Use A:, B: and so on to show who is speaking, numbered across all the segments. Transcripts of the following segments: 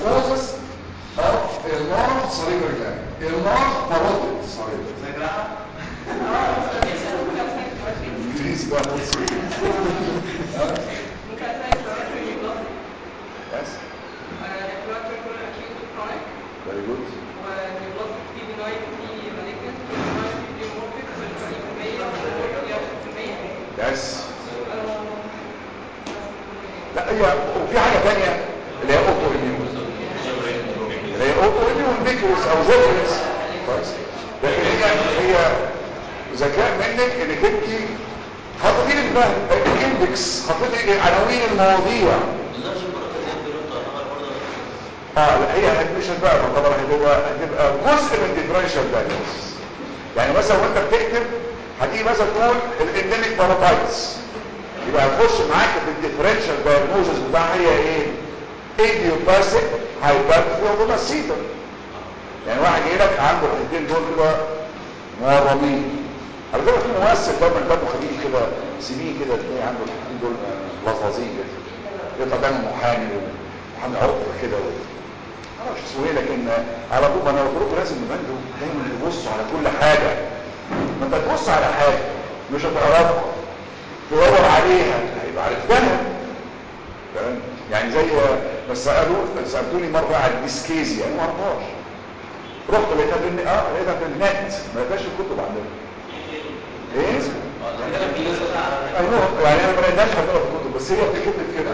A: causes of enlarged cerebral gland enlarged parotid cerebral انجليزي بقى بص يس very good يس لا هي وفي حاجة تانية اللي هي اوتو اميون اللي هي اوتو اميون بيكرس او زيكرس كويس لكن هي هي ذكاء منك انك انت حاطين الفهم الاندكس حاطين عناوين المواضيع اه لا هي مش هتبقى طبعا هتبقى هتبقى جزء من ديفرنشال دايجنوستس يعني مثلا وانت بتكتب هتيجي مثلا تقول الانديميك باراتايتس يبقى هتخش معاك في الديفرنشال دايجنوستس بتاعها هي ايه ايديوباثيك هايبرفيوماسيتر يعني واحد جاي لك عنده الحتتين دول كده مورمين على فكره في ممثل دايما دمه خفيف كده سمين كده تلاقي عنده الحتتين دول لظاظين كده يطلع دايما محامي محامي عقر كده معرفش اسمه ايه لكن على طول ما انا قلت لكم لازم نبندوا دايما تبصوا على كل حاجه ما انت تبص على حاجه مش هتعرفها تدور عليها هيبقى عرفتها تمام يعني زي ما سالوا سالتوني مره على الديسكيزيا انا ما اعرفهاش رحت لقيتها في الن- اه لقيتها في النت ما لقيتهاش في الكتب عندنا ايه ايوه يعني انا ما لقيتهاش عندنا في الكتب بس هي بتكتب كده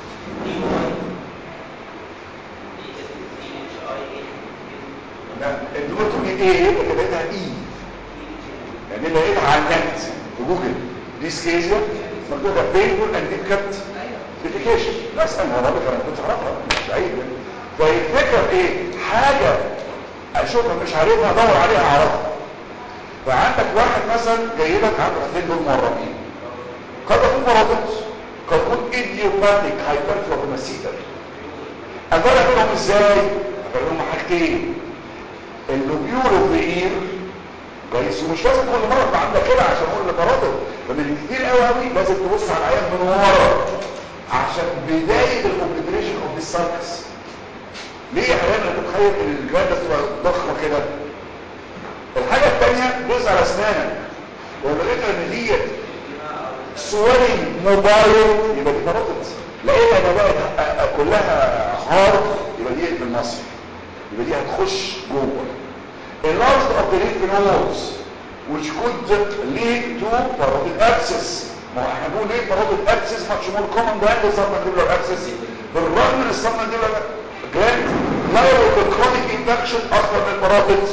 A: لا الدكتور ايه يبقى لقيتها اي يعني اللي لقيتها على النت في جوجل ديسكيزيا مكتوبه بينفول اند كات ديفيكيشن لا اسال انا بقول انا ما كنتش اعرفها مش عيب يعني فالفكره في ايه حاجه اشوفها مش عارفها ادور عليها اعرفها فعندك واحد مثلا جاي لك عنده الاثنين دول مرضين قد يكون مرضات قد يكون ايديوباتيك هايبرفلوماسيتر افرق بينهم ازاي افرق بينهم حاجتين اللوبيول اوف اير كويس ومش لازم كل مره تبقى عندك كده عشان اقول لك مرض لان كتير قوي قوي لازم تبص على العيان من ورا عشان بدايه الاوبليتريشن اوف السايكس ليه يا حيوان انا متخيل الجلاده تبقى ضخمه كده الحاجه الثانيه دوس على اسنانك لو لقيت ان ديت سوالي موبايل يبقى دي مرضت لقيتها انا بقت كلها هارد يبقى دي في المصري يبقى دي هتخش جوه enlarged of the lymph nodes which could lead to parotid abscess ما هو احنا بنقول ايه parotid abscess much more common than the submandibular abscess بالرغم من السبمنديبولار جلاند لو الكرونيك انفكشن اكتر من الباراتيد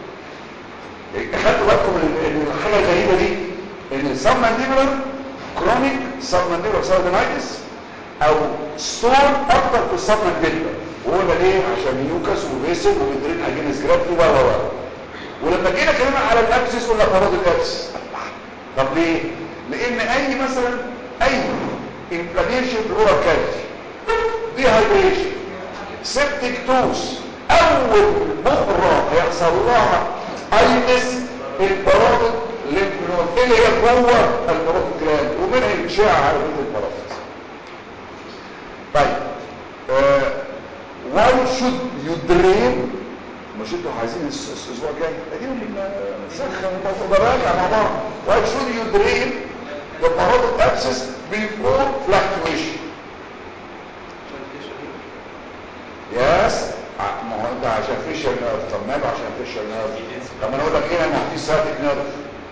A: خدتوا بالكم من الحاجه الغريبه دي ان السبمنديبولار كرونيك سبمنديبولار سايدنايتس او ستون اكتر في السبمنديبولار وقلنا ليه عشان ميوكس وفيسل وبيدرين اجينس جرافت و و و ولما جينا كلمه على الابسس قلنا فراد الابسس طب ليه لان اي مثلا اي انفلاميشن في الاورال كافيتي دي هايدريشن سيبتيك توس اول مره هيحصل لها اينس الباراتيد ليمفنود اللي هي جوه الباراتيد جلاند ومنها الاشاعه على الباراتيد طيب آه why should you drain مش انتوا عايزين الاسبوع الجاي اديهم بنسخن وبراجع مع بعض why should you drain the parotid abscess before fluctuation yes ما هو انت عشان فيشر نيرف طب ماله عشان فيشر نيرف طب انا اقول لك هنا ما في ساتيك نيرف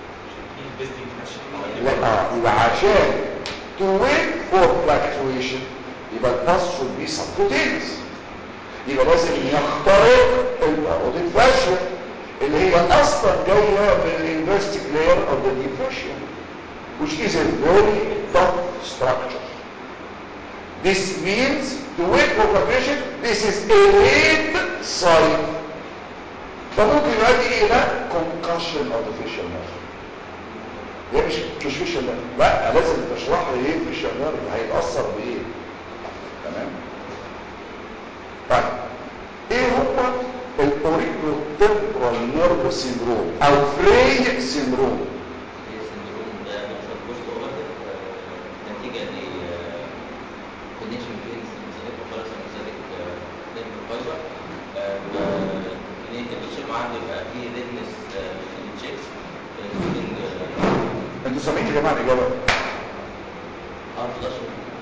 A: لا اه يبقى عشان to wait for fluctuation يبقى الباس should be subcutaneous يبقى لازم يخترق البارود الفاشيا اللي هي اصلا جايه من الانفستيك لاير اوف ذا ديب فاشيا which is a very tough structure this means to wait for fluctuation this is a late sign فممكن يؤدي الى concussion of the facial nerve هي مش مش facial nerve لا لازم تشرح لي ايه facial nerve هيتاثر بايه تمام طيب ايه هو الاوريكلو تمبرال نيرف سيندروم او فري سيندروم
B: السندروم ده مثلا بوست اوفر نتيجه ل كونديشن فين سيرك وخلاص سيرك الدكتور عنده يبقى فيه ريدنس تشيكس انكلودنج
A: انتوا سامعين يا جماعه الاجابه
B: اه 11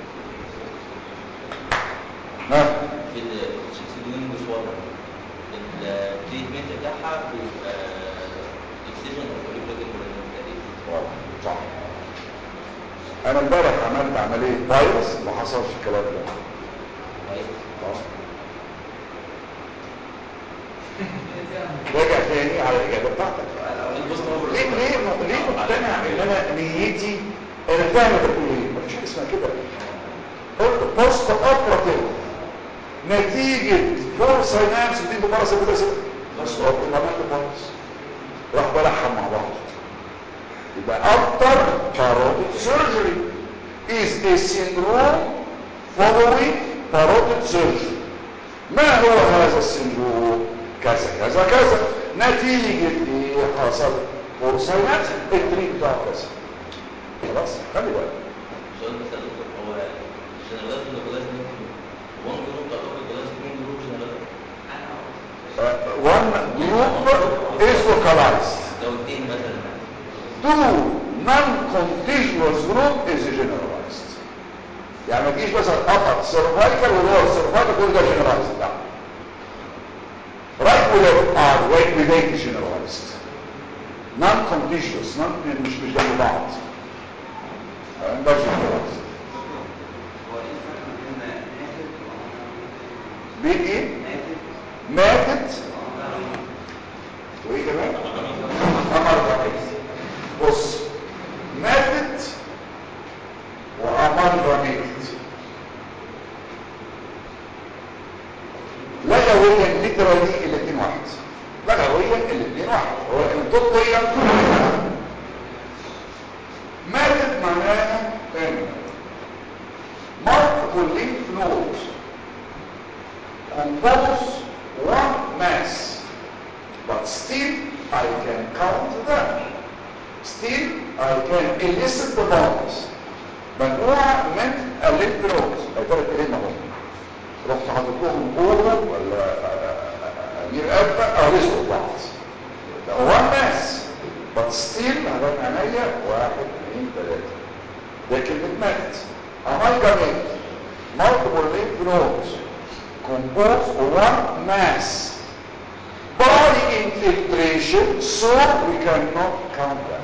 A: ها
B: في التشيكس دوينج سوالر التريتمنت بتاعها بيبقى اكسجن او كوليكولوجين
A: واو، صح انا امبارح عملت عمليه فيروس ما حصلش الكلام ده اه راجع تاني على الاجابه بتاعتك ليه ليه ليه مقتنع ان انا نيتي انا فاهم انت بتقول ايه مفيش حاجه اسمها كده قلت بوست اوبراتيف نتيجه فور ساينابس دي باراسيتس بس اوبراتيف عملت فيروس راح بلحم مع بعض يبقى after carotid surgery is a syndrome following carotid surgery ما هو هذا السندروم كذا كذا كذا نتيجة ايه حصل فرصينات التريد بتاعه كذا خلاص خلي بالك
B: سؤال بس يا دكتور هو جنرالات النيكولاس وان جروب بتاع النيكولاس اثنين جروب جنرالات
A: uh, one group is localized
B: لو اثنين مثلا
A: two non-contiguous group is generalized يعني ما تجيش مثلا upper cervical ولور cervical كل ده generalized لا right ولeft are right within generalized non-contiguous non مش مش جنب بعض آه، ده generalized بين ايه ماتت وايه كمان امر رئيس بص ماتت وامر رميت لغويا ليترالي الاثنين واحد لغويا الاثنين واحد ولكن طبيا ماتت معناها ان multiple lymph nodes compose one mass but still I can count them still I can elicit the bonds مجموعة من الليمف نودز ثلاث كلمة هم رحت حاطط لهم كوره ولا امير قلبة او رزقوا بعض ده هو الناس but still هبقى عينيا واحد اثنين ثلاثة ده كلمة مات amalgamate multiple lymph nodes compose one mass by infiltration so we cannot count that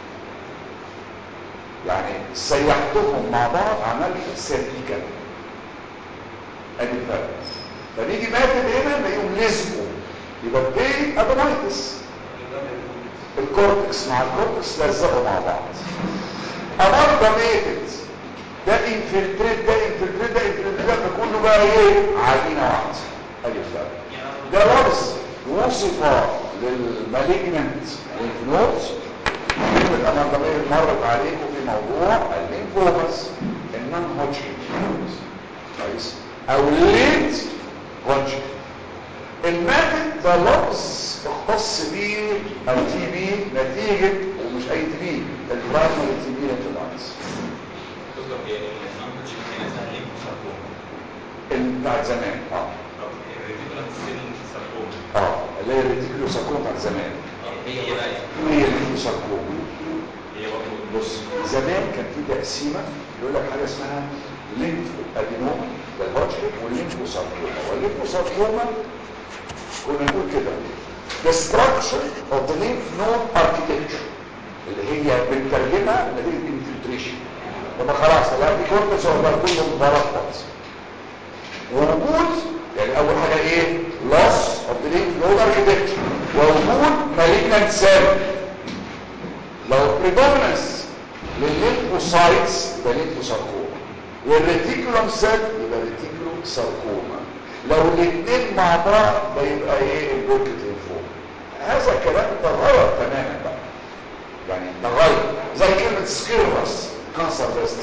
A: يعني سيحتهم مع بعض عملت سيرتيكال ادي الفرق فنيجي ماتت هنا نلاقيهم لزقوا يبقى بتيجي ادونايتس الكورتكس مع الكورتكس لزقوا مع بعض امالجاميتد ده انفلتريت ده انفلتريت ده انفلتريت ده فكله بقى ايه عجينه واحده ادي الفرق ده لفظ وصف للمالجننت لينفنودز كلمة أمامية مرت عليكم في موضوع الليمفوماس النون هوجكن كويس أو الليت هوجكن الماتت ده لفظ اختص بيه التي بي نتيجة ومش أي تي بي البرايمري تي بي انتلايز
C: تذكر هي النمط كان اسمها ليمفوساركوما
A: بتاعت زمان اه
C: طب الريتيكولار سيل ساركوما
A: اه اللي هي الريتيكولو ساركوما بتاعت زمان
C: هي ايه بقى
A: هي الليمفوساركوما
C: هي برضه
A: بص زمان كان في تقسيمه يقول لك حاجه اسمها ليمفو ادينوما ده الهوجكن والليمفوساركوما والليمفوساركوما كنا نقول كده the structure of the lymph node architecture اللي هي بنترجمها نتيجه انفلتريشن لما خلاص لا في كورتكس ولا كله ملخبط ووجود يعني اول حاجه ايه loss of the lymph node architecture ووجود malignant cell لو predominance للليمفوسايتس يبقى ليمفوساركوما والريتيكولوم سيل يبقى ريتيكولوم ساركوما لو الاثنين مع بعض ده يبقى ايه البوركت لينفوما هذا الكلام تغير تماما بقى يعني تغير زي كلمه سكيربس كانسر بريست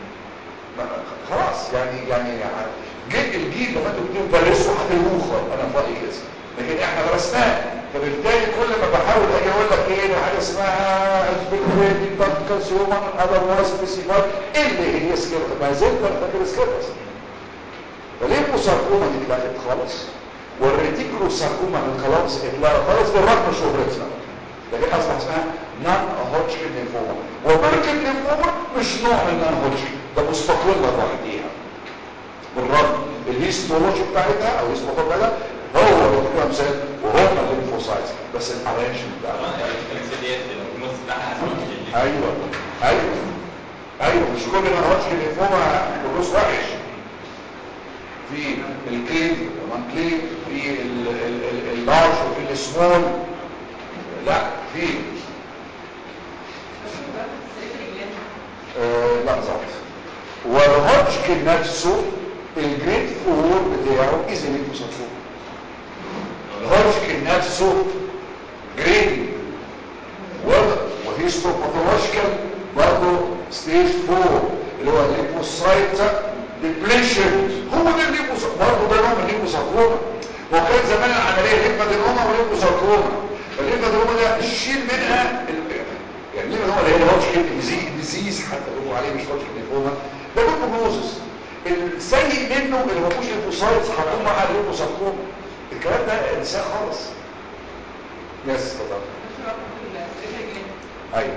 A: خلاص يعني يعني جيل الجيل لما انتوا بتقولوا درسوا هتلوخوا انا في رايي كده لكن احنا درسناه فبالتالي كل ما بحاول اجي اقول لك ايه ده حاجه اسمها اسبكتريتي كالسيوم اذروايز سبيسيفايد اللي هي سكيربس ما زلت انا فاكر سكيربس فليه المساركوما دي اتلغت خالص والريتيكولو ساركوما خلاص اتلغى خالص بالرغم شهرتها لكن اصبح اسمها نان هوتشكن لينفوما وبركن لينفوما مش نوع من نان هوتشكن ده مستقله لوحديها بالرغم الهيستولوجي بتاعتها او الهيستولوجي بتاعتها هو اللي مثال وهم الليمفوسايتس بس الارينشن بتاعها ايوه ايوه ايوه مش كل ما هوتشكن لينفوما كلوس وحش في الكليف والانكليف في ال- ال- ال- اللارج وفي السمول لا في آه لا ظبط والهوتشكن نفسه الجريد فور بتاعه ايزي ليمفوساركوما الهوتشكن نفسه جريد وهيستوباثولوجيكال برضه ستيج 4 اللي هو الليمفوسايت ديبليشن هو ده الليمفوسايت برضه ده نوع من الليمفوساركوما هو كان زمان العمليه ليمفادينوما وليمفوساركوما الليمفادينوما ده شيل منها ال- يعني الليمفادينوما اللي هي هوتشكن ديزيز حتى بيقولوا عليه مش هوتشكن ليمفوما ده بروجنوزس السيء منه اللي ما فيهوش ليمفوسايتس هتكون مع الليمفوساركوما الكلام ده انساه خالص يس اتفضل ايوه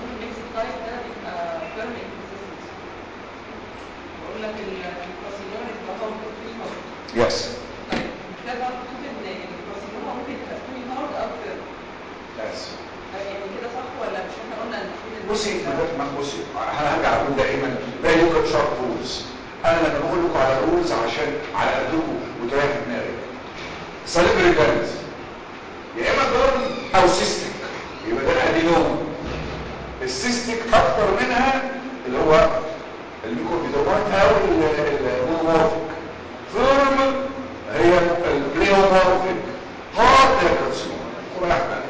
D: بقول لك الكارسينوما بتبقى طبعا في هارد
A: يس
D: طيب ده بقى بتشوف ان الكارسينوما ممكن تبقى في هارد او في
A: يس
D: يعني كده صح ولا مش احنا قلنا ان
A: بصي ما بصي انا هرجع اقول دائما لا يوجد شرط رولز انا لما بقول لكم على رولز عشان على قدكم وتريح في دماغك ساليفري جلاند يا اما جارن او سيستيك يبقى ده الادينوما السيستيك اكتر منها اللي هو الميكروبيدومات او المونومورفيك فيرم هي البليومورفيك هارد هي الكارسينوما ولا حاجه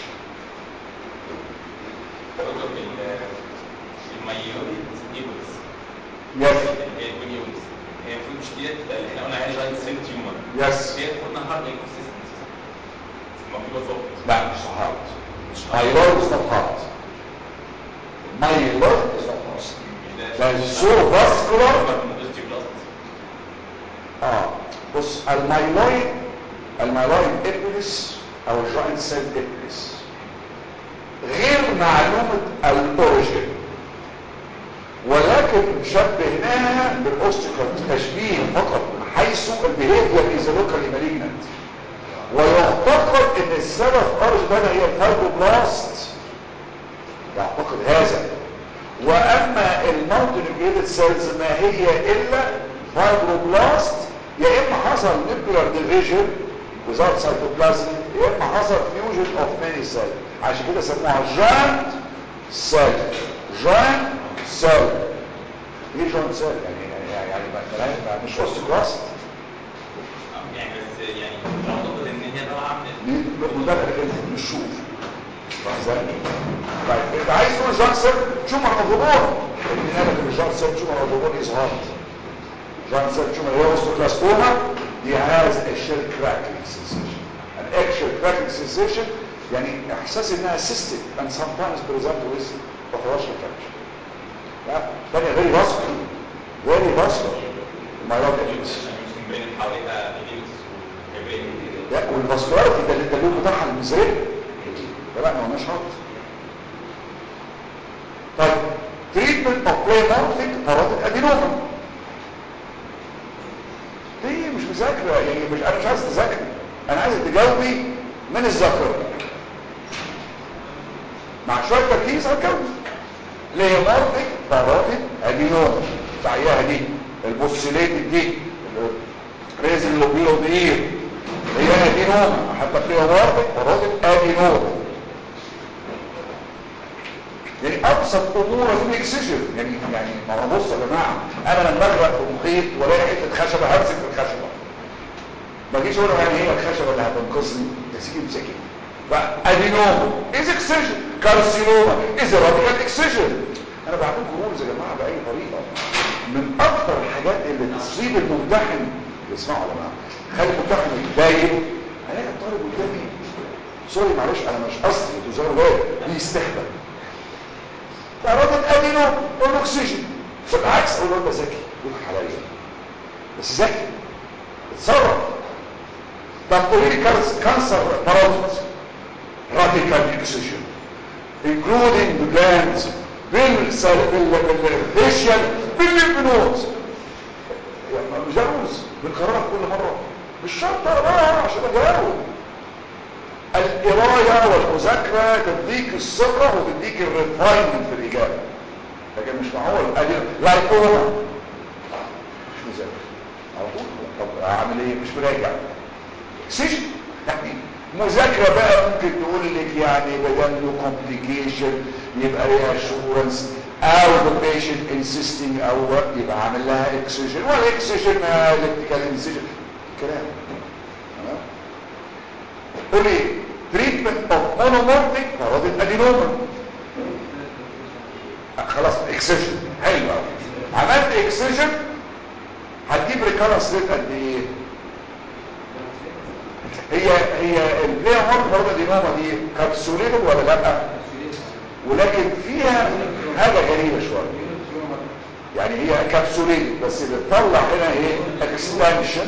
C: الميوليد ايبوس
A: يس
C: هي البنيوليد هي المفروض مش ديت اللي احنا قلنا عليها جاينت سيل تيومر
A: يس
C: ديت قلنا هارد انكونسيستنسي المفروض ظبط
A: لا مش هارد مايلويد is not hard myeloid is not hard that is so vascular اه بص المايلويد المايلويد ابلس او الجوينت سيل ابلس غير معلومة الاوريجين ولكن شبهناها بالاوستيكال تشبيه فقط حيث البيهيفير از لوكالي مالجنت ويعتقد ان السبب خارج منها هي الفايبروبلاست يعتقد هذا واما المالتينيوكليتد سيلز ما هي الا فايبروبلاست يا اما حصل نيوكلير ديفيجن without cytoplasm يا اما حصل فيوجن اوف ماني سيل عشان كده سموها جاينت سيل جاينت سيل ايه جاينت سيل يعني يعني يعني ما- ما- مش اوستيكلاست
C: يعني بس يعني اعتقد ان هي طالعه من
A: دي مدرب انت مش شوف ازاي طيب انت عايز تقول جانسون شوف مرضبون اللي قالك ان جانسون شوف مرضبون اظهار جانسون شوف هي اوستوكلاستوما دي has a shell cracking sensation an actual cracking sensation يعني احساس انها cystic and sometimes present with pathological fracture لا ثانية very vascular very vascular الميلاد
C: مش مش مبين حواليها ايديوس وهيبرين
A: لا والفاسكولاريتي ده اللي اللون بتاعها المزرق لا ما هو مش هارد طيب تريتمنت اوف بليمورفيك باراتيك ادينوما دي مش مذاكره يعني مش انا مش عايز تذاكري انا عايز تجاوبي من الذاكره مع شويه تركيز هتجاوبي بليمورفيك باراتيك ادينوما زيها دي البوسيليتد دي ريزن لوبيلو دير هي ادينوما حتى بليمورفيك باراتيك ادينوما يعني ابسط امور في اكسجن يعني يعني ما هو بص يا جماعه انا لما اغرق في محيط والاقي حته خشبه همسك في الخشبه ما جيش اقول يعني هي الخشبه اللي هتنقذني تسيب امسكي فادينوما از اكسجن كارسينوما از راديكال اكسجن انا بعملكم رولز يا جماعه باي طريقه من اكتر الحاجات اللي تصيب الممتحن اسمعوا يا جماعه خلي الممتحن يتضايق هلاقي الطالب قدامي سوري معلش انا مش قصدي انتوا زي ولاد بيستهبل فالراجل ادينو قول له اكسجين بالعكس اقول له انت ذكي روح حلالي بس ذكي اتصرف طب قولي لي كانسر باروت راديكال اكسجن including the glands بالفيشيال بالليمفنود يعني مش جاوز بنكررها كل مرة مش شرط أنا بقى عشان اجاوب القراية والمذاكرة تديك الثقة وتديك الريفاينمنت في الإجابة لكن مش معقول ادي لايكوما مش مذاكر على طول طب اعمل ايه مش مراجع سجن يعني مذاكرة بقى ممكن تقول لك يعني بدل له كومبليكيشن يبقى ليها اشورنس او the patient insisting او يبقى عامل لها اكسجن والاكسجن الكتريكال انسجن كلام تمام قول لي treatment of monomorphic parotid adenoma خلاص اكسجن حلو قوي عملت اكسجن هتجيب ريكارنس ريت قد ايه هي هي البلاي هورن برضه دي نومه دي كابسوليتد ولا لا ولكن فيها حاجه غريبه شويه يعني هي كابسوليتد بس بتطلع هنا ايه اكسبانشن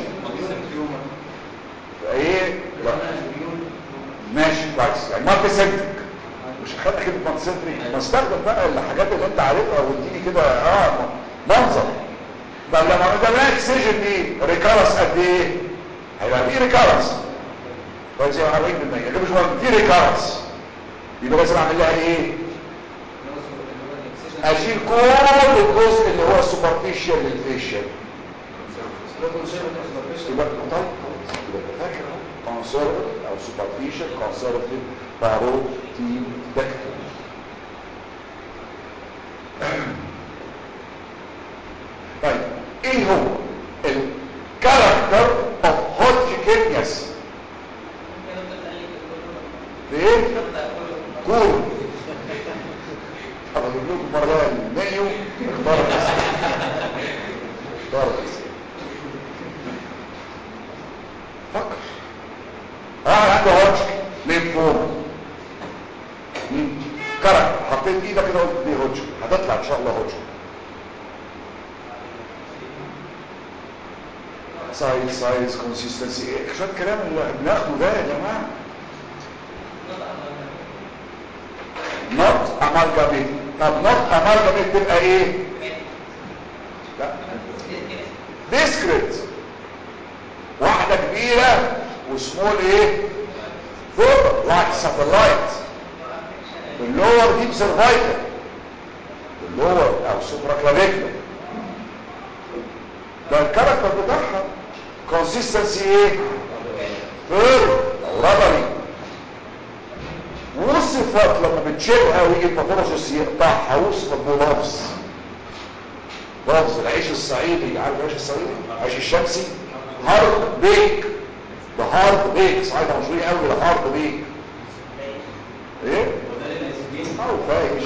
A: ايه ماشي كويس يعني مالتي سنتريك مش خدت كلمه مالتي سنتريك بستخدم بقى الحاجات اللي انت عارفها واديني كده اه منظر طب لما عملنا اكسجن دي ريكارس قد ايه هيبقى في ريكارس كويس يا 40% كده مش مهم في ريكارس يبقى لازم اعمل لها ايه اشيل كل الجزء اللي هو السوبرفيشال للفيشال يبقى طيب يبقى فاكر كونسرفتيف او سوبرفيشال كونسرفتيف باروتين دكتور طيب ايه هو الكاركتر اوف هودجكينياس ايه كول طب اجيب لكم مره بقى المنيو اختار بس اختار بس فكر اه عنده هودج ليمفوما كاركتر حطيت ايدك كده قلت دي هودج هتطلع ان شاء الله هودج سايز سايز كونسيستنسي ايه شويه كلام اللي بناخده ده يا جماعه not amalgamate طب not amalgamate تبقى ايه لا discrete واحدة كبيرة وسمول ايه فوق like satellite اللور ديب سيرفايكل اللور او سوبرا كلافيكلا ده الكاركتر بتاعها كونسيستنسي ايه فير او ربري وصفت لما بتشيلها ويجي الباثولوجيست يقطعها وصفت بلفظ لفظ العيش الصعيدي عارف العيش الصعيدي العيش الشمسي هارد بيك ده هارد بيك صعيدة مشهورين قوي ده هارد بيك ايه او فايش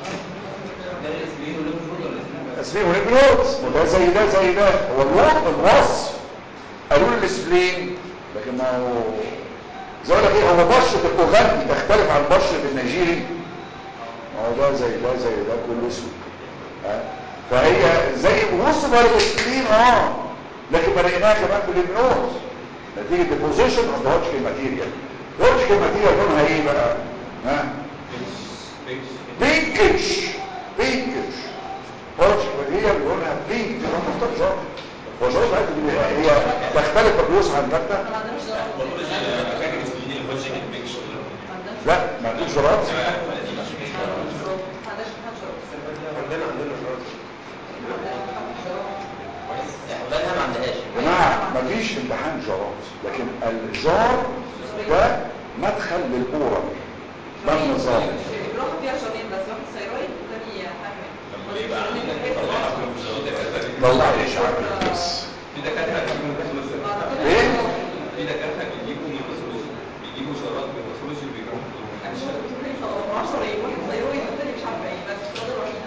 A: اسبين وليبنوت وده زي ده زي ده هو الوصف الوصف قالوا لي السبلين لكن ما هو زي لك ايه هو بشرة الاوغندي تختلف عن بشرة النيجيري ما هو ده زي ده زي ده كله اسود ها فهي زي وصف السبلين اه لكن ما لقيناها كمان في الهيبنوز نتيجة البوزيشن اوف ذا هوتشكن ماتيريال هوتشكن ماتيريال لونها ايه بقى ها بينكش بينكش هوتشكن ماتيريال لونها بينك دي لونها مختلف ظاهر هو شرط عادي دي هي تختلف بقيوس عن المادة
D: ما عندناش
A: لا ما عندوش جرات
C: عندنا عندنا جرات
B: اولادها ما عندهاش
A: يا جماعة مفيش امتحان جرات لكن الجار ده مدخل للأورا ده النظام
D: الجراحة فيها شغلين بس واحد ثيرويد والتاني حاجة
C: لما يبقى عندك
A: طلع لي اشعاعات بس
C: في دكاتره بيجيبوا باثولوجي
A: ايه
C: في دكاتره بيجيبوا من باثولوجي بيجيبوا شرات من باثولوجي وبيجيبوا
D: معرفش ايه واحد ثيرويد والتاني مش عارفة ايه بس ده الوحيد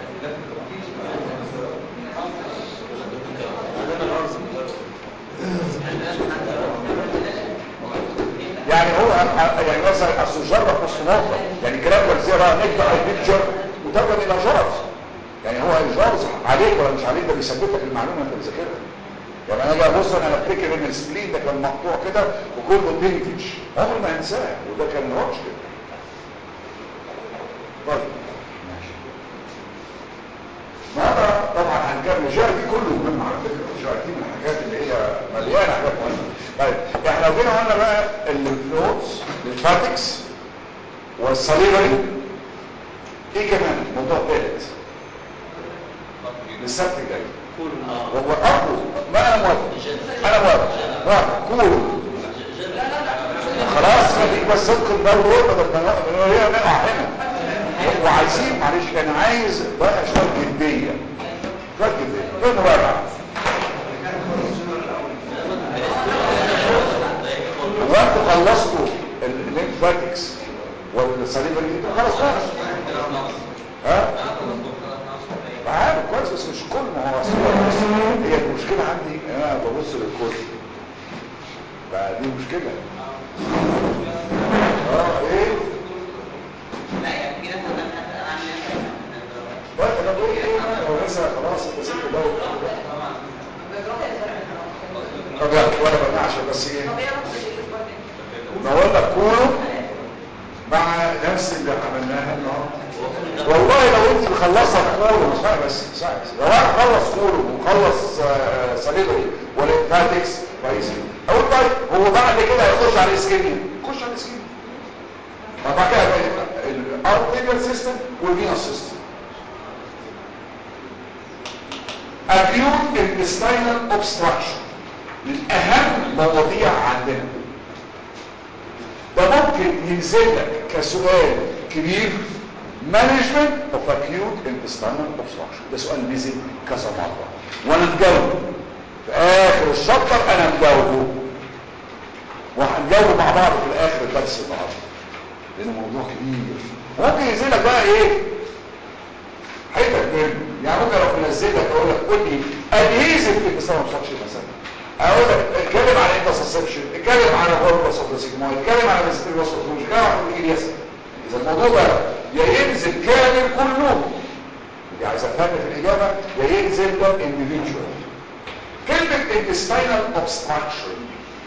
A: يعني هو يعني مثلا اصل الجرة في نص نقطة يعني كلام تجزية بقى نقطع البيكتشر وترجم الى جارز يعني هو الجارز عليك ولا مش عليك ده بيثبت لك المعلومة انت بتذاكرها يعني انا اجي ابص انا افتكر ان السبلين ده كان مقطوع كده وكله بينتج عمري ما انساه وده كان روتش كده طيب ماشي النهارده طبعا هنكمل الجار دي كله مهم على فكره الجار دي من الحاجات اللي هي مليانه حاجات مهمه طيب احنا لو جينا قلنا بقى الليمفنودز الليمفاتكس والسليفري ايه كمان موضوع ثالث للسبت الجاي وهو اقوى ما انا موافق انا موافق موافق كولو خلاص خليك بس صدق الدور بدل ما نقع- هي نقع هنا وعايزين معلش انا عايز بقى شويه جديه شويه جديه شويه مراجعه هو انتوا خلصتوا الليمفاتكس والسليفري دي خلاص خلاص ها عارف كويس بس مش كل ما هو اصل بص هي المشكله عندي ان انا ببص للكل فدي مشكله اه ايه
E: لا يعني في ناس هتبقى عامله
A: طيب انا بقول ايه هو لسه خلاص انت سبت ده طب يلا ولا بقى عشان بس ايه
D: طب ايه رقم الاسبوع ده؟
A: ما اقول لك كله مع نفس اللي عملناها النهارده والله لو انت مخلصه كورو اسمعي بس اسمعي بس لو انا مخلص كورو ومخلص آه، سليبري والانفاتكس كويس اقول طيب هو بعد كده هيخش على الاسكيميا خش على الاسكيميا ما بعد كده الارتيريال سيستم والفينوس سيستم acute intestinal obstruction من اهم مواضيع عندنا ده ممكن ينزل لك كسؤال كبير management of acute intestinal obstruction ده سؤال نزل كذا مرة وانا مجاوبه في اخر الشابتر انا مجاوبه وهنجاوبه مع بعض في الاخر الدرس النهارده لانه موضوع كبير ممكن ينزل لك بقى ايه حتت منه يعني ممكن لو منزل لك اقول لك قول لي ادهيزف في الانتستان obstruction مثلا اقول لك اتكلم عن انترسبشن اتكلم عن الهورمونس اوف ذا اتكلم عن الفيزيتيف وسط اتكلم عن الكيلياس اذا الموضوع ده يا ينزل كامل كله دي عايز افهم في الاجابه يا ينزل ده individual كلمه intestinal obstruction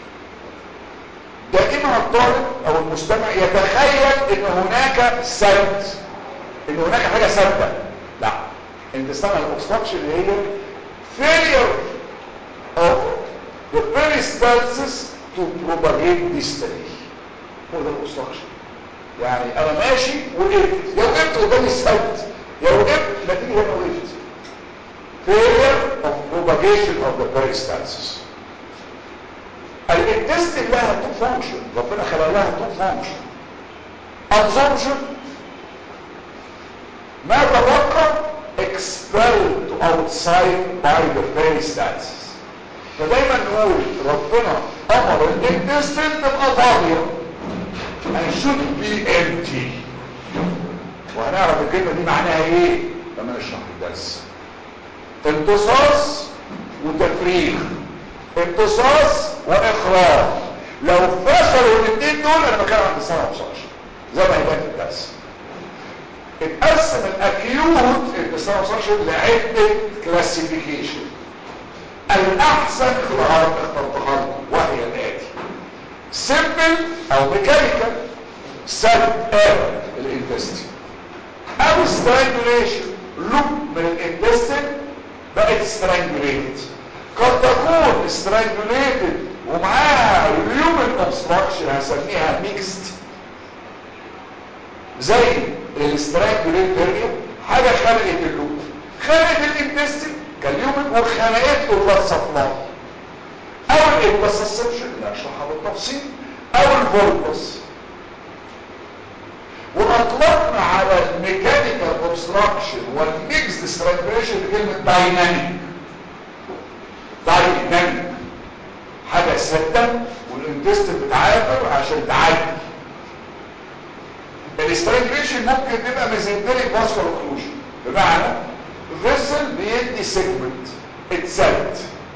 A: دائما الطالب او المستمع يتخيل ان هناك سد ان هناك حاجه سادة لا intestinal obstruction هي failure of the peristalsis to propagate distally هو ده الاوبستراكشن يعني انا ماشي وقفت يا وقفت قدام السد يا وقفت نتيجه انا وقفت failure of propagation of the peristalsis الانتستين لها تو فانكشن ربنا خلق لها تو فانكشن absorption ما تبقى expelled outside by the peristalsis فدايما نقول ربنا امر الانتستين تبقى فاضيه and should be empty وهنعرف الكلمه دي معناها ايه لما نشرح الدرس امتصاص وتفريغ امتصاص واخراج لو فشلوا الاثنين دول انا بتكلم عن انتصار وابصارش زي ما هيبان في الدرس اتقسم الاكيوت انتصار وابصارش لعده كلاسيفيكيشن الاحسن اختيار اخترتها وهي الاتي سيمبل او ميكانيكال سد ايرور الانتستين او سترانجوليشن لوب من الانتستين بقت سترانجوليتد قد تكون سترانجوليتد ومعاها اليومن اوبستراكشن هسميها ميكست زي السترانجوليت بيريو حاجه خلقت اللوب خلقت الانتستين كاليومن وخلقت له البلاد سبلاي او الانتسسبشن اللي هشرحها بالتفصيل او الفولبس واطلقنا على الميكانيكال اوبستراكشن والميكس سترانجوليشن بكلمه دايناميك دايناميك حاجه ثابته والانتستين بتعافر عشان تعدي الاسترانجوليشن ممكن تبقى ميزنتريك فاسكولار اوكلوجن بمعنى فيسل بيدي سيجمنت اتسد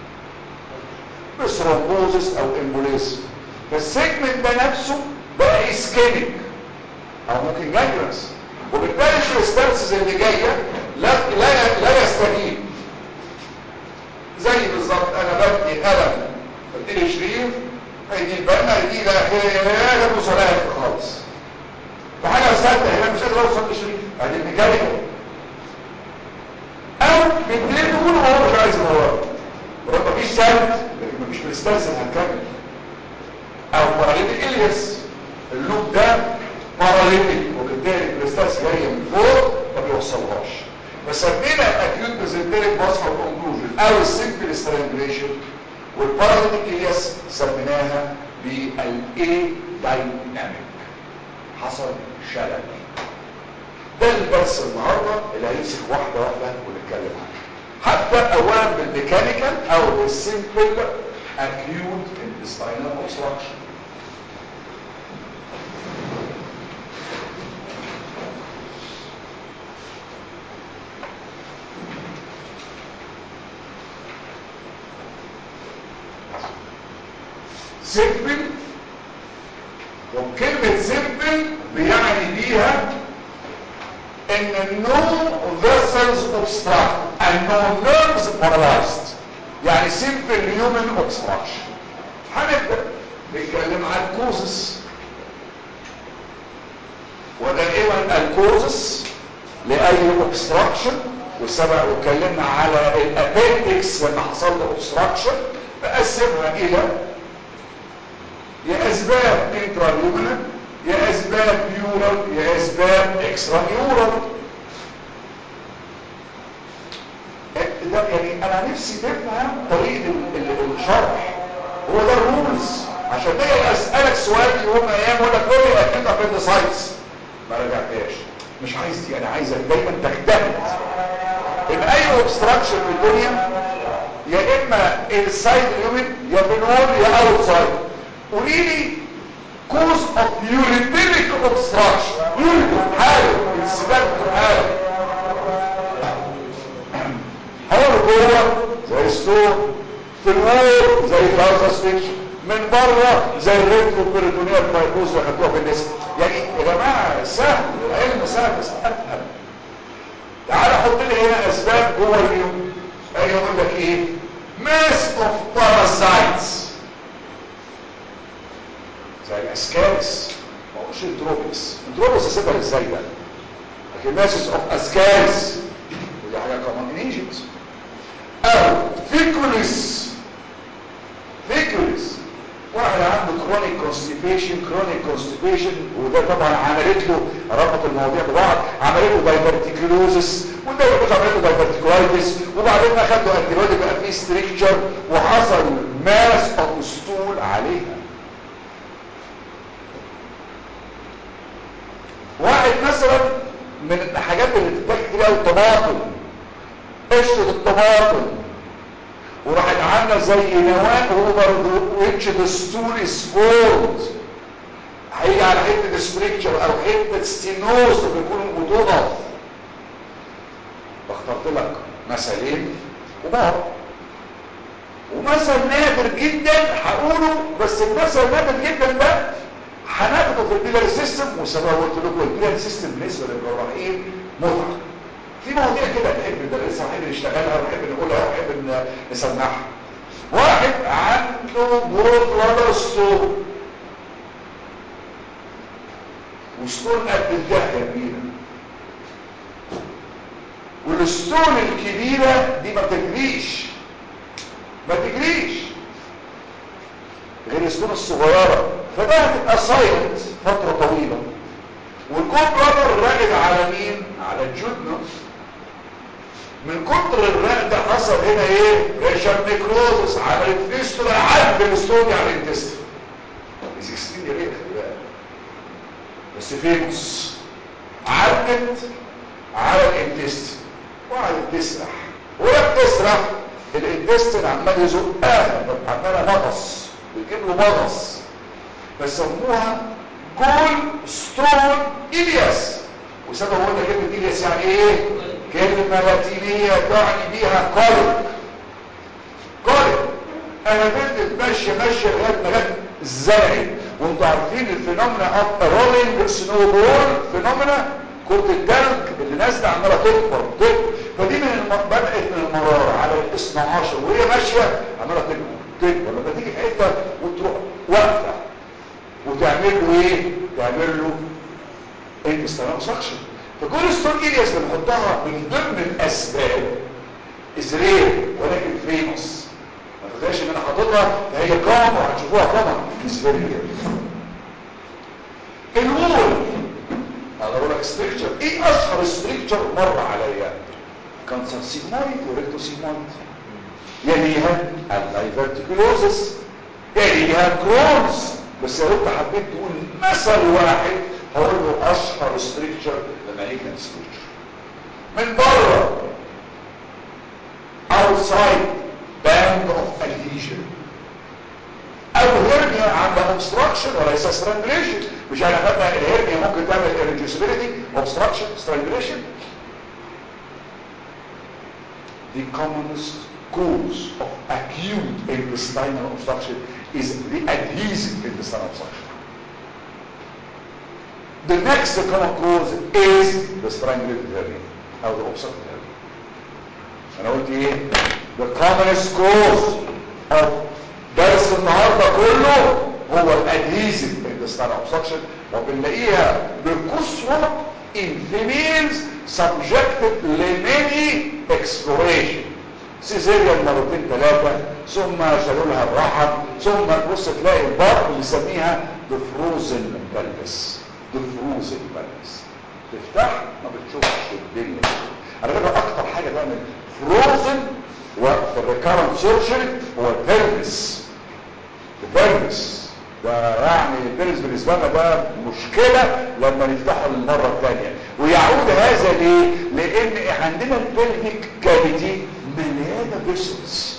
A: بثرومبوزس او امبوليزم فالسيجمنت ده نفسه بقى اسكيميك او ممكن جانجرس وبالتالي الكريستالسز اللي جايه لا لا لا يستجيب زي بالظبط انا بدي قلم بدي شريف هيدي البنا هيدي لا خير ابو صلاح خالص وحاجه سهله هنا مش قادر اوصل لشريف ادي الميكانيكا او بيديله تقول هو مش عايز هو ولما مفيش سند لكن مفيش بريستانس هنكمل او باراليتيك الياس اللوب ده باراليتيك وبالتالي البريستانس جايه من فوق ما بيوصلهاش فسمينا اكيوت بريزنتيريك باسفر كونكلوجن او السمبل سترانجليشن والباراليتيك الياس سميناها بالاي دايناميك حصل شلل ده الدرس النهارده اللي هيمسك واحده واحده ونتكلم عنها حتى اولا بالميكانيكال او بالسمبل acute intestinal obstruction سمبل وكلمة سمبل بيعني بيها ان no vessels obstruct and no nerves paralyzed يعني simple human obstruction هنبدأ نتكلم عن الكوزس ودائما الكوزس لأي obstruction وسبق واتكلمنا على الابندكس لما حصل له obstruction نقسمها الى يا اسباب انتراليومينال يا اسباب يورال يا اسباب اكسترا يورال ده يعني انا نفسي تفهم طريقه ال- ال- الشرح هو ده الرولز عشان كده اسالك سؤال في يوم من الايام اقول لك قول لي اكيد ابندسايتس ما رجعتهاش مش عايز دي انا عايزك دايما تجتهد ان اي اوبستراكشن في الدنيا يا اما انسايد اليومن يا بنقول يا اوتسايد قولي لي كوز اوف يوريتيريك اوبستراكشن يوريتيريك حاله انسداد حاله حاله جوه زي ستون في الوول زي الهاوس ستيتش من بره زي الريترو بيريتونيال فايبروز اللي خدوها في النسب يعني يا جماعه سهل العلم سهل بس افهم تعال حط لي هنا اسباب جوه اليوم اجي اقول لك ايه ماس اوف باراسايتس زي الاسكارس ما هوش الدروبس الدروبس اسيبها ازاي ده لكن ماسس اوف اسكارس ودي حاجه كمان ان ايجيبت او فيكوليس فيكوليس واحد عنده كرونيك كونستيبيشن كرونيك كونستيبيشن وده طبعا عملت له ربط المواضيع ببعض عملت له دايفرتيكولوزس وده يقول عملت له دايفرتيكولايتس وبعدين اخد له انتيبيوتيك بقى فيه ستريكتشر وحصل ماس اوف ستول عليها واحد مثلا من الحاجات اللي بتتاخد كتير قوي الطماطم قشره الطماطم وراحت عامله زي نواه اوفر ويتش ذا ستول از فورد هيجي على حته ستريكتشر او حته ستينوز بيكون بتقف اخترت لك مثلين وبعض ومثل نادر جدا هقوله بس المثل نادر جدا ده هناخده في البيلر سيستم وسبب قلت لكم البيلر سيستم بالنسبه للجراحين متعه في مواضيع كده نحب ندرسها ونحب نشتغلها ونحب نقولها ونحب ن- نسمعها واحد عنده جول بلادر ستون وستون قد الدهيه كبيره والستون الكبيره دي ما بتجريش ما تجريش غير الستون الصغيره فده هتبقى سايلنت فتره طويله والجول بلادر راقد على مين على الجودنوس من كتر الرق ده حصل هنا ايه ريشن نيكروزس عملت فيستولا عد الستون على الانتستين دي 16 يا ريت خلي بالك بس فيموس عدت على الانتستين وقعدت تسرح وهي بتسرح الانتستين عمال يزقها عماله مغص بتجيب له مغص فسموها جول ستون إلياس وسبب قلنا كلمة إلياس يعني ايه كلمة لاتينية تعني بيها قلب قلب انا فضلت ماشية ماشية لغاية ما جت الزرعي وانتوا عارفين الفينومنا اوف رولينج سنو بول فينومنا كرة التلج اللي نازله عماله تكبر تكبر فدي من الم... بدات من المراره على ال 12 وهي ماشيه عماله تكبر تكبر لما تيجي في حته وتروح واقفه وتعمل له ايه؟ تعمل له انتستانال سكشن فكل ستون ايرياس بنحطها من ضمن الاسباب ازرير ولكن فيموس ما تخيلش ان انا حاططها فهي كام وهتشوفوها كمان ازرير الوول انا بقول لك ستريكتشر ايه اشهر ستريكتشر مر عليا كانسر سيجمويد وريكتو سيجمويد يليها اللايفرتيكولوزس يليها كرونز بس لو انت حبيت تقول مثل واحد هقول له اشهر ستريكتشر لمالجنت ستريكتشر من بره outside band of adhesion او هرنيا عندها obstruction وليس strangulation مش احنا خدنا الهرنيا ممكن تعمل irreducibility obstruction strangulation the commonest cause of acute intestinal obstruction is the adhesive intestinal obstruction the next common cause is the strangulated hernia او the obstructed hernia انا قلت ايه the commonest cause of درس النهاردة كله هو الادهيزيف intestinal obstruction وبنلاقيها بكثرة in females subjected لمany exploration سيزيريان مرتين ثلاثة ثم شالوا لها الرحم ثم بص تلاقي البطن بنسميها the frozen pelvis the frozen pelvis تفتح ما بتشوفش الدنيا على فكرة اكتر حاجة تعمل frozen وفي الريكارنت سيرجري هو البلفس البلفس ده يعني البلفس بالنسبة لنا ده مشكلة لما نفتحه للمرة الثانية ويعود هذا ليه؟ لان عندنا البلفيك كافيتي مليانة فيسلز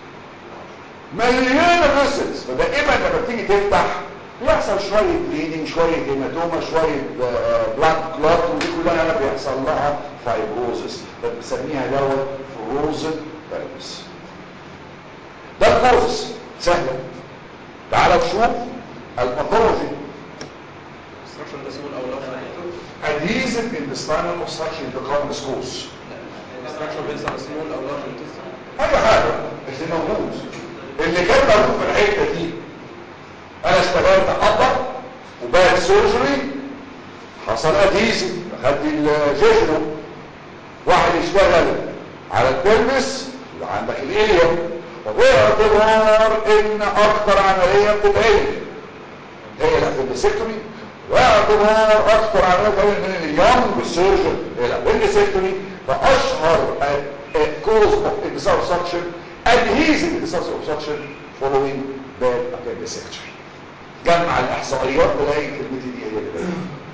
A: مليانة فيسلز فدائما لما بتيجي تفتح بيحصل شوية بليدنج شوية هيماتوما شوية بلاد كلوت ودي كلها بيحصل لها فايبروزس فبنسميها دوت فروزن بلبس ده الكوزس سهلة تعال نشوف الباثولوجي
C: الستراكشر ده اسمه الاول اوبشن يا دكتور
A: adhesive intestinal obstruction the common cause
C: الستراكشر بيحصل اسمه الاول اوبشن
A: اي حاجة اللي موجود اللي كان موجود في الحتة دي انا اشتغلت حبة وبقت سيرجري حصل ادهيزي خدت الجيجنو واحد يشتغل على البلبس يبقى عندك الاليوم وباعتبار ان اكتر عملية بتتعمل هي الابندسكتومي واعتبار اكتر عملية بتتعمل من اليونج سيرجن هي الابندسكتومي فاشهر كوز اوف اكسار سكشن adhesive اكسار سكشن following bad appendectomy جمع الاحصائيات تلاقي كلمتي دي هي اللي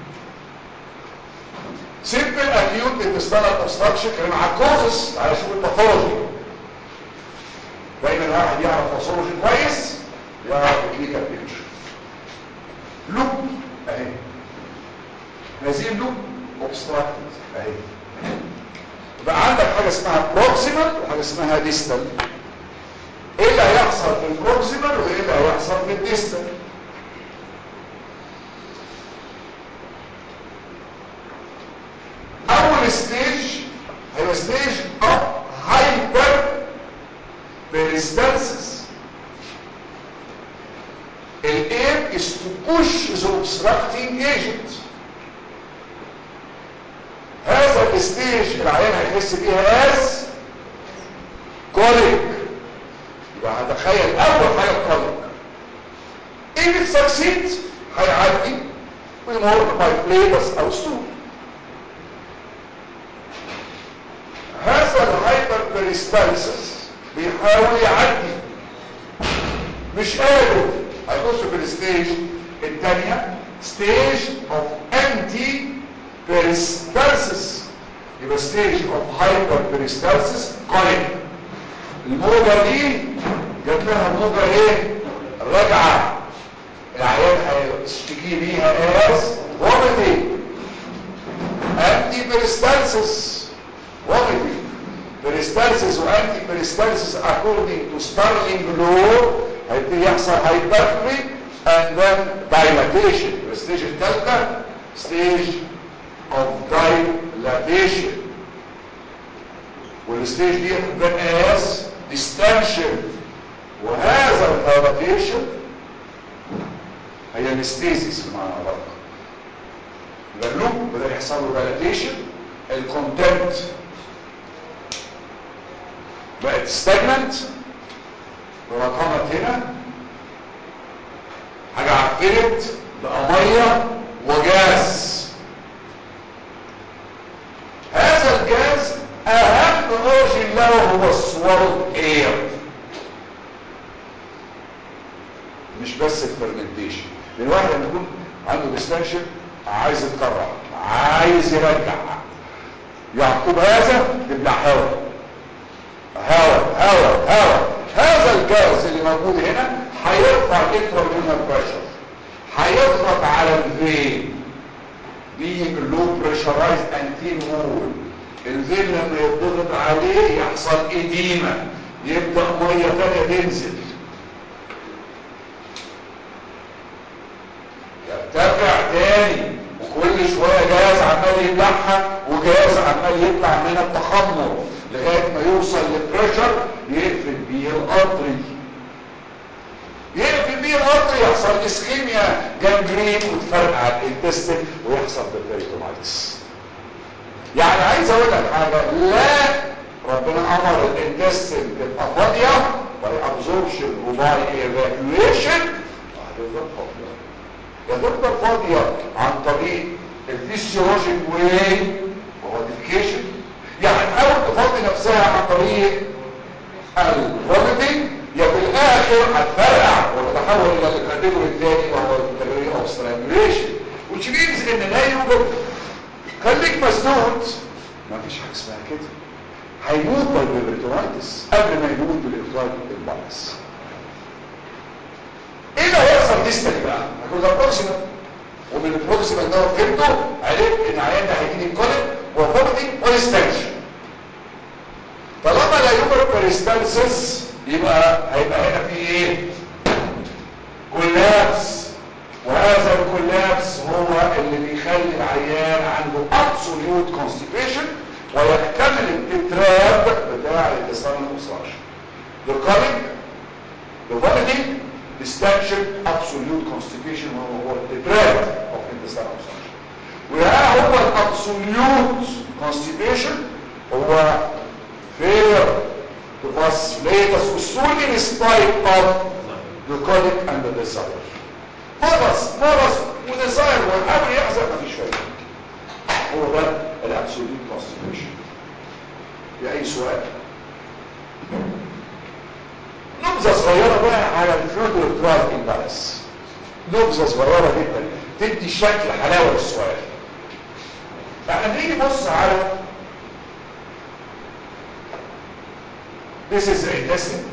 A: سيمبل اكيوت انتستانال اوبستراكشن كلام على الكوزس على شوف الباثولوجي دايما واحد يعرف باثولوجي كويس يعرف الكلينيكال بيكتشر لوب اهي هذه اللوب اوبستراكتد اهي يبقى عندك حاجه اسمها بروكسيمال وحاجه اسمها ديستال ايه اللي هيحصل في البروكسيمال وايه اللي هيحصل في الديستال اول ستيج هيبقى ستيج اوف هايبر بيريستالسيس الايم is to push the obstructing agent هذا الستيج العيان هيحس بيها از كوليك يبقى هتخيل اول حاجه كوليك if it succeeds هيعدي ويمر باي بليبس او ستول هذا الهايبر بيريستالسيس بيحاول يعدي مش قادر هيخش في الستيج الثانيه ستيج اوف انتي بيريستالسيس يبقى ستيج اوف هايبر بيريستالسيس قريب الموجه دي جات لها موجه ايه راجعه العيان هيشتكي بيها از vomiting انتي بيريستالسيس vomiting peristalsis وانتي peristalsis according to Starling law هيبتدي يحصل hypertrophy and then dilatation الستيج الثالثة stage of dilatation والستيج دي بتبان as distension وهذا الدايلاتيشن هي الاستيزيس بمعنى ادق يبقى اللوب بدا يحصل له دايلاتيشن الكونتنت بقت ستاجننت تراكمت هنا حاجه عفنت بقى ميه وجاز هذا الجاز اهم اورجن له هو السوالد اير مش بس الفرمنتيشن لان الواحد لما يكون عنده ديستنشن عايز يتكرر عايز يرجع يعقوب هذا تبلع هواء هواء هواء هواء هذا الجاز اللي موجود هنا هيرفع الانترا بريشر هيضغط على الفين being low pressurized anterior wall الفين لما يضغط عليه يحصل اديمة يبدأ مية تانية تنزل يرتفع تاني وكل شوية جهاز عمال يبلعها وجهاز عمال يطلع من التخمر لغاية ما يوصل للبريشر يقفل بيه الارتري يقفل بيه الارتري يحصل اسكيميا جانجرين وتفرقع الانتستين ويحصل بالبريتومايتس يعني عايز اقول لك حاجة لا ربنا امر الانتستين تبقى فاضية باي ابزوربشن وباي ايفاكيويشن هتفضل فاضية يا تفضل فاضية عن طريق الفيسيولوجيك واي وموديفيكيشن يعني تحاول تفضي نفسها عن طريق الفوميتنج يا في الاخر هتفرقع وتتحول الى الكاتيجوري الثاني وهو الكاتيجوري اوف سترانجوليشن which means ان لا يوجد خليك مسدود ما فيش حاجه اسمها كده هيموت بالبريتونايتس قبل ما يموت بالانفرايد البايس ايه اللي هيحصل ديستال بقى هنقول ده بروكسيمال ومن البروكسيمال ده فهمته عرفت ان العيان ده هيجي لي كوليك وفوميتنج ونستنشن طالما لا يوجد بريستالسيس يبقى هيبقى هنا في ايه كولابس وهذا الكولابس هو اللي بيخلي العيان عنده absolute constipation ويكتمل التتراب بتاع الانتصار المصاش the colic the vomiting distension absolute constipation هو هو التتراب of intestinal obstruction وها هو الابسوليوت constipation هو failure to phosphate والسولين type of the colic and the desire مرض مرض وديزاير والامر يحصل مفيش فايده هو ده الابسوليوت constipation في اي سؤال نبذه صغيره بقى على الفلويد ترايل امبالانس نبذه صغيره جدا تدي شكل حلاوه للسؤال احنا نيجي نبص على This is the intestine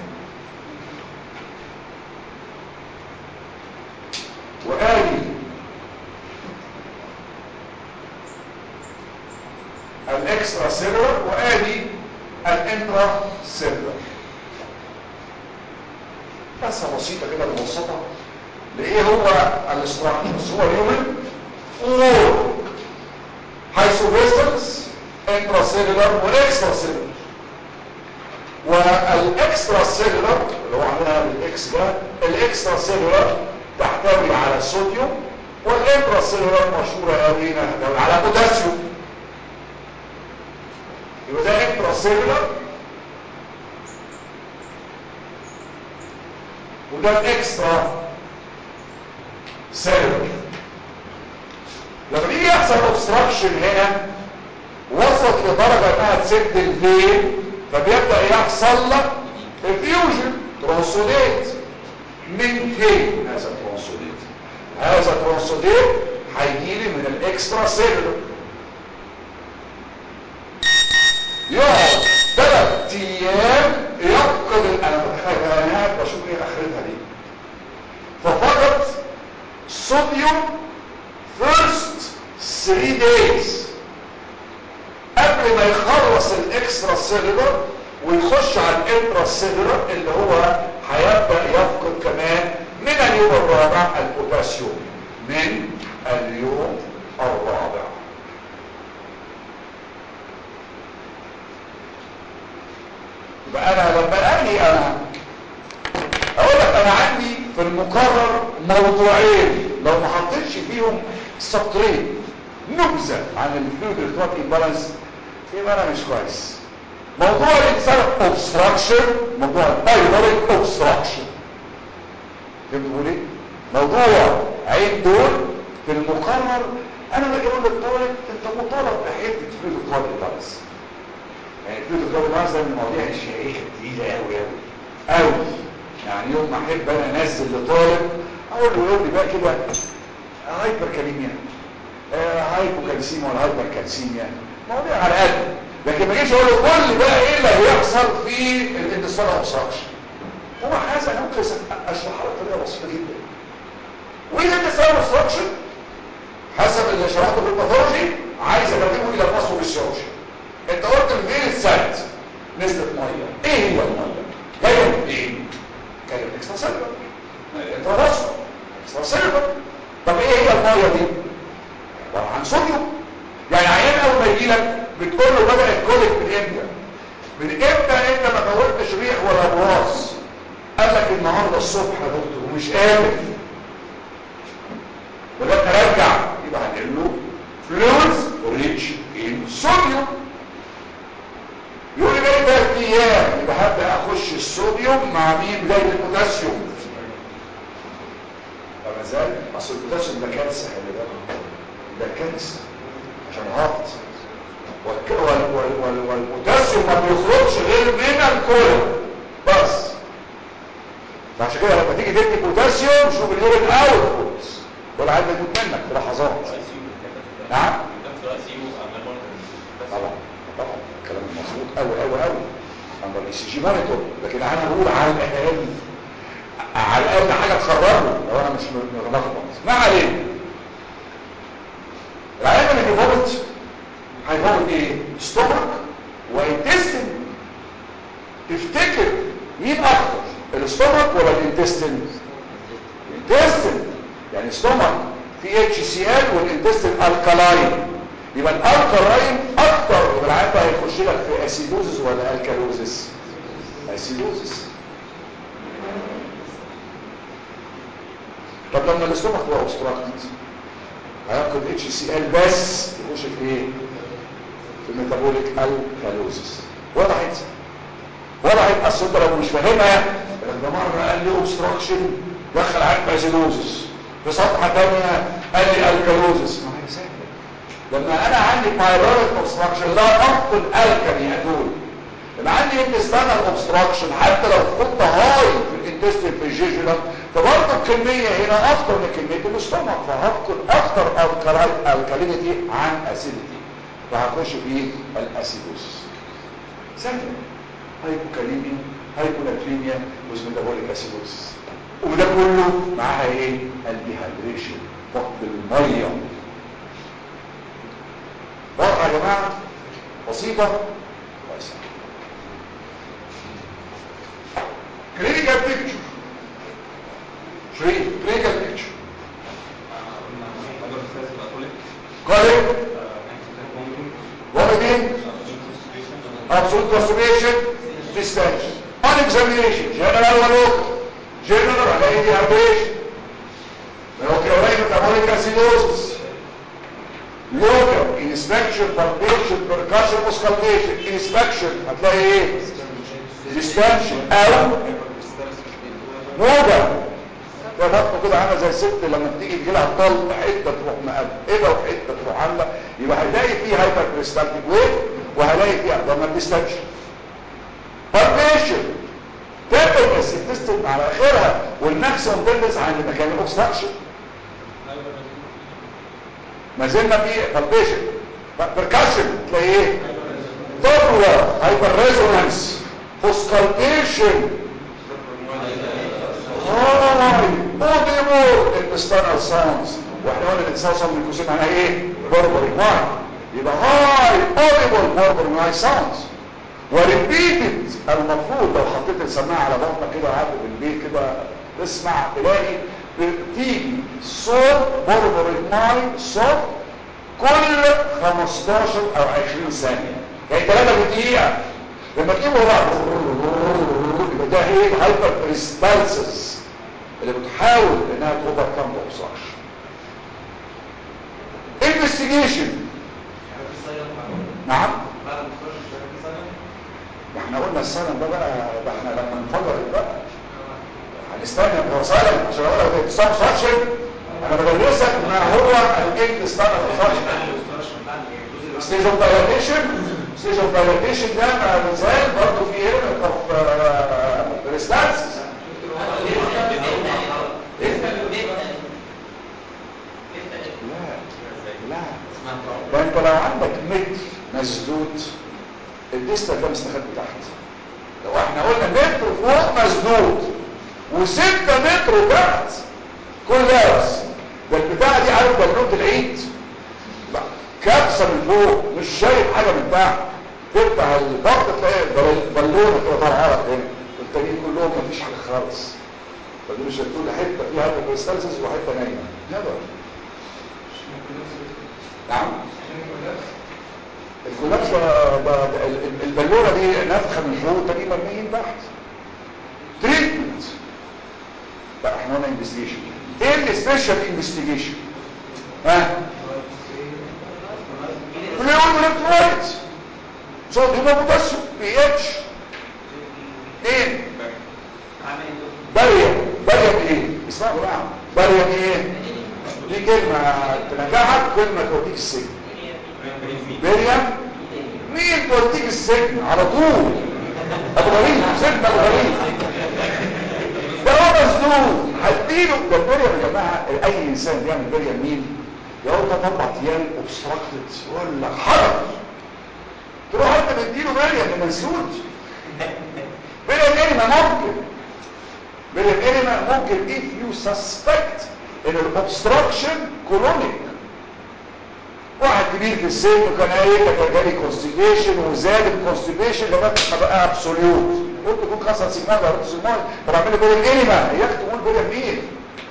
A: وآدي الاكسترا سيلولر وآدي الانترا سيلولر بس بسيطة كده مبسطة لإيه هو الاستراكشرز هو اليومن فور حيث فيسلز انترا سيلولر والاكسترا سيلولر والاكسترا سيلولر اللي هو عاملها بالاكس ده الاكسترا سيلولر تحتوي على الصوديوم والانترا سيلولر مشهوره قوي انها تحتوي على بوتاسيوم يبقى ده انترا سيلولر وده الاكسترا سيلولر لما يجي يحصل اوبستراكشن هنا وصلت لدرجه انها تسد الفين فبيبدا يحصل لك افيوجن ترانسوديت من فين هذا الترانسوديت هذا الترانسوديت هيجيلي من الاكسترا سيلولر يقعد ثلاث ايام يفقد انا بتخيل انا قاعد بشوف ايه اخرتها دي ففقد صوديوم فيرست 3 days قبل ما يخلص الاكسترا سيلولر ويخش على الانترا سيلولر اللي هو هيبدا يفقد كمان من اليوم الرابع البوتاسيوم من اليوم الرابع ايه انا اقول لك انا عندي في المقرر موضوعين لو ما حطيتش فيهم سطرين نبذه عن الفلويد الكترونيك امبالانس يبقى انا مش كويس موضوع الانسان اوبستراكشن موضوع البايولوجيك اوبستراكشن فهمتوا بقول ايه موضوع عين دول في المقرر انا باجي اقول للطالب انت مطالب بحته فلويد الكترونيك امبالانس يعني فلويد الكترونيك امبالانس ده من المواضيع الشائكه التقيله قوي قوي قوي يعني يوم ما احب انا انزل لطالب اقول له يقول لي بقى كده هايبر كاليميا آه هايبوكالسيميا ولا هايبر كالسيميا مواضيع على قد لكن ما جيش اقول له قول لي بقى ايه اللي هيحصل في الاندستريال اوبستراكشن طبعا هذا انا ممكن اشرحها لك بطريقه بسيطه جدا واذا الاندستريال اوبستراكشن حسب اللي شرحته في الباثولوجي عايز ارتبه الى الباثولوجي انت قلت الفيل سات نزلت ميه ايه هي الميه جايه من ايه جايه من اكسترا سيلولر انتراسل اكسترا سيلولر طب ايه هي الميه دي عباره عن صوديوم يعني عيان اول ما يجي لك بتقول له بدا الكوليك من امتى من امتى انت ما كونتش ريح ولا براس قال لك النهارده الصبح يا دكتور ومش قادر ولما نرجع يبقى هنقول له فلويدز ريتش ان صوديوم يقول لي بقى ثلاث ايام يبقى هبدا اخش الصوديوم مع مين بدايه البوتاسيوم فما زال اصل البوتاسيوم ده كارثه خلي بالك ده كارثه عشان هابط والك- وال- وال- وال- والبوتاسيوم ما بيخرجش غير من الكلى بس فعشان كده لما تيجي تدي بوتاسيوم شوف اليورين اوتبوت ولا عايز يموت منك في لحظات نعم طبعا طبعا الكلام المظبوط قوي قوي قوي عند الاي سي جي مونيتور لكن انا بقول على الاقل على الاقل حاجه تخرجه لو انا مش ملخبط ما علينا العيان اللي بيفوت هيفوت ايه ستومك وانتستين تفتكر مين اكتر الاستومك ولا الانتستين الانتستين يعني ستومك في اتش سي ال والانتستين الكالاين يبقى الالكالاين اكتر يبقى العيان ده هيخش لك في اسيدوزس ولا الكالوزس اسيدوزس طب لما الاستومك هو اوبستراكتد هياخد اتش سي ال بس يخش في ايه في الميتابوليك الكالوزس وضحت وضحت اصل انت لو مش فاهمها ده مره قال لي اوبستراكشن دخل عندك اسيدوزس في صفحه ثانيه قال لي الكالوزس ما هي سهله لما انا عندي بايلوريك اوبستراكشن لا انقل الكالي ادول لما عندي انتستانال اوبستراكشن حتى لو كنت هاي في الانتستين في الجيجولم فبرضه الكميه هنا اكتر من كميه الاستومك فهفقد اكتر الكالينيتي عن اسيديتي فهخش في الاسيدوس سهله هايبوكاليميا هايبوناتريميا وزميتابوليك اسيدوس وده كله معاها ايه الديهايدريشن فقد الميه واضحه يا جماعه بسيطه كويسه كلينيكال بيكتشر شريف كلينيكال بيكتشر قال vomiting absolute constipation distension on examination general or local general هلاقي dehydration myocardial metabolic acidosis local inspection palpation percussion auscultation inspection هتلاقي ايه distension او موجة ده بطنه كده عامله زي الست لما بتيجي تجي لها الطلق حته تروح مقبله وحته تروح عامله يبقى هيلاقي فيه هايبر بريستالتيك ويت وهلاقي فيه ابدومينال ديستنشن بالبيشن تبرس التستن على اخرها والماكسيموم تلبس عند مكان الاوبستراكشن ما زلنا في بالبيشن بركاشن تلاقي ايه دوبلر هايبر ريزونانس فوسكالتيشن هاي اوديبل انتستانال ساوندز واحنا قلنا الانتستانال من قوسين معناها ايه بربري واي يبقى هاي اوديبل بربري واي ساوندز وريبيتد المفروض لو حطيت السماعه على بطنك كده وقعدت في البيت كده تسمع تلاقي بتيجي صوت بربري واي صوت كل 15 او 20 ثانيه يعني 3 دقيقه لما تجيبه بقى موجود يبقى ده ايه هايبر بريستالسيس اللي بتحاول انها توفر كام اوبستراكشن انفستيجيشن نعم ما احنا قلنا السلم ده بقى ده احنا لما نفجر بقى هنستنى هو سلم عشان اقول لك اتصال ساتشن انا بدرسك ما هو الايه استنى ستيج اوف دايلاتيشن ستيج اوف دايلاتيشن ده ما مثال برضه في ايرمنت اوف ريستانس لا لا ده انت لو عندك متر مسدود الديستال ده مستخبي تحت لو احنا قلنا متر فوق مسدود وستة متر تحت كولابس ده البتاعة دي عارف بالونة العيد لا كبسة من فوق مش شايف حاجة من تحت تفتح البطن تلاقي بل- بالونة كده طالعة لك هنا التانيين كلهم مفيش حاجة خالص فدي مش هتقول حتة فيها هايبر كريستالسيس وحتة نايمة نبر نعم الكولابس ده- ده- ده- ال- البالونه دي نفخه من فوق تاني مرميين تحت تريتمنت لا احنا قلنا انفستيجيشن ايه السبيشال انفستيجيشن ها فلويد الكترولايت صوديوم وبوتاسيوم بي اتش اثنين باريوم باريوم ايه اسمعوا بقى باريوم ايه دي كلمه تنجحك كلمه توديك السجن مريم مين توديك السجن على طول ابو غريب سجن ابو غريب ده هو مسدود هديله ده مريم يا جماعه اي انسان بيعمل مريم مين يقعد ثلاث اربع ايام اوبستراكتد ولا حرق تروح انت مديله مريم مسدود مريم ايه ما ممكن مريم ايه ما ممكن if you suspect ان الاوبستراكشن كولونيك واحد كبير في السن وكان قايل لك جالي كونستيبيشن وزاد الكونستيبيشن لغايه ما بقى ابسوليوت قلت يكون كسر سيجمال ولا رد سيجمال طب اعمل لي بيريم انيما اياك تقول بيريم مين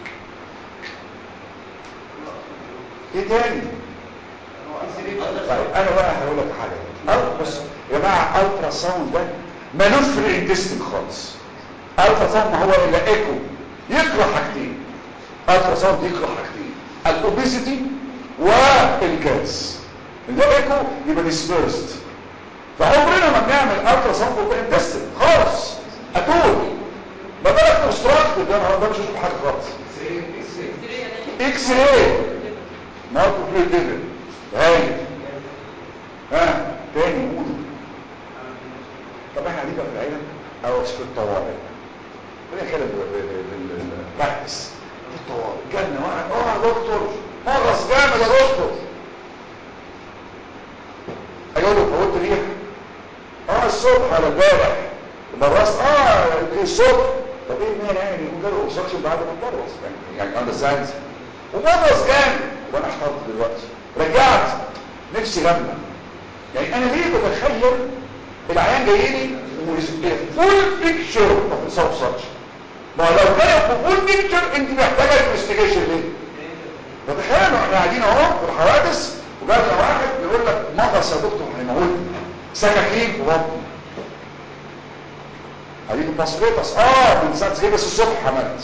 A: ايه تاني طيب انا بقى هقول لك حاجه أو بص يا جماعه الترا ساوند ده ملوش في الانتستين خالص الترا ساوند ما هو الا ايكو يكره حاجتين الترا ساوند يكره حاجتين الاوبيسيتي والكاس ده ايكو يبقى ديسبيرست فعمرنا ما بنعمل الترا ساوند في الانتستين خالص اتول ما بالك اوستراكت ده انا ما اقدرش اشوف حاجه خالص اكس راي ماركو فلويد ليفل هاي ها تاني قول طب احنا قاعدين بقى في العيله او في الطوارئ خلينا نتكلم بالبراكتس في الطوارئ جالنا واحد اه يا دكتور مغص جامد يا دكتور اقول له فوت ريح اه الصبح على امبارح البراس اه ايه الصبح طب ايه المانع يعني يكون جاله اوبستراكشن بعد ما اتبرص يعني يعني اندرستاند وبرص جامد وانا احترت دلوقتي رجعت نفسي لما يعني انا ليه بتخيل العيان جاي لي فول بيكتشر اوف ساوث ساتش ما لو كان فول بيكتشر انت محتاجه انفستيجيشن ليه فتخيلوا احنا قاعدين اهو في الحوادث وجالنا واحد بيقول لك مغص يا دكتور هيموتني سكاكين في بطني قاعدين باسبيتس اه من ساعه جه بس الصبح عملت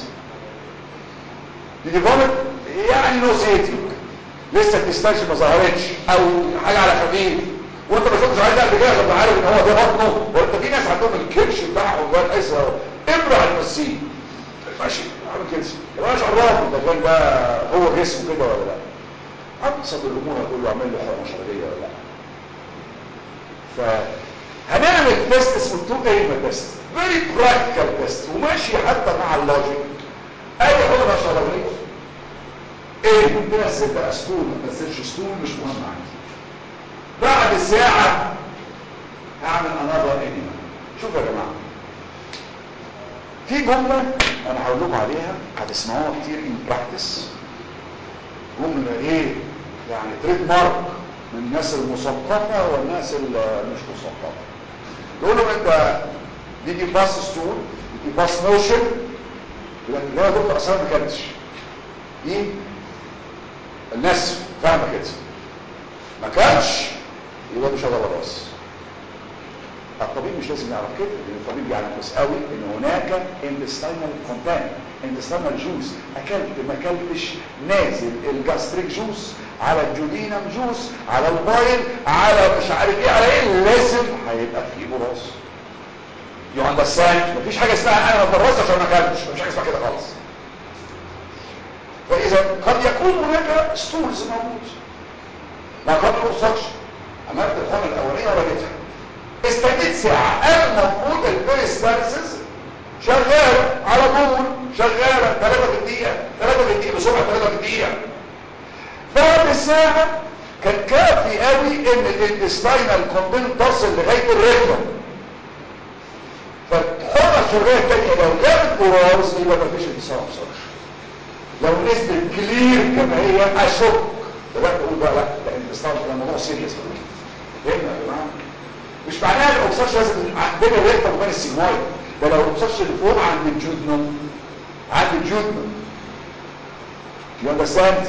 A: دي فومت يعني نوزيتي لسه التستاشن ما ظهرتش او حاجه على خفيف وانت ما شفتش عايز قبل كده طب عارف ان هو ده بطنه وانت في ناس عندهم الكرش بتاعهم جوه القيصر ابرع المسين ماشي عامل كده يبقى مش عرفني ده كان ده هو جسمه كده ولا لا ابسط الامور هتقول له اعمل له حقنه شرجيه ولا لا فهنعمل تيست اسمه تو ايما تيست فيري براكتيكال تيست وماشي حتى مع اللوجيك اي حقنه شرجيه ايه تنزل بقى ستول ما تنزلش ستول مش مهم عندي بعد ساعة هعمل انظر انيما شوفوا يا جماعة في جملة انا هقول لكم عليها هتسمعوها كتير ان براكتس جملة ايه يعني تريد مارك من الناس المثقفة والناس اللي مش مثقفة يقول لهم انت دي باس ستول دي باس موشن يقول لك لا يا دكتور اصلا ما كانتش دي الناس فاهمه كده ما كانش يبقى مش هذا راس الطبيب مش لازم يعرف كده لان الطبيب يعلم كويس قوي ان هناك intestinal content intestinal juice اكلت ما اكلتش نازل الجاستريك جوس على الجودينم جوس على البايل على مش عارف ايه على ايه لازم هيبقى فيه براس يو اندرستاند مفيش حاجه اسمها انا براس عشان ما اكلتش مفيش حاجه اسمها كده خالص فاذا قد يكون هناك ستولز موجود ما قد يوصلش عملت الخانه الاولانيه ورميتها استنيت ساعه المفروض البيريستالسيس شغاله على طول شغاله 3 في الدقيقه 3 في الدقيقه بسرعه 3 في الدقيقه بعد ساعه كان كافي قوي ان الانتستاينال كومبين تصل لغايه الريكتوم فالحرة الشرية التانية لو جابت براز يبقى مفيش انتصار صدر لو نزلت كلير كما هي اشك بدأت اقول بقى لا ده انتصار ده موضوع سيريس فهمنا يا جماعه مش معناها الاوكسجين لازم عندنا الريكتوم وبين السيجمويد ده لو الاوكسجين اللي فوق عند الجودنوم عند الجودنوم you understand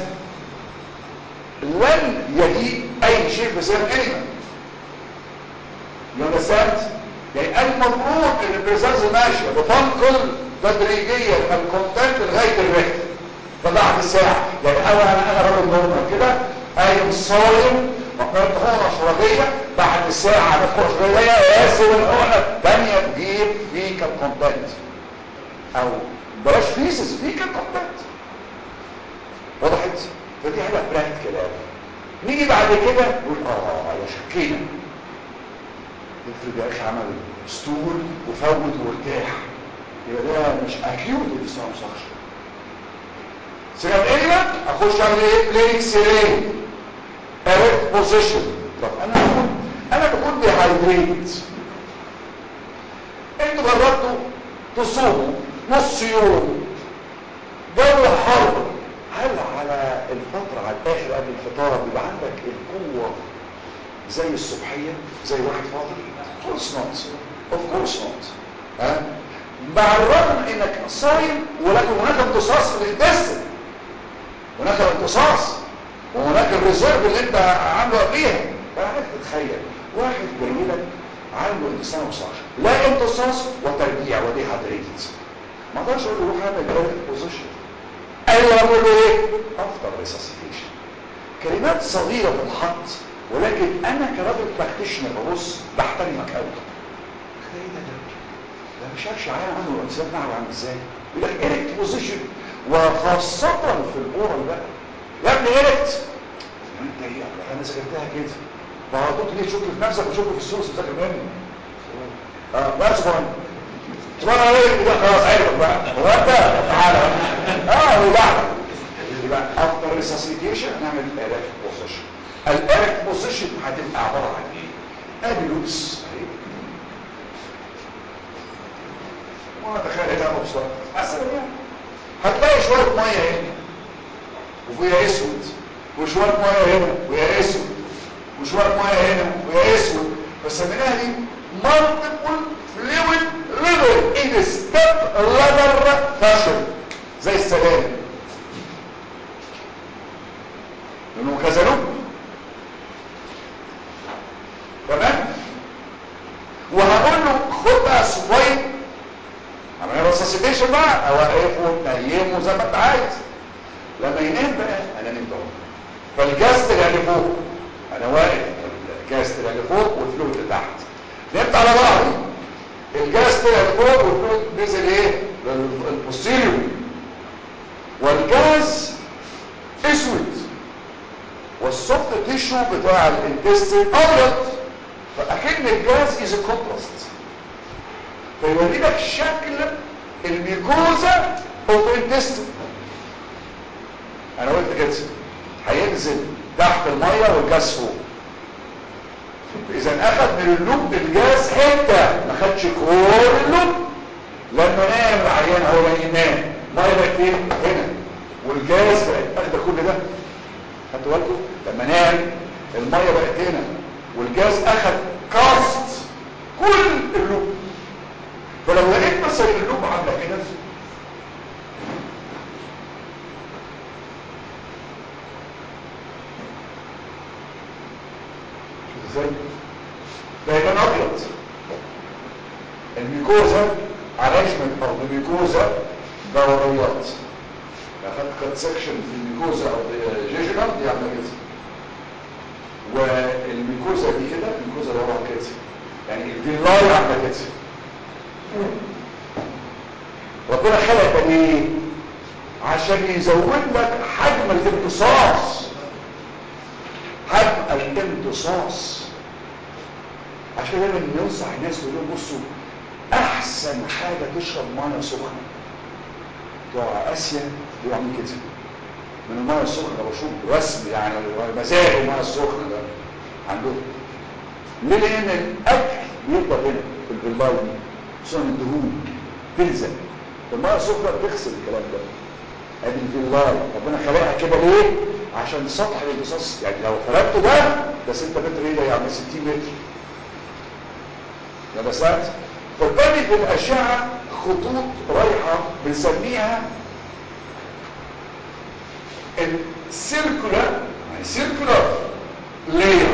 A: لن يجيء اي شيء في سير انيمال you understand يعني المفروض ان البريزانس ماشيه بتنقل تدريجيا الكونتنت لغايه الريكت فبعد ساعه يعني اولا انا راجل نورمال كده قايم صايم وقرأت حقنه شرابيه بعد ساعه بدخل شرابيه ياسر الحقنه الثانيه تجيب فيكال كونتنت او بلاش فيسز فيكال كونتنت وضحت فدي حاجه براكتيكال قوي نيجي بعد كده نقول اه يا شكينا افرض يا اخي عمل ستول وفوت وارتاح يبقى ده مش اكيوت انتصام صخر سيجاب انيما اخش اعمل ايه بلينك سيرين اريكت بوزيشن طب انا بكون انا بكون ديهايدريت انتوا جربتوا تصوموا نص يوم جو حر هل على الفترة على الاخر قبل الفطار بيبقى عندك القوة زي الصبحية زي واحد فاضل of course not of course not ها مع الرغم انك صايم ولكن هناك امتصاص في الجسد هناك امتصاص وهناك الريزيرف اللي انت عامله قبليها فعليك تتخيل واحد جاي لك عنده انتصام وصاش لا امتصاص وترجيع ودي هدريتد ما اقدرش اقول له روح اعمل ايه بوزيشن ايوه اقول له ايه افضل ريساسيتيشن كلمات صغيره بتتحط ولكن انا كراجل براكتيشنر ببص بحترمك قوي ايه ده ده ده مش عارف شعار عنه الانسان نعرف عامل ازاي يقول لك ايركت بوزيشن وخاصه في الاورال بقى يا ابني ايركت انت ايه انا ذاكرتها كده فهتقول ليه تشك في نفسك وتشك في السورس بتاعك مني اه بس فاهم تبقى ايه ده خلاص عرفت بقى هو انت تعالى اه وبعد يبقى افتر ريساسيتيشن نعمل ايركت بوزيشن الارك بوزيشن هتبقى عباره عن ايه ابيلوتس وانا تخيل ده مبسوط مثلا يعني هتلاقي شويه ميه هنا وفيها اسود وشويه ميه هنا ويا اسود وشويه ميه هنا ويا اسود فسميناها دي مالتيبل فلويد ليفل ان ستيب لادر فاشن زي السلالم لانه كذا لون تمام وهقول له خد بقى سوايب عمليه ريسسيتيشن بقى اوقفه نيمه زي ما انت عايز لما ينام بقى انا نمت اهو فالجاست اللي فوق انا واقف الجاست اللي فوق والفلويد اللي تحت نمت على ظهري الجاست اللي فوق والفلويد نزل ايه للبوستيريور والجاز اسود والسوفت تيشو بتاع الانتستين ابيض فاكن الجاز از كونتراست فيوري لك شكل الميكوزا اوف انتستين انا قلت كده هينزل تحت الميه والجاز فوق اذا اخذ من اللوب الجاز حته ما خدش كل اللوب لما نام العيان هو ينام ميه بقت ايه هنا والجاز بقت اخده كل ده خدتوا بالكم لما نام الميه بقت هنا والجاز اخذ كاست كل اللوب فلو لقيت مثلا اللوب عامله كده شوف ازاي ده يبقى ابيض الميكوزا arrangement of the mucosa دوريات اخدت كات سكشن في الميكوزا او الجيجنال دي عامله كده والميكوزا دي كده الميكوزا اللي وراها كده يعني الفيلاي عامله كده ربنا خلق ليه عشان يزود لك حجم الامتصاص حجم الامتصاص عشان دايما ينصح الناس يقول لهم بصوا احسن حاجه تشرب ميه سخنه بتوع اسيا بيبقوا عاملين كده من الميه السخنه بشوف رسم يعني مزاج الميه السخنه ده عندهم ليه لان الاكل بيفضل هنا في الفيلاي دي خصوصا الدهون تلزق الميه السخنه بتغسل الكلام ده ادي الفيلاي ربنا خلقها كده ليه عشان سطح الامتصاص يعني لو فردته ده ده 6 متر ايه ده يعني 60 متر ده بسات فبالتالي في الاشعه خطوط رايحه بنسميها السيركولار يعني سيركولار لاير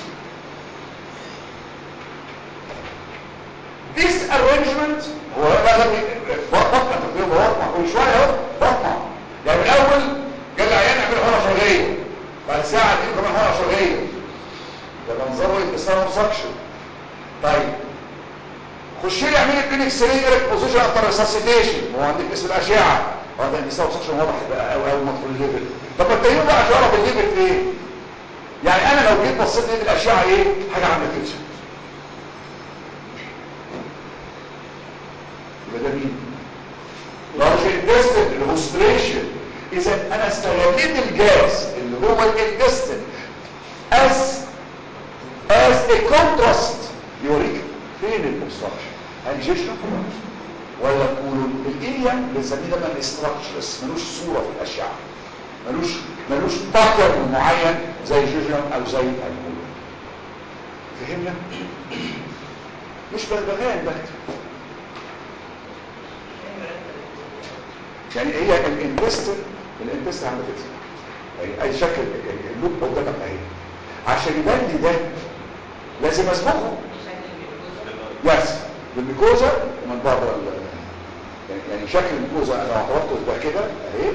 A: This arrangement هو لازم بطنة تقدير بطنة كل شوية اهو بطنة يعني الأول قال العيان يعمل حرة شرعية بعد ساعة دي كمان حرة شرعية ده منظره انتصار سكشن طيب خش لي اعمل لي كلينيك سرير بوزيشن افتر ريسسيتيشن هو عندك اسم الاشعه هو ده انتصار سكشن واضح بقى قوي قوي مدخل الليفل طب انت ايه بقى عشان اعرف الليفل فين يعني انا لو جيت بصيت لقيت الاشعه ايه حاجه عامله كده يبقى ده مين لارج انتستين الهوستريشن اذا انا استغليت الجاز اللي جوه الانتستين as as a contrast يوريك فين الاوبستراكشن هل جيشنا ولا كولون الاريا بنسميه ده من استراكشرز ملوش صوره في الاشعه ملوش ملوش باترن معين زي جيجنم او زي الكولون فهمنا مش بغبغان بكتب يعني هي الانتستين الانتستين عامله كده يعني اي شكل اللوب قدامك اهي عشان يبان لي ده لازم اسبقه يس بالميكوزا ومن بره ال يعني, يعني شكل الميكوزا انا اعتبرته ده كده اهي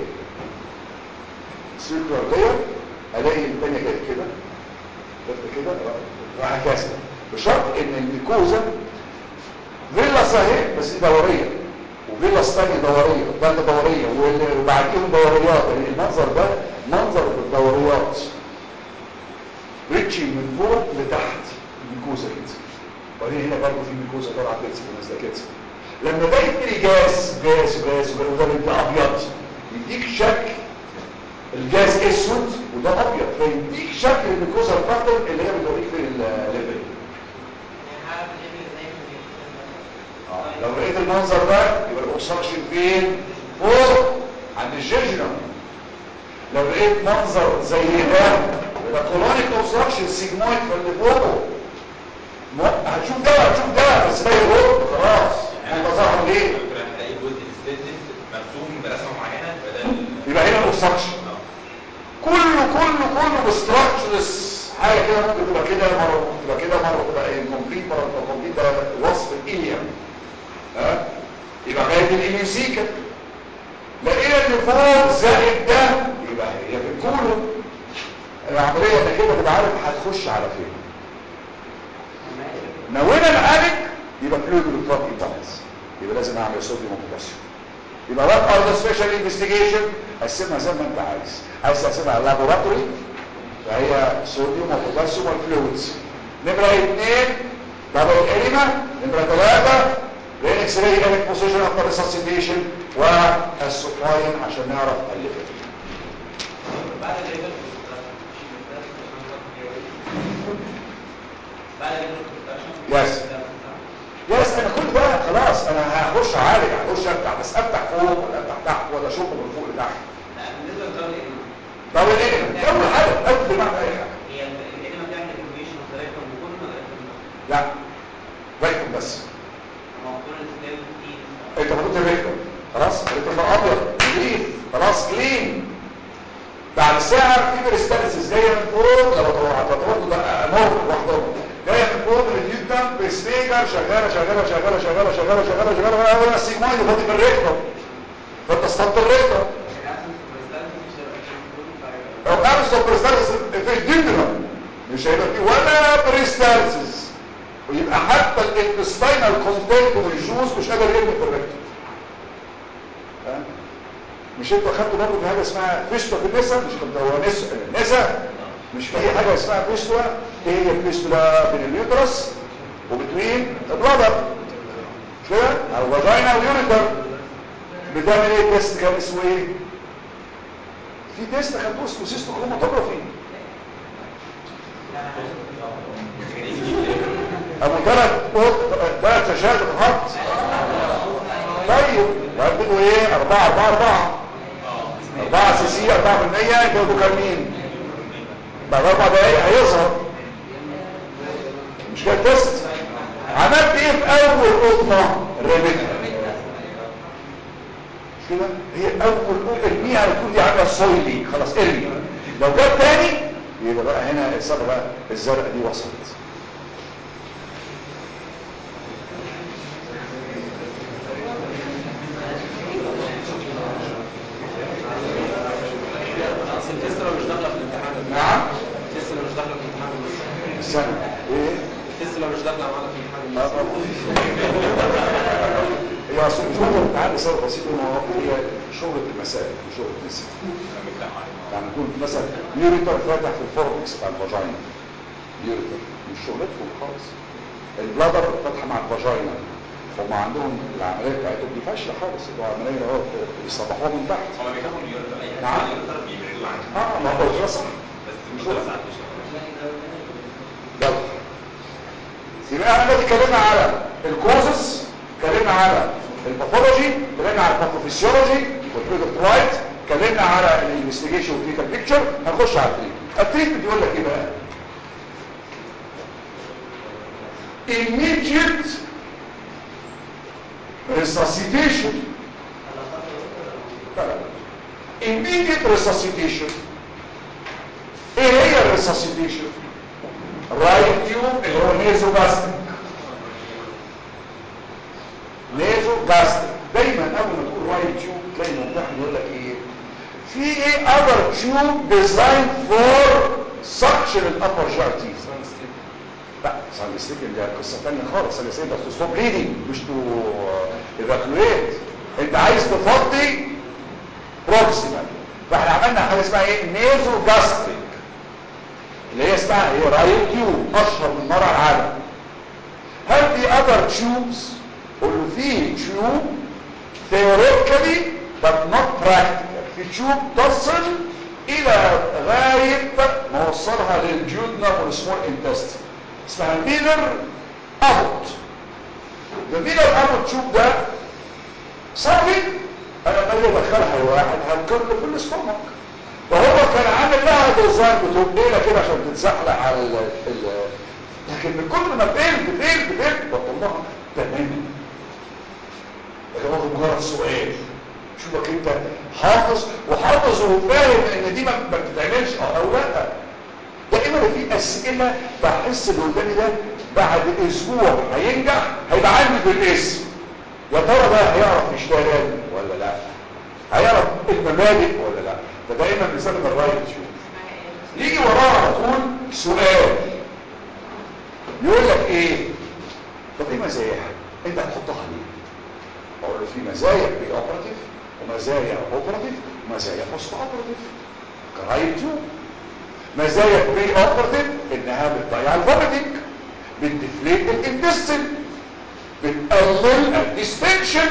A: سيركلر لاير الاقي الثانيه كده كده كده وهكذا بشرط ان الميكوزا فيلاس اهي بس دي دوريه وفيلاس ثانيه دوريه ثالثه دوريه وبعديهم دوريات يعني المنظر ده منظر بالدوريات ريتشي من فوق لتحت الميكوزا كده وبعدين هنا برضه في ميكوزا طالعه كده ونازله كده لما ده يديني جاز جاز جاز وده يبقى ابيض يديك شكل الجاز اسود وده ابيض فيديك شكل الميكوزا البطل اللي هي بتوريك في الليفل لو لقيت المنظر ده يبقى الاوبستراكشن فين فوق عند الجيجنم لو لقيت منظر زي ده يبقى كولونيك اوبستراكشن سيجمويد اللي فوقه هتشوف ده هتشوف ده بس ده يرد خلاص انت ظهر ليه
C: هتلاقي جزء الستيتس مرسوم برسمه معينه فده
A: يبقى هنا الاوبستراكشن كله كله كله بستراكشرز حاجه كده ممكن تبقى كده مره ممكن تبقى كده مره تبقى انكمبليت مره تبقى كومبليت ده وصف الاليم ها يبقى غايه الاليوسيكا لقينا اللي فوق زائد ده يبقى هي في الكولو العمليه انك كده تبقى عارف هتخش على فين نوينا نعالج يبقى فلويد الكترات امبالانس يبقى لازم اعمل صوديوم وبوتاسيوم يبقى وات ار ذا سبيشال انفستيجيشن قسمها زي ما انت عايز عايز تقسمها على اللابوراتوري فهي صوديوم وبوتاسيوم والفلويدز نمره اثنين دبل اريما نمره ثلاثه الاكس راي ايريك بوزيشن افتر ريسسيتيشن والسوفاين عشان نعرف الليفل
E: بعد الليفل بعد الليفل
A: يس يس انا كل ده خلاص انا هخش عالج هخش افتح بس افتح فوق ولا افتح تحت ولا اشوفه من فوق لتحت
E: بالنسبه للدوري
A: طب ايه اول حاجه اول بمعنى اي حاجه
E: هي الانما بتعمل انفورميشن وطريقه وكل ما
A: لا ريكتوم بس
E: هو كل السلايد دي
A: انت المفروض الريكتوم خلاص الريكتوم ده ابيض نضيف خلاص كلين بعد ساعه في بريستاليسيس جايه من فوق لو هتطلع ده نور واحده جايه من فوق من الديوب ده مثلا بسميكر شغاله شغاله شغاله شغاله شغاله شغاله شغاله هو السيجمويد فاضي في الريكتم فانت اصطدت الريكتم لو ارسل بريستالسيس في الديدرم مش هيبقى فيه ولا بريستالسيس ويبقى حتى الانتستينال كونتنت والجوز مش قادر يبني في الريكتم فاهم؟ مش انت خدت برضه في حاجه اسمها فيستو في النسا مش كنت هو نسا نسا مش في حاجه اسمها فيستولا ايه هي الفيستولا بين اليوترس وبتوين البلادر مش كده او فاجينا ويوريتر بتعمل ايه تيست كان اسمه ايه في تيست خدوه اسمه سيستو كروماتوجرافي ابو ثلاث ثلاث شاشات بتتحط طيب وهتبقوا ايه 4 4 4 4 سي سي 4% يبقوا كام مين بعد اربع دقايق هيظهر مش كده تيست عملت ايه في اول قطمه رميتها مش كده هي اول قطمه ارميها يكون دي عامله سويلي خلاص ارمي لو جت تاني يبقى بقى هنا الصبغه بقى الزرقاء دي وصلت
C: التست لو مش داخله في الامتحان
A: نعم
C: التست لو مش داخله في الامتحان
A: السنه ايه
C: التست لو مش داخله معانا في
A: اه
C: الامتحان
A: طبعا هي اصل شغل الامتحان بسبب بسيط ان هو هي شغلة المسائل مش شغلة النساء يعني يكون مثلا يوريتر فاتح في الفورمكس بتاع الفاجينا يوريتر مش شغلتهم خالص البلادر فاتحه مع الفاجينا هم عندهم العمليه بتاعتهم دي فاشله خالص اللي هو عمليه اهو بيصبحوها من تحت
C: هما بيخافوا من اليوريتر اي
A: نعم.
C: حاجه اليوريتر بيبعدوا عنها
A: اه ما هو ده صح
C: بس المشكله ساعات مش
A: يلا يبقى احنا دلوقتي اتكلمنا على الكوزس اتكلمنا على الباثولوجي اتكلمنا على الباثوفيسيولوجي والبريدكت رايت اتكلمنا على الانفستيجيشن والكلينيكال بيكتشر هنخش على التريتمنت التريتمنت يقول لك ايه بقى immediate resuscitation لا لا immediate resuscitation ايه هي الريساسيتيشن رايت تيوب اللي هو نيزو جاستريك نيزو جاستريك دايما اول ما تقول رايت تيوب تلاقي الممتحن يقول لك ايه في ايه other tube designed for suction الابر جي لا سانستيكن دي قصه ثانيه خالص سانستيكن ده تو ستوب بليدنج مش تو ايفاكويت انت عايز تفضي بروكسيمال فاحنا عملنا حاجه اسمها ايه نيزو جاستريك اللي هي اسمها ايه رايل تيوب اشهر من نار على العالم هل في اذر تيوبس قول له في تيوب theoretically but not practical في تيوب تصل الى غايه ما وصلها للجيودنم والسمول انتستين اسمها ميلر ابوت الميلر ابوت تيوب ده صافي انا لما اجي ادخلها لواحد هنكله في الاستومك وهو كان عامل لها ديزاين بتوبيله كده عشان تتزحلق على ال ال لكن من كتر ما بتقل بتقل بتقل بطلها تماما لكن هو مجرد سؤال شوفك انت حافظ وحافظ وفاهم ان دي ما ما بتتعملش اه او لا دائما في اسئله بحس اللي قدامي ده بعد اسبوع هينجح هيبقى عندي في الاسم يا ترى ده هيعرف يشتغل ولا لا هيعرف المبادئ ولا لا فدايما بنستخدم الرايت تيوب يجي وراها على طول سؤال يقول لك ايه طب ايه مزاياها انت هتحطها ليه اقول له في مزايا بري اوبراتيف ومزايا اوبراتيف ومزايا بوست اوبراتيف كرايت تيوب مزايا بري اوبراتيف انها بتضيع الفوميتنج بتدفليت الانتستين بتقلل الديستنشن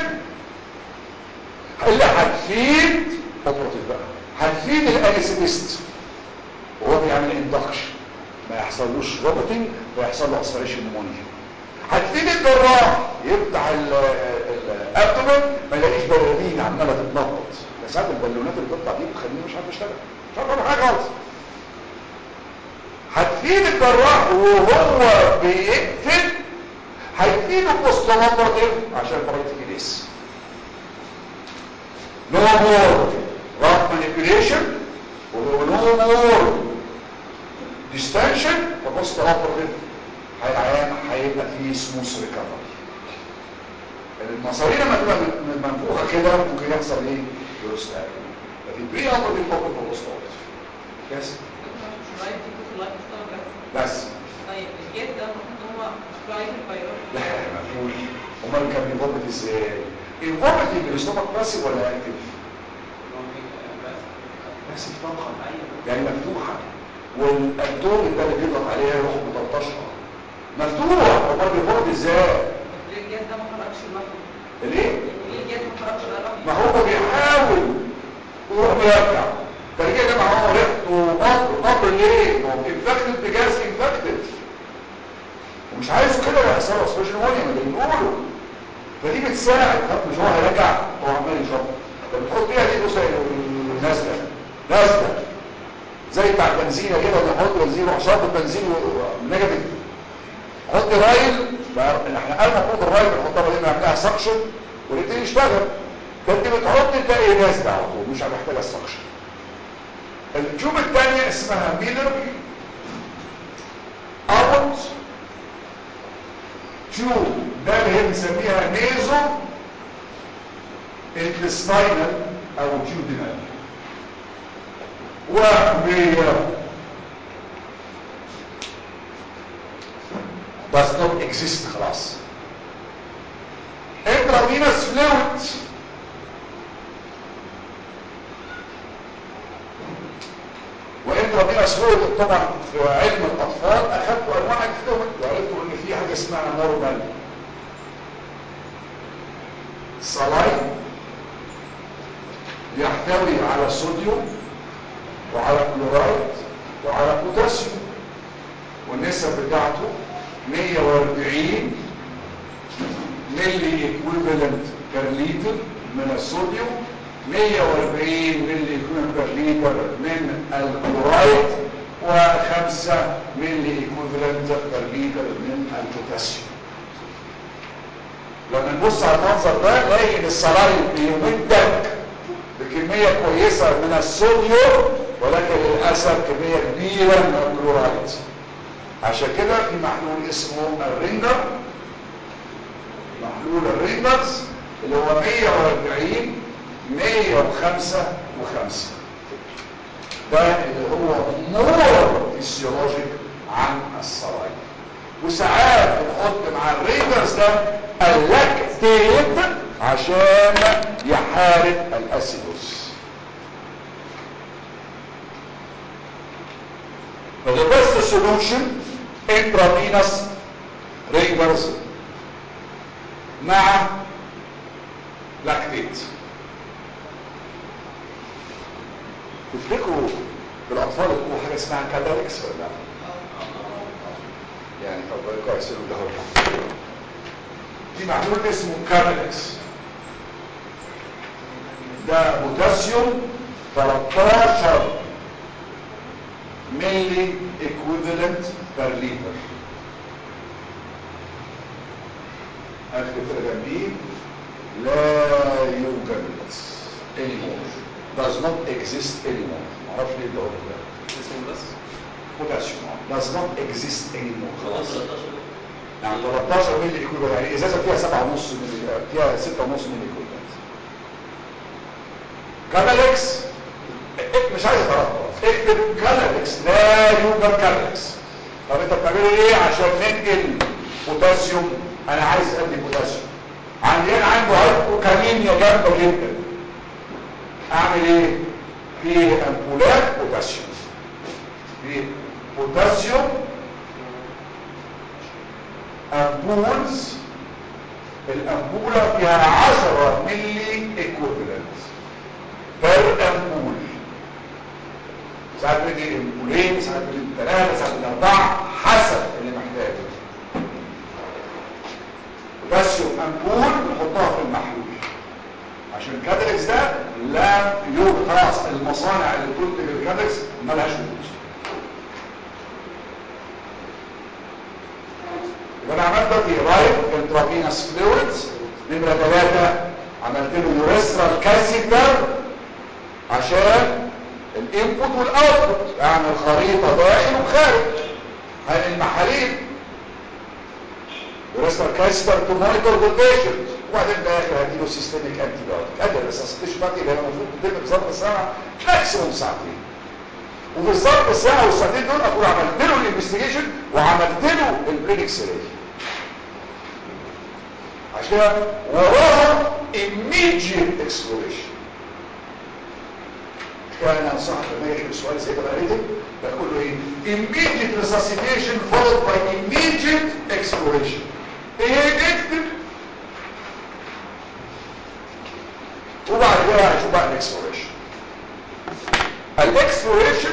A: اللي هتفيد اوبراتيف بقى هتفيد الانستيست وهو بيعمل اندكشن ما يحصلوش فوميتنج ويحصل له اسبريشن نمونيا هتفيد الجراح يفتح الابدومن ما يلاقيش بلالين عماله تتنطط بس ساعات البالونات اللي بتطلع دي بتخليني مش عارف اشتغل مش عارف اعمل حاجه خالص هتفيد الجراح وهو بيقفل هيفيده بوست اوبراتيف عشان برايتك ليس no more rough manipulation no more distension for post operative العيان هيبقى فيه سموث ريكفري المصارين لما تبقى من- منفوخه كده ممكن يحصل ايه؟ يورستال لكن بري اوبر دي فوق البوست بس
D: مش رايح يكون في اللايف ستايل بس
A: بس
D: طيب الجهاز ده المفروض ان هو رايح الفيروس
A: لا ما فيهوش امال كان بيفومت ازاي؟ الفومت بالاستومك باسيف ولا اكتف؟ باسيف طبعا يعني مفتوحه والابدومن ده اللي بيضغط عليها يروح مطرطشها مفتوح امال بيفومت ازاي؟
D: ليه الجهاز ده ما خرجش لوحده
A: ليه؟
D: يعني ليه الجهاز ما خرجش لوحده
A: ما هو بيحاول ويروح يرجع فالجاي ده مع هو ريحته قطر قطر ليه؟ ما هو انفكتد بجاز انفكتد ومش عايزه كده يحصل له اسبوجين مونيا ما بنقوله فدي بتساعد طب مش هو هيرجع هو عمال يشرب طب بتحط فيها دي بص نازله نازله زي بتاع البنزينه كده نحط بنزين وروح شاط البنزين نيجاتيف حط رايل بقى- احنا قال المفروض الرايل بنحطها بعدين نعملها سكشن ونبتدي نشتغل فانت بتحط تلاقي نازله على طول مش محتاجه سكشن التيوب الثانيه اسمها ميلر اوت تيوب ده اللي هي بنسميها نيزو انتستاينال او جيودينال وهي does not exist خلاص intravenous fluid وانترافينوس فلويد طبعا في علم الاطفال اخذت انواع الفلويد وعرفتوا ان في حاجه اسمها نورمال صلاين يحتوي على صوديوم وعلى كلورايد وعلى بوتاسيوم والنسب بتاعته 140 ملي ايكويفالنت بير لتر من الصوديوم 140 ملي ايكويفالنت بير لتر من الكلورايد و5 ملي ايكويفالنت بير لتر من البوتاسيوم لما نبص على المنظر ده نلاقي ان الصلايل بيمدك بكمية كويسة من الصوديوم ولكن للأسف كمية كبيرة من الكلورايد عشان كده في محلول اسمه الرينجر محلول الرينجرز اللي هو 140 105 و5 ده اللي هو مور فيسيولوجيك عن الصلايل وساعات بنحط مع الرينجرز ده اللاكتيت عشان يحارب الاسيدوس So the best solution intravenous ringers مع لاكتيت تفتكروا بالاطفال يكونوا حاجه اسمها كاداليكس ولا لا؟ يعني طب كويس انه ده هو في محلول اسمه كاداليكس ده بوتاسيوم 13 ملي equivalent per liter اكتب كده جنبيه لا يوجد anymore does not exist anymore معرفش ليه ده ده
C: اسمه بس
A: بوتاسيوم does not exist anymore
B: خلاص
A: خلاص
B: 13
A: يعني 13 ملي equivalent يعني ازازه فيها 7.5 ملي فيها 6.5 ملي equivalent كالاليكس مش عايز اتربط اكتب كالاليكس لا يوجد كالاليكس طب انت بتعمله ايه عشان ننقل بوتاسيوم انا عايز ادي بوتاسيوم عندي انا عنده هايبوكاليميا جامده جدا اعمل ايه في امبولات بوتاسيوم في بوتاسيوم امبولز الامبولة فيها 10 ملي ايكوفالنت بير امبول ساعات بدي امبولين ساعات بدي ثلاثة ساعات بدي اربعة حسب اللي محتاجه بوتاسيوم امبول بنحطها في المحلول عشان الكادريكس ده لا يوجد خلاص المصانع اللي تنتج الكادريكس ملهاش وجود يبقى انا عملت دلوقتي رايت انترافينس فلويدز نمره ثلاثه عملت له يوريسترال كاسيتر عشان الانبوت والاوتبوت اعمل خريطه داخل وخارج هل المحاليل وريستر كاستر تو مونيتور ذا بيشنت وبعدين في الاخر هديله سيستميك انتي بايوتيك ادي الريسسيتيشن بتاعتي اللي هي المفروض تتم في ظرف ساعه ماكسيموم ساعتين وفي الظرف الساعه والساعتين دول اكون عملت له الانفستيجيشن وعملت له البريدكسيليشن عشان كده وراها immediate exploration كان انصحك لما يجي السؤال زي ده بقى ريتم بقول له ايه immediate resuscitation followed by immediate exploration ايه اكتب وبعد كده هنشوف بقى الاكسبلوريشن الاكسبلوريشن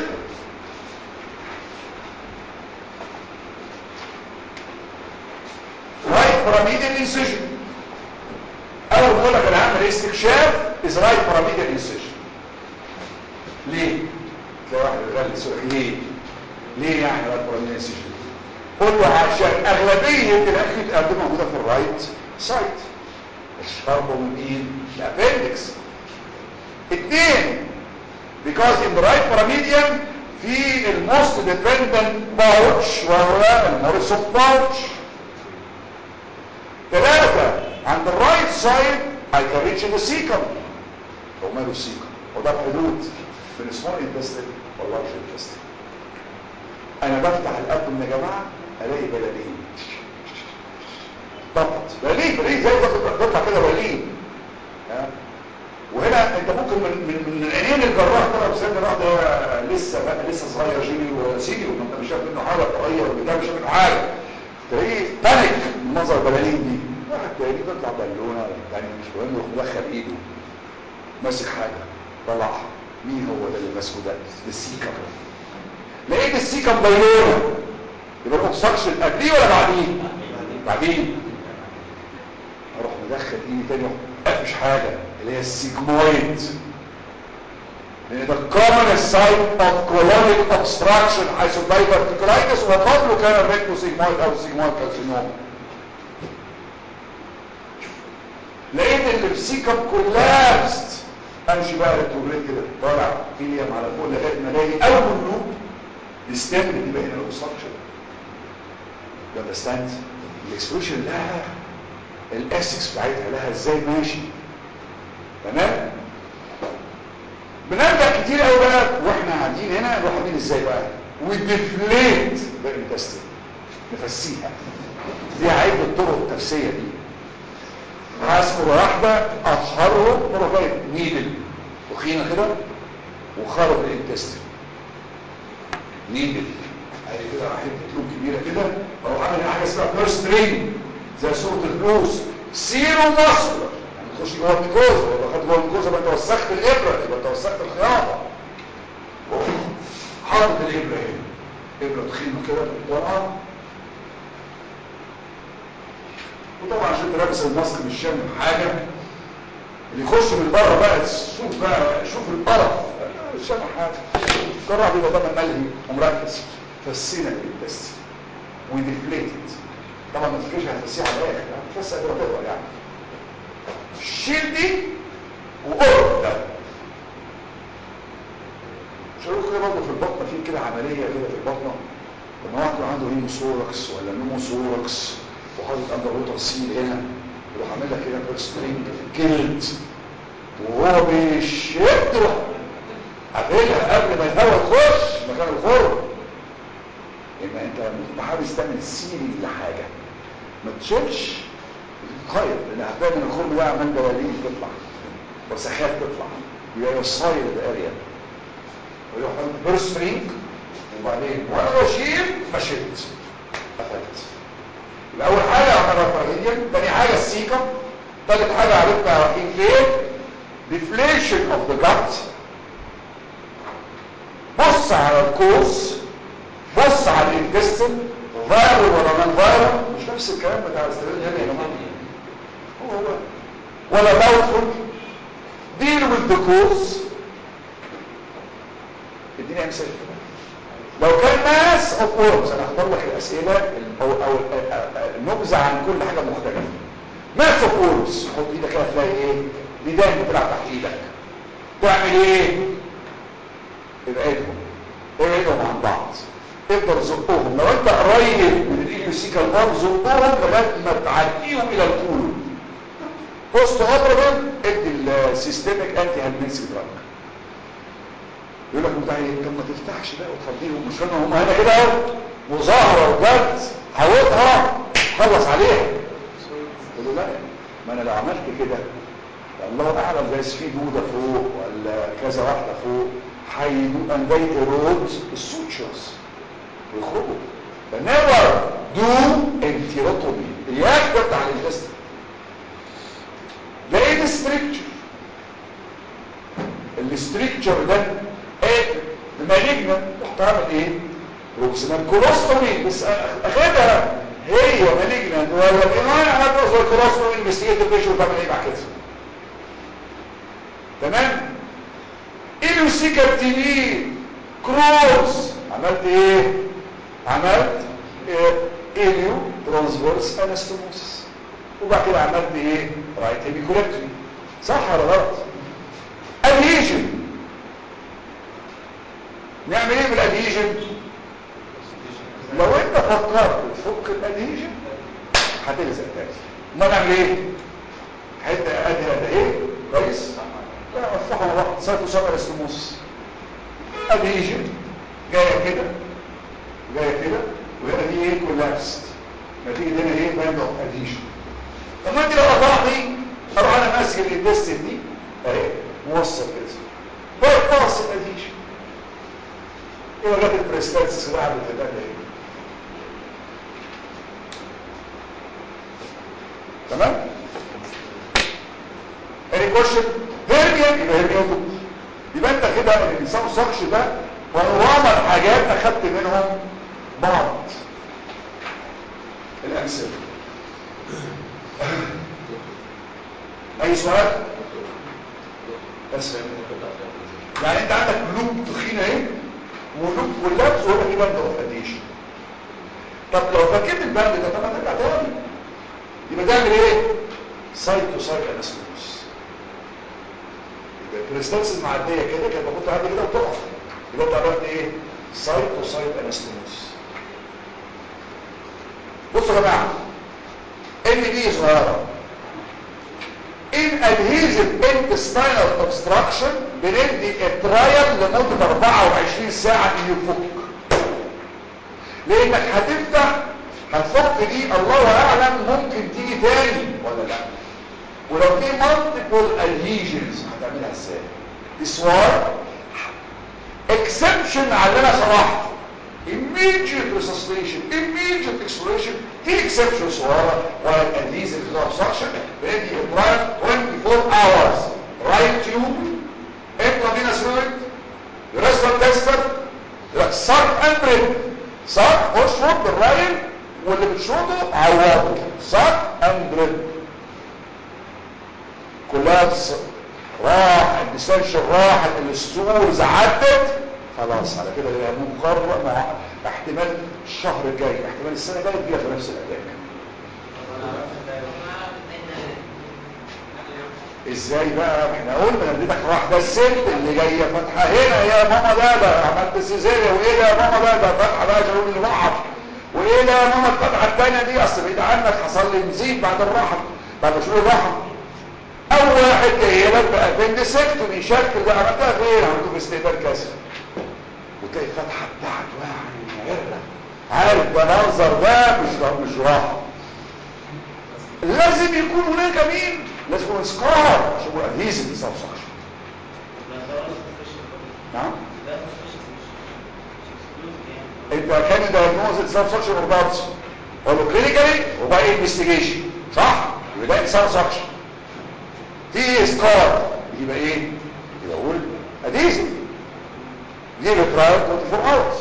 A: رايت بيراميدال انسيجن اول ما اقول لك انا هعمل استكشاف از رايت بيراميدال انسيجن ليه تلاقي واحد يغلس يقول لك ليه ليه يعني رايت بيراميدال انسيجن قول له عشان اغلبيه الاكل القلب موجوده في الرايت سايد الشرب من ايه الابندكس اثنين because in the right paramedian في الموست dependent pouch وهو المورسوف pouch ثلاثة عند الرايت سايد I can reach the cecum هو ماله السيكم وده الحدود بين small intestine واللارج intestine انا بفتح الابدن يا جماعة الاقي بلالين ضغط بلالين بلالين زي بطلع كده بلالين ها وهنا انت ممكن من من من عينين الجراح طلع بس الجراح ده لسه بقى لسه صغير جيني وسيدي وانت مش شايف منه حاجه تغير وده مش شايف منه حاجه تلاقيه بانيك من منظر البلالين دي واحد تاني تطلع بالونه ولا التاني مش مهم يروح مدخل ايده ماسك حاجه طلعها مين هو ده اللي ماسكه ده السيكم لقيت السيكم بالونه يبقى الاوبستراكشن قبليه ولا بعديه بعدين اروح مدخل ايدي تاني مش حاجه اللي هي السيجمويد لان ده common site of colonic obstruction حيث diverticulitis وقبله كان الريكتو سيجمويد او سيجمويد كالسينوم لقيت ان السيكم كولابست امشي بقى التوبليت كده طالع فيليام على فوق لغايه ما الاقي اول لوب الستام اللي بقى هنا الاوبستراكشن ده اندرستاند الاكسبلوشن لها الاسكس بتاعتها لها ازاي ماشي تمام بنبدا كتير قوي بقى واحنا قاعدين هنا نروح عاملين ازاي بقى وديفليت ذا انتستين نفسيها دي عيب الطرق التفسيه دي هذكر واحده اشهرهم طرق نيدل تخينه كده وخرج الانتستين نيدل ادي كده حته لوب كبيره كده او عامل حاجه اسمها بيرست رينج زي صوره الفلوس سيرو ماسكولار يعني تخش جوه الميكوزا يبقى خدت جوه الميكوزا يبقى انت وسخت الابره يبقى انت وسخت الخياطه حاطط الابره هنا ابره تخينه كده بالطرقه وطبعا عشان انت لابس الماسك مش شامل حاجه اللي يخش من بره بقى شوف بقى شوف القرف مش شامل حاجه جرب يبقى ده ملهي ومركز فسينا الانتست وديفليتد طبعا ما تفكرش هتفسيها على الاخر بس قد ما تقدر يعني شيل دي وقرب ده شروط كده برضه في البطنه في كده عمليه كده في البطنه لما واحد عنده هيموثوركس ولا نيموثوركس وحاطط اندر ووتر سيل هنا يروح عامل لك هنا بيرسترينج في الجلد وهو بيشد يروح قافلها قبل ما الهواء يخش مكان الخرم يبقى انت محاول تعمل سيلينج لحاجه ما تشيلش خير لان هتلاقي من الخرم ده عمال بلالين تطلع وسخات تطلع يبقى يصاير الاريا ويروح عامل بيرسترينج وبعدين وانا بشيل فشلت قفلت يبقى اول حاجه عملها الفرهيديان تاني حاجه السيكم تالت حاجه عرفنا رايحين فين deflation of the gut بص على الكوز بص على الانتستين فايرال ولا نون فايرال مش نفس الكلام بتاع الاسترين هنا يا جماعه هو هو ولا doubtful deal with the cause اديني امثله لو كان ماس اوف وورمز انا هختار لك الاسئله او او نبذه عن كل حاجه مختلفه ماس اوف وورمز حط ايدك كده تلاقي ايه ليدان بتلعب تحت ايدك تعمل ايه ابعدهم ابعدهم عن بعض افضل زقهم لو انت قريب من الايليوسيكال بار زقهم لغايه ما تعديهم الى الكول بوست اوبرابل ادي السيستميك انتي هالبنسك دراج يقول لك متعين طب ما تفتحش بقى وتفضيهم مش كانوا هم هنا كده اهو مظاهره وجد حاوطها خلص عليها يقول له لا ما انا لو عملت كده الله اعلم بس في دوده فوق ولا كذا واحده فوق هيدو and they erode the sutures ويخرجوا فنيفر دو انتيروتومي الياك ده بتاع الانتستين ده ايه الستريكتشر الستريكتشر ده ايه مالجنا تعمل ايه بروكسيمال كولوستومي بس اخدها هي مالجنا ولا الايمان هتوصل الكولوستومي انفستيجيتيف بيشو تعمل ايه بعد كده تمام ايلوسيكابتينين كروز عملت ايه عملت إيه؟ ايليو ترانسفيرس انستوموسيس وبعد كده عملت ايه رايت هيميكولكتومي صح ولا غلط ادهيجن نعمل ايه بالادهيجن لو انت فكرت تفك الادهيجن هتلزق تاني ما نعمل ايه حته ادهي ادهي كويس لا افتحوا مع بعض سايتو سابر استموس ادهيجن جايه كده جايه كده وهنا دي ايه كولابست نتيجه هنا ايه باند اوف ادهيجن طب ما انت لو قطعتي اروح انا ماسك الانتستين دي اهي موصل كده بيقطعس الادهيجن ايه لغايه البريستانسس اللي عملت ده ايه تمام any question هرميا يبقى هرميا يبقى انت كده الانسان الصخش ده بانوراما الحاجات اخدت منهم بعض الامثله اي سؤال بس يعني انت عندك لوب تخينه اهي ولوب كولابس وهنا في بند اوف اديشن طب لو فكيت البند ده طب ما ترجع تاني يبقى تعمل ايه سايتو سايت انستوس يبقى الكريستالس المعديه كده كانت المفروض تعدي كده وتقف يبقى انت عملت ايه سايتو سايت انستوس بصوا يا جماعه ان دي صغيره in adhesive intestinal obstruction بندي الترايل لمدة 24 ساعة يفك لانك هتفتح هتفك دي الله اعلم ممكن تيجي تاني ولا لا ولو في multiple adhesions هتعملها ازاي اسوار exception على اللي انا شرحته immediate resuscitation immediate exploration دي exception صغيرة while adhesive obstruction بندي الترايل 24 hours right tube intravenous fluid urethral tester صار امرد صار اشرب بالرايل واللي بتشربه عوضه صار امرد كولابس راح الديسنشن راح الستورز عدت خلاص على كده هي مقرر مع احتمال الشهر الجاي احتمال السنه الجايه تجيلك في نفس الاداء ازاي بقى احنا قلنا اديتك واحده الست اللي جايه فاتحه هنا يا ماما ده ده عملت سيزيريا وايه ده يا ماما ده ده فاتحه بقى شغل اللي وقع وايه ده يا ماما الفتحه الثانيه دي اصل بعيد عنك حصل لي نزيف بعد الرحم بعد شهور الرحم اول واحد جاي لك بابندسكتومي شكل ده عملتها فين عملته في استقبال كسر وتلاقي الفتحه بتاعته يعني عرة عارف ده منظر ده مش مش راحه لازم يكون هناك مين لازم يكون سكار عشان يكون ادهيزف سبسكشن نعم انت كان دايجنوز سبسكشن اوردرز قالوا كلينيكالي وبقى انفستيجيشن صح يبقى ده سبسكشن في سكار يبقى ايه يبقى اقول ادهيزف دي بترايل 24 hours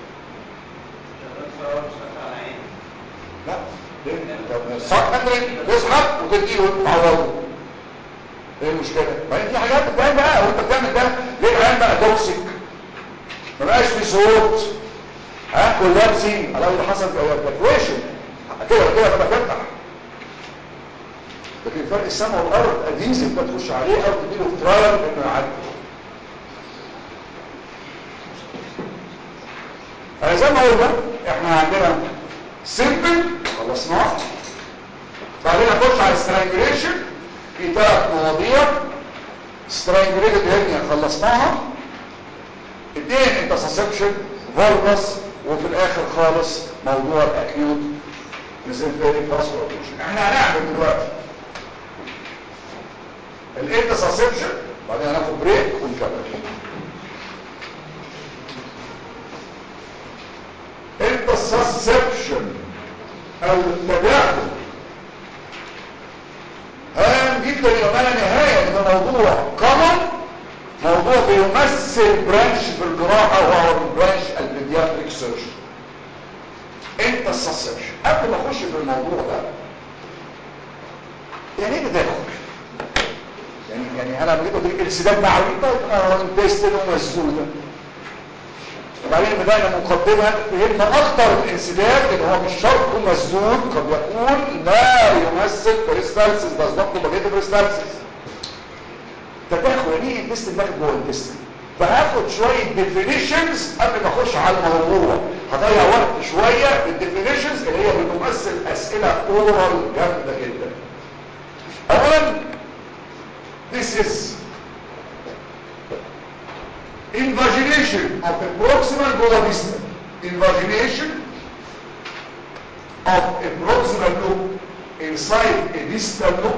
A: لا صح تسحب وتديله تعوضه ايه المشكله ما في حاجات بتبان بقى وانت بتعمل ده ليه العيان بقى توكسيك ما بقاش في صوت ها كولابسي على اللي حصل في ايفاكويشن كده كده لما تفتح لكن فرق السماء والارض اديزك ما تخش عليه او تديله ترايل انه يعدي انا زي ما قلنا احنا عندنا سيمبل خلصناه بعدين اخش على سترانجوليشن في ثلاث مواضيع سترانجوليتد هيرنيا خلصناها اثنين انترسبشن فولفس وفي الاخر خالص موضوع الاكيوت ميزنتري فاسكولار احنا هنعمل دلوقتي الانترسبشن بعدين هناخد بريك ونكمل interception او التداخل هام جدا يا ما لا نهايه ده موضوع كومن موضوع بيمثل برانش في الجراحه وهو البرانش البيدياتريك سيرجن interception قبل ما اخش في الموضوع ده يعني ايه تداخل يعني يعني انا لما جيت قلت لك انسداد معوي طيب اه انتستين ومسدوده وبعدين بدأنا مقدمة فهمنا أخطر الانسداد اللي هو مش شرط يكون مسدود قد يكون لا يمثل بريستالسيس ده أصدقه بجيت بريستالسيس تداخل يعني ايه انتستين داخل جوه الانتستين فهاخد شوية ديفينيشنز قبل ما اخش على الموضوع هضيع وقت شوية بالديفينيشنز اللي هي بتمثل أسئلة اورال جامدة جدا أولا this is invagination of the proximal gola distal invagination of a proximal loop inside a distal loop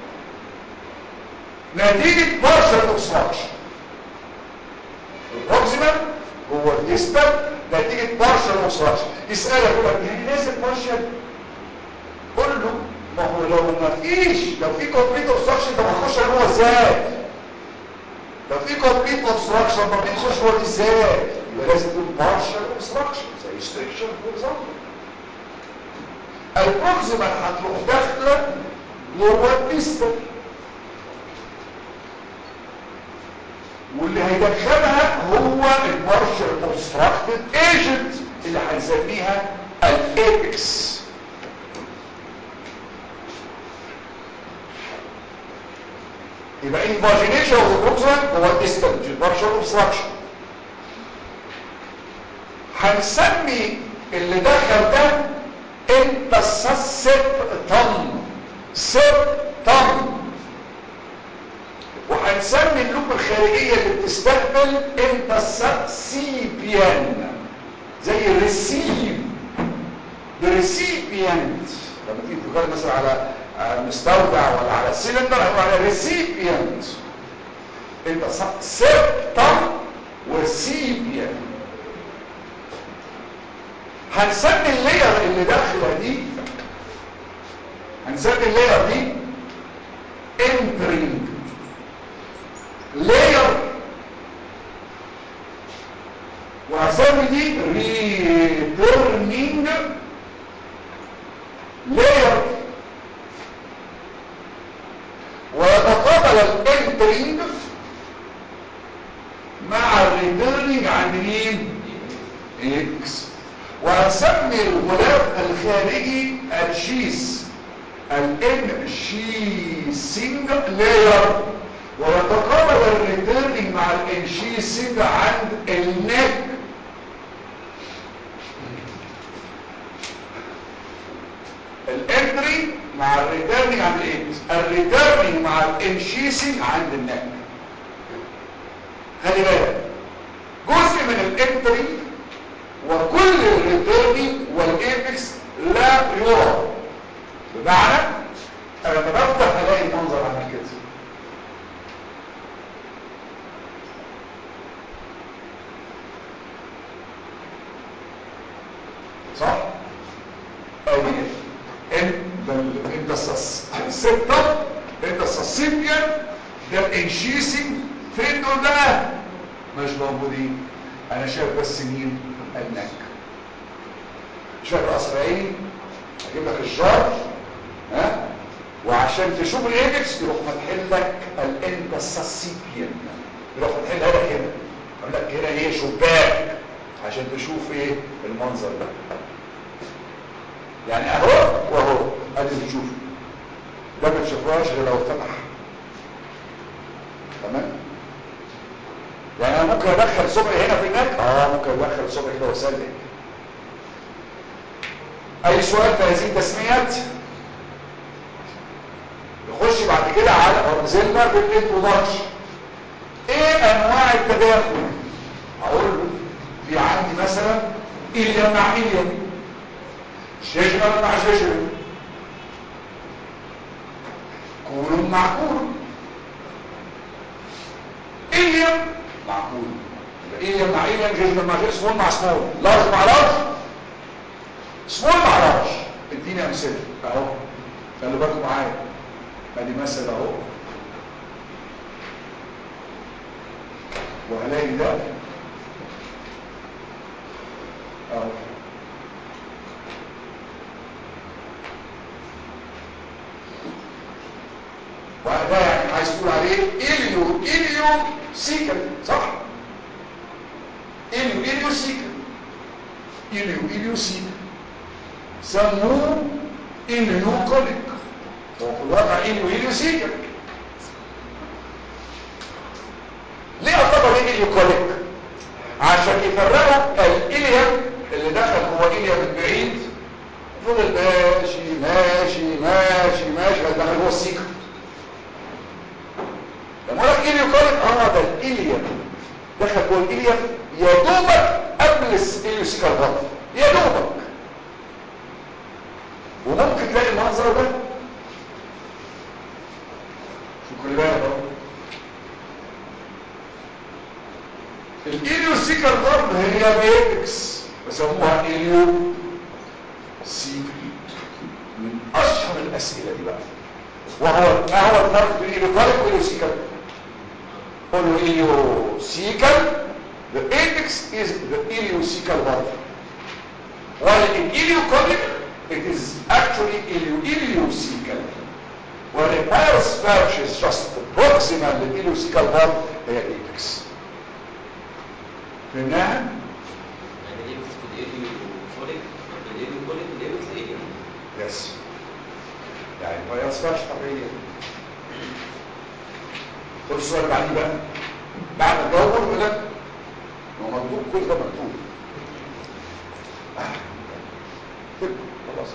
A: نتيجة partial obstruction البروكسيمال هو الديستال نتيجة partial obstruction يسألك يقول لك يعني لازم partial قول له ما هو لو ما فيش لو في complete obstruction ده هتخش جوه ازاي لو في complete obstruction ما بيخش جوه ازاي يبقى لازم يكون partial obstruction زي restriction for example البروكسيمال هتروح داخله جوه الديستال واللي هيدخلها هو البارشل اوبستراكتد ايجنت اللي هنسميها الابكس يبقى الفاجينيشن اوف البروكسيمال هو الديستال البارشل اوبستراكشن هنسمي اللي دخل ده انت سبتم سبتم وهنسمي اللوب الخارجية اللي بتستقبل انت سيبيان زي الريسيف الريسيبيانت لما تيجي تتكلم مثلا على مستودع ولا على سيلندر او على ريسيبيانت انت سبتم وسيبيان هنسمي اللاير اللي داخله دي هنسمي اللاير دي entering layer وهسمي دي returning layer ويتقابل الانترينج مع الريتيرنينج عند مين اكس وهسمي الغلاف الخارجي الشيس الان شيسنج لاير ويتقابل الريتيرنينج مع الانشيسنج عند النك الانتري مع الريتيرنينج عند الاكس الريتيرنينج مع الانشيسنج عند النك خلي بالك جزء من الانتري وكل الريتيرنينج والايبكس لا يرى بمعنى انا لما بفتح الاقي المنظر عامل كده صح؟ أي انت السبتم انت السيبيان ده الانشيسنج فين دول بقى؟ مش موجودين انا شايف بس مين؟ النك شايف الاسرائيلي اجيب لك الجار ها وعشان تشوف الايبكس يروح فاتحين لك الانتساسيبيان يروح فاتحين لك هنا يقول لك هنا ايه شباك عشان تشوف ايه المنظر ده يعني اهو واهو ادي تشوف ده ما تشوفهاش غير لو فتح تمام يعني انا ممكن ادخل صبعي هنا في النك اه ممكن ادخل صبعي كده واسلك اي سؤال في هذه التسميات نخش بعد كده على نزلنا في الانترودكشن ايه انواع التداخل اقول له في عندي مثلا إليا مع إليا شجرة مع شجرة كون مع كون إليا مع كون إليا مع إليا شجرة مع شجرة سمول مع سمول لارج مع لارج سمول مع لارج اديني أمثلة اهو خلوا بالكم معايا ادي مثل اهو وهلاقي ده اهو وده يعني عايز تقول عليه إليو إليو سيكل صح إليو إليو سيكل إليو إليو سيكل سموه إليو كوليك هو في الواقع إليو إليو سيكل ليه اعتبر إيه إليو كوليك عشان يفرقوا الإليا اللي دخل هو إليا من بعيد فضل ماشي ماشي ماشي ماشي دخل هو السيكل لما اقول لك إليو كوليك اه ده الإليا دخل جوه الإليا يا دوبك قبل الإليو سيكل غلط يا دوبك وممكن تلاقي المنظر ده شو كل بالك اهو الإليو سيكل غلط هي بيتكس بسموها إليو سيكل من أشهر الأسئلة دي بقى وهو ما هو الفرق بين الإليوكاريك والإليوسيكال قولوا إليوسيكال the apex is the ileocecal valve while in ileocolic it is actually ileocecal while in paraspatch is just proximal to ileocecal valve هي apex فهمناها؟
B: يعني الاكس في الايديو كوليك الايديو كوليك الاكس ايه
A: يس يعني ما يصفاش طبيعية خد السؤال اللي بعديه بقى بعد ما تدور يقول لك هو مكتوب كل ده مكتوب آه. كده خلاص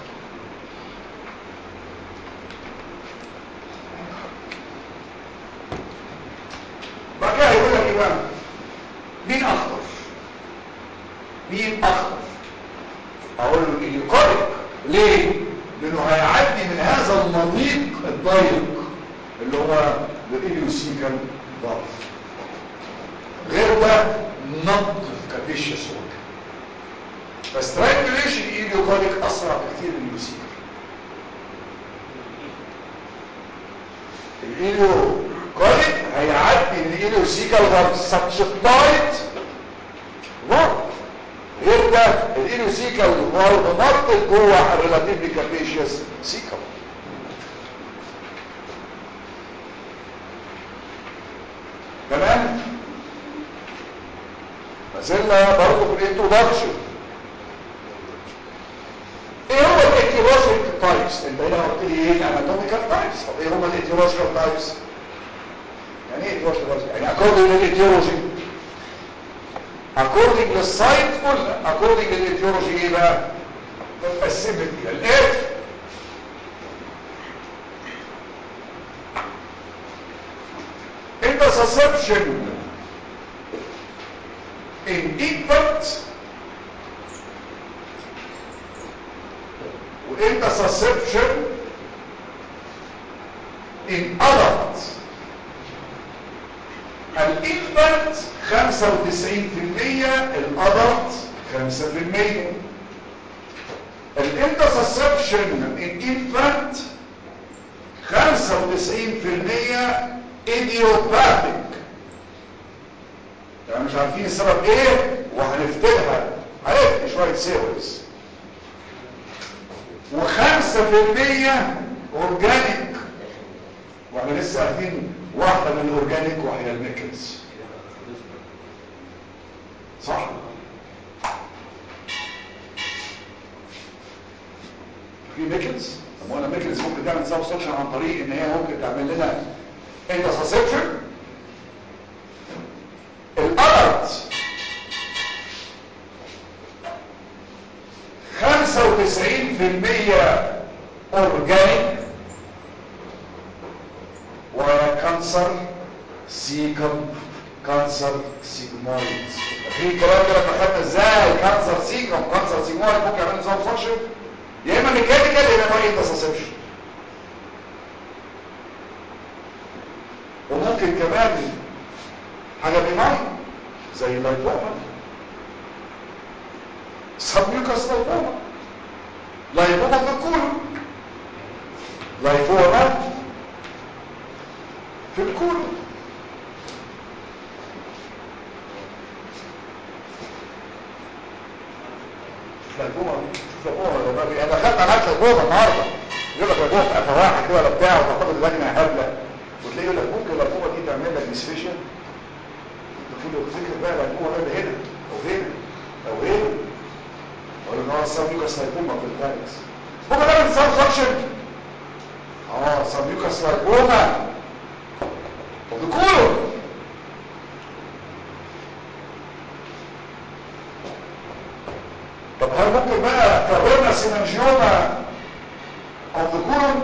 A: بعد كده هيقول لك ايه بقى مين اخطر مين اخطر اقول له اليوكاريك ليه لانه هيعدي من هذا المضيق الضيق اللي هو الاليوسيكال ضعف غير ده نط في كابيشيوس اورجن فسترانجوليشن اليوكاريك اسرع بكتير من اليوسيكال الاليوكاريك هيعدي من الاليوسيكال ضعف سبشتايت ضعف غير ده الانوسيكال فالف نطت جوه الريلاتيفلي كابيشيوس سيكال تمام ما زلنا برضه في الانترودكشن ايه هو الايتيولوجيكال تايبس انت هنا قلت لي ايه الاناتوميكال تايبس طب ايه هما الايتيولوجيكال تايبس يعني ايه ايتيولوجيكال يعني اكوردنج للايتيولوجي according للسايت قلنا according للإيديولوجي ايه بقى متقسمت الى الاتي interception in infant و interception in adult الانفانت 95% الادلت 5% الانترسبشن الانفانت 95% ايديوباثيك يعني مش عارفين السبب ايه وهنفتكرها هنفتكر شويه سيريز و5% اورجانيك واحنا لسه قاعدين واحدة من الاورجانيك وهي الميكلز صح في ميكلز طب وانا ميكلز ممكن تعمل سبستنشن عن طريق ان هي ممكن تعمل لنا انترسبشن الالرت 95% اورجانيك وكانسر سيكم كانسر سيجمويد في كلام كده لما خدنا ازاي كانسر سيكم كانسر سيجمويد ممكن يعمل نظام فانكشن يا اما ميكانيكال يا اما ايه تصاصيبش وممكن كمان حاجه بناي زي اللايبوما سبميوكاس لايبوما لايبوما في الكولون لايبوما في الكولون لايبوما شوف لايبوما ده بقى- انا خدت على لايبوما النهارده يقول لك لايبوما في قفا واحد كده ولا بتاع وتاخد اللجنه هبله وتلاقيه يقول لك ممكن اللايبوما دي تعمل لك ديسفيشن تقول له فكر بقى اللايبوما ده هنا او هنا او هنا ولا ان هو سبميوكاس لايبوما في الفاركس ممكن ده انسان فاكشن اه سبميوكاس لايبوما وبيقولوا طب هل ممكن بقى كابرنا سينانجيوما او بيقولوا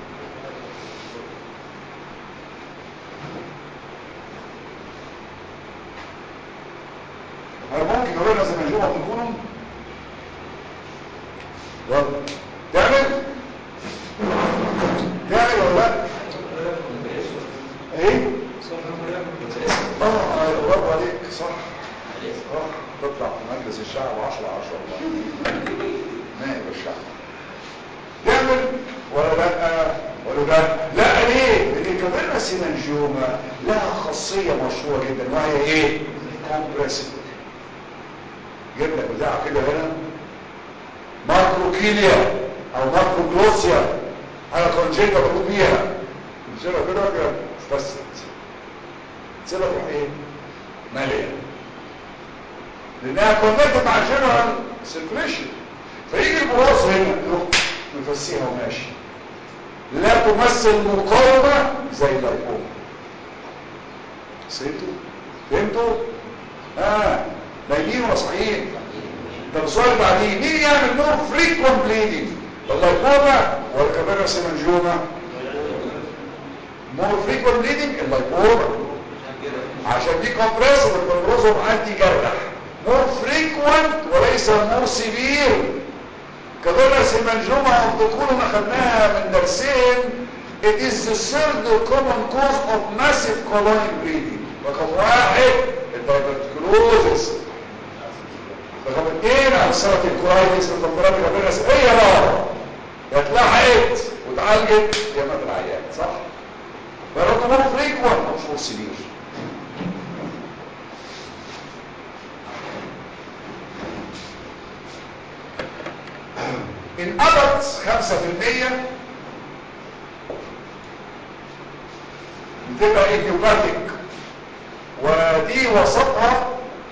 A: هل ممكن كابرنا سينانجيوما او بيقولوا يلا تعمل تعمل ولا لا ايه اه ايوه برافو عليك صح اه تطلع في مجلس الشعب 10 10 والله نائب الشعب تعمل ولا لا ولا لا لا ليه لان كمان سينانجيوما لها خاصيه مشهوره جدا وهي ايه كومبريسيف جيب لك بتاع كده هنا ماكروكيليا او ماكروجلوسيا حاجه كونجيتا بقول بيها تشيلها كده كده فست تسيبها تروح ايه ماليه لانها كونكت مع الجنرال سيركوليشن فيجي البراز هنا يروح مفسيها وماشي لا تمثل مقاومه زي اللايكوما فهمتوا فهمتوا اه نايمين ولا صاحيين طب السؤال بعدين مين يعمل مور فريكوينت بليدنج اللايكوما ولا كابيرا سيمنجيوما مور فريكوينت بليدنج اللايكوما عشان دي كومبريسور والكومبريسور انتي جرح مور فريكوينت وليس مور سيفير كابيرا سيمنجيوما تكونوا ما خدناها من درسين it is the third common cause of massive colonic bleeding رقم واحد الدايبرتكلوزس رقم اثنين عصارة الكورايتس والفقرات الربنس هي نار يا اتلحقت واتعالجت يا مات العيان صح؟ فرقم هو فريكوان مش هو سبير in adults 5% بتبقى idiopathic ودي وسطها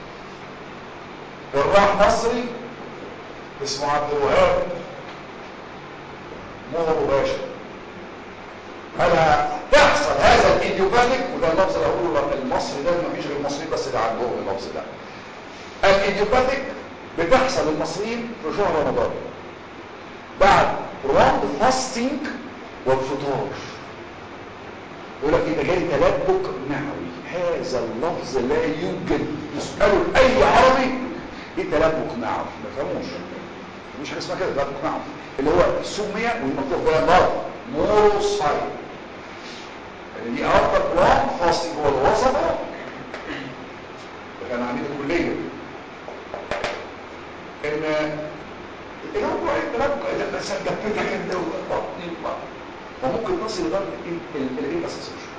A: جراح مصري اسمه عبد الوهاب مهر باشا هل تحصل هذا الايديوباثيك وده اللفظ اللي هقوله المصري ده ما فيش غير المصريين بس اللي عندهم اللفظ ده الايديوباثيك بتحصل للمصريين في شهر رمضان بعد روند فاستنج والفطار يقول لك اذا جالي تلبك معوي هذا اللفظ لا يوجد يسأله اي عربي ايه تلبك معوي ما فهموش مش حاجه اسمها كده تلبك معوي اللي هو سمي ومكتوب فيها نار موروسايد يعني دي اكتر بلان فاستنج هو الوسطه ده كان عاملين الكليه ان اللي هو التلبك اذا بس دبتك انت وبطني وممكن تصل لدرجه الانسسبشن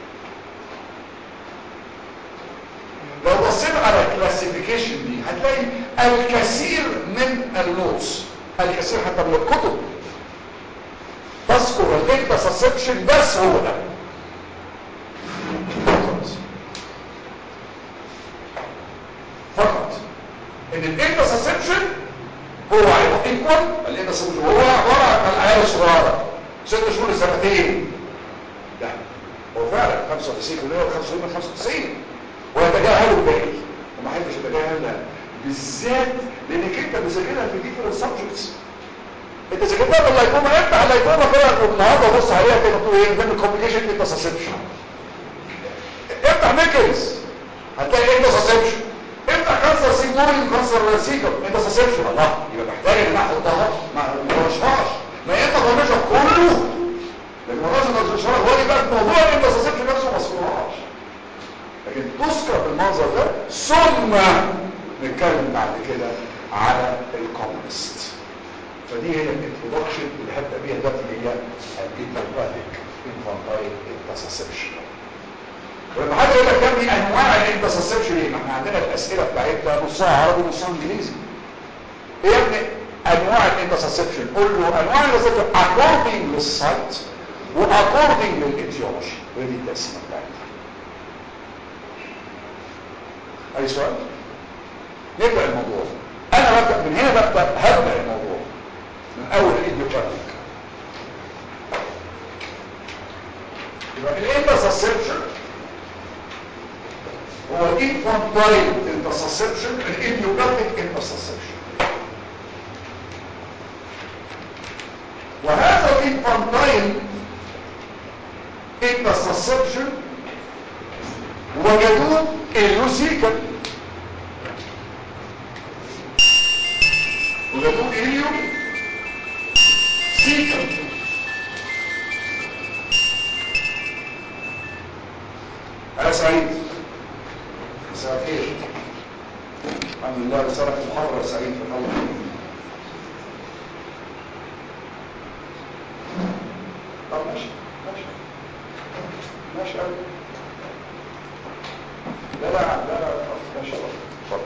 A: لو بصينا على الكلاسيفيكيشن دي هتلاقي الكثير من النوتس الكثير حتى من الكتب تذكر الانترسبشن بس هو ده فقط ان الانترسبشن هو هيبقى ايكوال الانترسبشن هو عباره عن العيال الصغيره ست شهور لسنتين لا هو فعلا 95% و 95 95 ويتجاهلوا الباقي وما حدش يتجاهلها بالذات لانك انت بذاكرها في ديفرنت سبجكتس انت اذا كتبت اللايكوما افتح اللايكوما كده النهارده بص عليها كده تقول ايه من الكومبليكيشن انترسبشن افتح ميكلز هتلاقي انترسبشن افتح كانسر سيمورين كانسر سيكم انترسبشن الله يبقى محتاج ان انا احطها ما مش ما انت طنشها كله لكن ما لازم تشرح هو يبقى الموضوع الانترسبشن نفسه ما صورهاش لكن تذكر بالمنظر ده ثم نتكلم بعد كده على الكومنست فدي هي الانترودكشن اللي هبدا بيها دلوقتي اللي هي الانترباتيك انفانتايل انترسبشن ولما حد يقول لك كم دي انواع الانترسبشن ايه؟ ما احنا عندنا الاسئله بتاعتنا نصها عربي ونصها انجليزي ايه يا ابني انواع الانترسبشن قول له انواع الانترسبشن according للسايت واكوردنج للايتيولوجي ودي التقسيمه بتاعتها اي سؤال نبدا الموضوع انا ببدا من هنا ببدا هبدا الموضوع من اول الايديوباتيك يبقى الانترسبشن هو الانفانتايل انترسبشن الايديوباتيك انترسبشن وهذا الانفانتايل انترسبشن وجدوه اليوسيكا وجدوه اليو سيكا انا سعيد مساء الخير الحمد لله رسالة في المحاضرة سعيد في الله طب ماشي ماشي ماشي قوي لا لا لا لا خلاص ماشي اتفضل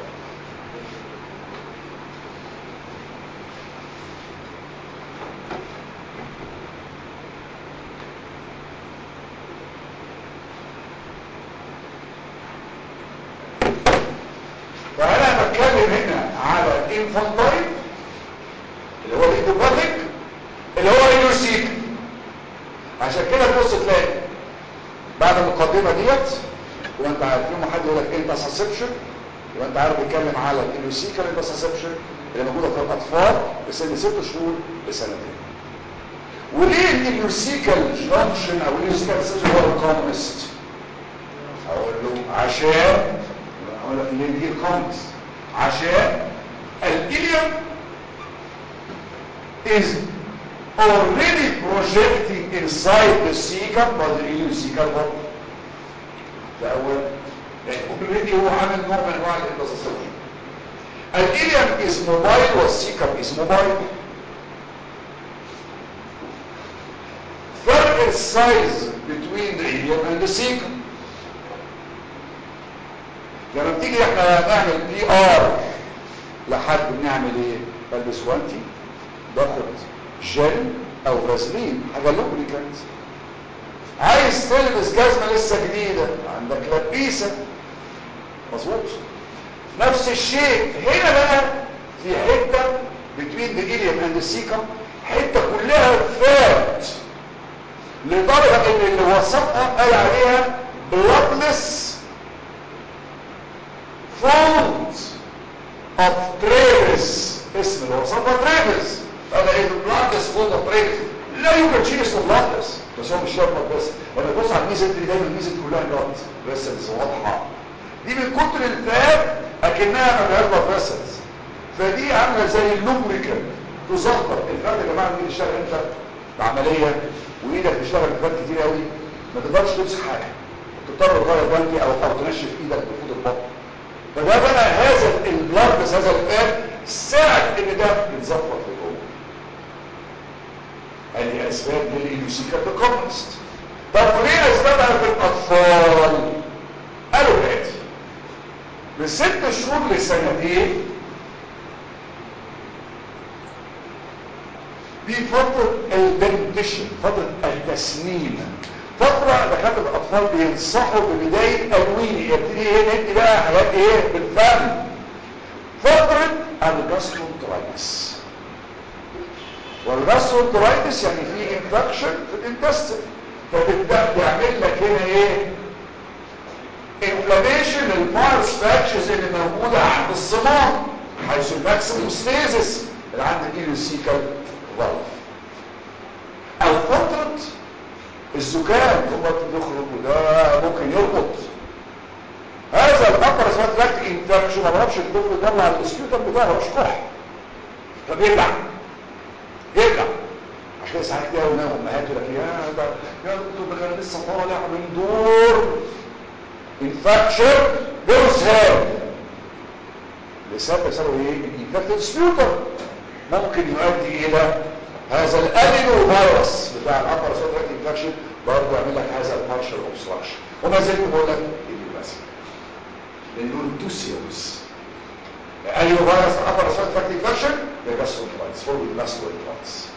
A: فانا بتكلم هنا على الانفانتايل اللي هو الايدوباتيك اللي هو اليوسيك عشان كده تبص تلاقي بعد المقدمه ديت وانت عارف يوم حد يقول لك انترسبشن يبقى انت عارف بيتكلم على اليوسيكال انترسبشن اللي موجوده في الاطفال بسن ست شهور لسنتين وليه اليوسيكال جانكشن او اليوسيكال انترسبشن هو الكومنست اقول له عشان اقول لك ليه دي الكومنست عشان الاليوم is already projecting inside the cecum by the ileocecal body ده اول already هو عامل نوع من انواع الانتصاصية الاليوم is mobile والسيكم is mobile فرق السايز between the ilium and the cecum لما بتيجي احنا نعمل بي ار لحد بنعمل ايه بلبس وانتي باخد جل او فازلين حاجه لوبريكانت عايز تلبس جزمه لسه جديده عندك لبيسه مظبوط نفس الشيء هنا بقى في حته between the ilium and the cecum حته كلها فات لدرجه ان اللي وصفها قال عليها bloodless fold of Travis اسم اللي وصفها تريفز انا ايه بلادس فوق تريفز لا يوجد شيء اسمه بلادس بس هو مش شرط بس لما تبص على الميزه دي دايما الميزه كلها بلاد فيسلز واضحه دي من كتر الفات اكنها ما فيهاش بلاد فيسلز فدي عامله زي اللوبريكال تظبط الفات يا جماعه مين يشتغل انت بعمليه وايدك تشتغل بفات كتير قوي ما تقدرش تمسك حاجه تضطر تغير بنكي او او تنشف ايدك بفوت البطن فده بقى هذا البلاد بس هذا الفات ساعد ان ده يتظبط لجوه هذه اسباب للإيديوسيكال كومنست طب وليه اسبابها في الاطفال قالوا الاتي من ست شهور لسنتين دي فترة الدنتشن فترة التسنين فترة دكاترة الأطفال بينصحوا ببداية ألويني يبتدي ايه ندي بقى حاجات ايه بالفم فترة الجاسترونترايتس والجاسترونترايتس يعني في انفكشن في الانتستين فتبدأ تعمل لك هنا ايه انفلاميشن للفايروس فاكشنز اللي موجودة عند الصمام حيث الماكسيموم ستيزس اللي عند الايلوسيكال فالف او فترة الزكام ثم تخرج وده ممكن يربط هذا الابر اسمها انفكشن ما بعرفش الطفل يطلع الاسكيوتر بتاعه مش كح فبيرجع يرجع عشان كده ساعات كده هنا امهات يقول لك يا ده يا دكتور ده كان لسه طالع من دور انفكشن فيروس هير لسبب بسبب ايه الانفكتد سبيوتر ممكن يؤدي الى هذا الادينو فيروس بتاع الابر سوتراك انفكشن برضه يعمل لك هذا البارشال اوبستراكشن وما زلت بقول لك اللي بس لانه تو سيريس ادينو فيروس الابر سوتراك انفكشن ده جاستروكلايتس فور الجاستروكلايتس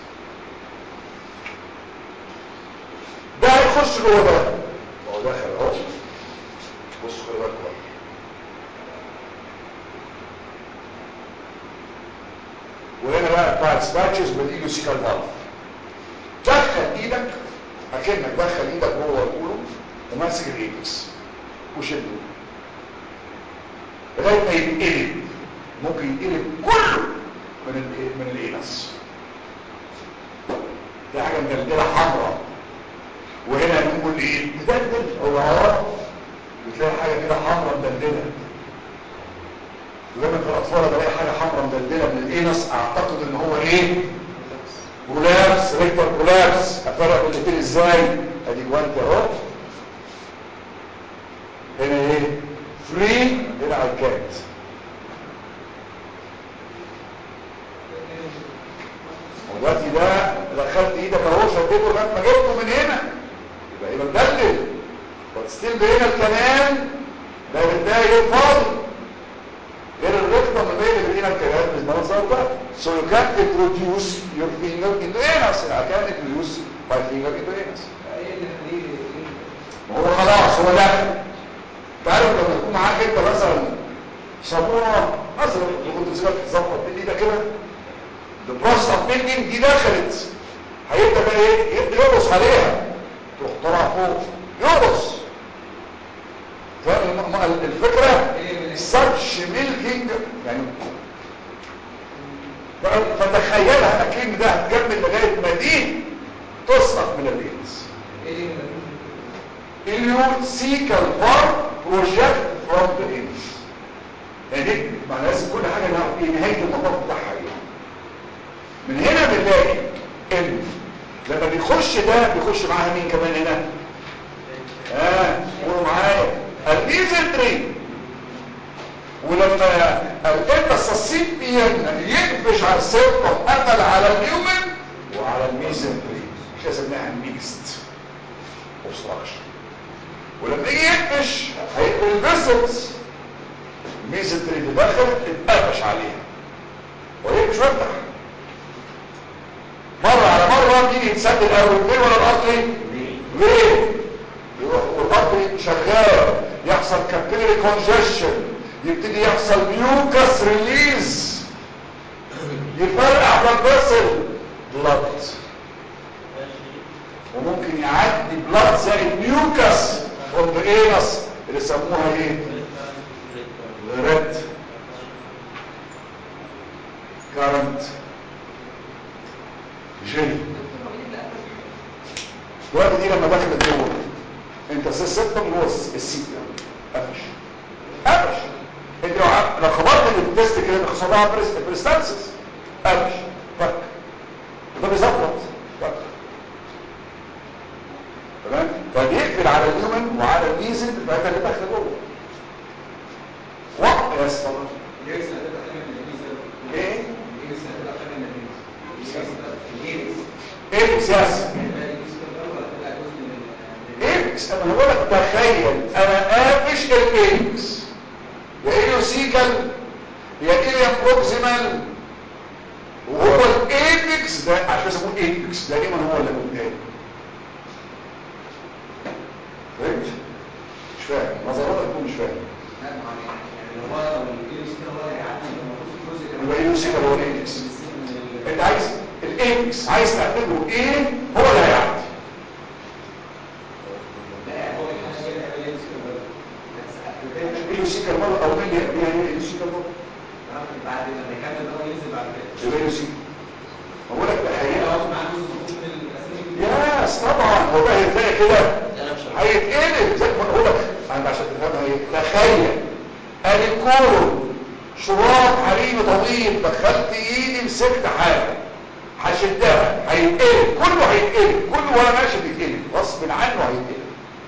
A: ده هيخش جوه ده هو داخل اهو بص خلي بالك بقى وهنا بقى بتاع سباتشز بالايلوسيكال فالف دخل ايدك اكنك دخل ايدك جوه القولو وماسك الايبكس وشده لغايه ما يتقلب ممكن يتقلب كله من ال من الاينس دي حاجه مدلدله حمراء وهنا نقول ايه مدلدل هو اه بتلاقي حاجه كده حمراء مدلدله ولما في الاطفال بلاقي حاجه حمراء مدلدله من الاينس اعتقد ان هو ايه برولابس ريكتر برولابس افرق بين الاثنين ازاي ادي جوانت اهو هنا ايه فري هنا على الكات ودلوقتي ده دخلت ايدك اهو شديته لغايه ما جبته من هنا يبقى يبقى مدلل وتستيل بهنا الكمان ده بتلاقي فاضي غير الرقم اللي بين بين الكلام بالمنظر ده so you can introduce your finger into anus I can introduce my finger into anus ما هو خلاص هو دخل تعرف لما يكون معاك انت مثلا صابونه مثلا كنت سيبك تظبط بايدي ده كده البروسس اوف بيلدينج دي دخلت هيبدا بقى ايه يبدا يرقص عليها تروح طالع فوق يرقص فاهم الفكره ساتش ميلكينج يعني فتخيلها اكيد ده هتكمل لغايه ما دي تسقط من الرينس اليوسيكال بار بروجكت فروم ذا انس يعني دي معنى لازم كل حاجه نعرف ايه نهايه المطاف بتاعها ايه من هنا بنلاقي ان لما بيخش ده بيخش معاها مين كمان هنا اه قولوا معايا الميزنتري ولما الانتساسيبيان يقفش على السيركم قتل على الهيومن وعلى الميزنتري مش اسمها ميكست اوبستراكشن ولما يجي يقفش هيقفل الفيسلز الميزنتري اللي دخلت اتقفش عليها ويقفش ويفتح مرة على مرة مين يتسد الاول ليه ولا الارضي ليه يروح والارضي شغال يحصل كابيلري كونجيشن يبتدي يحصل ميوكس ريليز يفرقع بالبسل بلاد وممكن يعدي بلاد زائد ميوكس فروم ذا انس اللي سموها ايه ريد كارنت جيلي دلوقتي دي لما دخلت جوه انت السيستم جوه السيت قفش قفش انت لو ع- لو خبرت التست كده تحصل لها بريستانسس قفش فك ده بيظبط فك تمام فبيقفل على الهيومن وعلى الميزن بتاعتها اللي داخله جوه وقت يا اسطى ايه ايه السياسه ايبكس انا بقول لك تخيل انا قافش الايبكس يا ايلوسيكال يا ايليا بروكسيمال وهو الايبكس ده عشان يسموه ايبكس دائما هو اللي قدام فهمت مش فاهم نظراتك تكون مش فاهم يبقى ايلوسيكال هو الايبكس انت عايز الايبكس عايز تعتبره ايه هو اللي هيعدي ايلوسيكال مره او مين يعني ايه ايلوسيكال مره
E: بعد لما يكمل هو ينزل بعد كده
A: يبقى ايلوسيكال بقول لك تخيل هو ده هيتلاقي كده
B: انا مش عارف.
A: هيتقلب زي ما بقول لك انا عشان تفهمها ايه تخيل الكولون شراب حريمي طويل دخلت ايدي مسكت حاجه هشدها هيتقلب كله هيتقلب كله وانا ماشي بيتقلب غصب عنه هيتقلب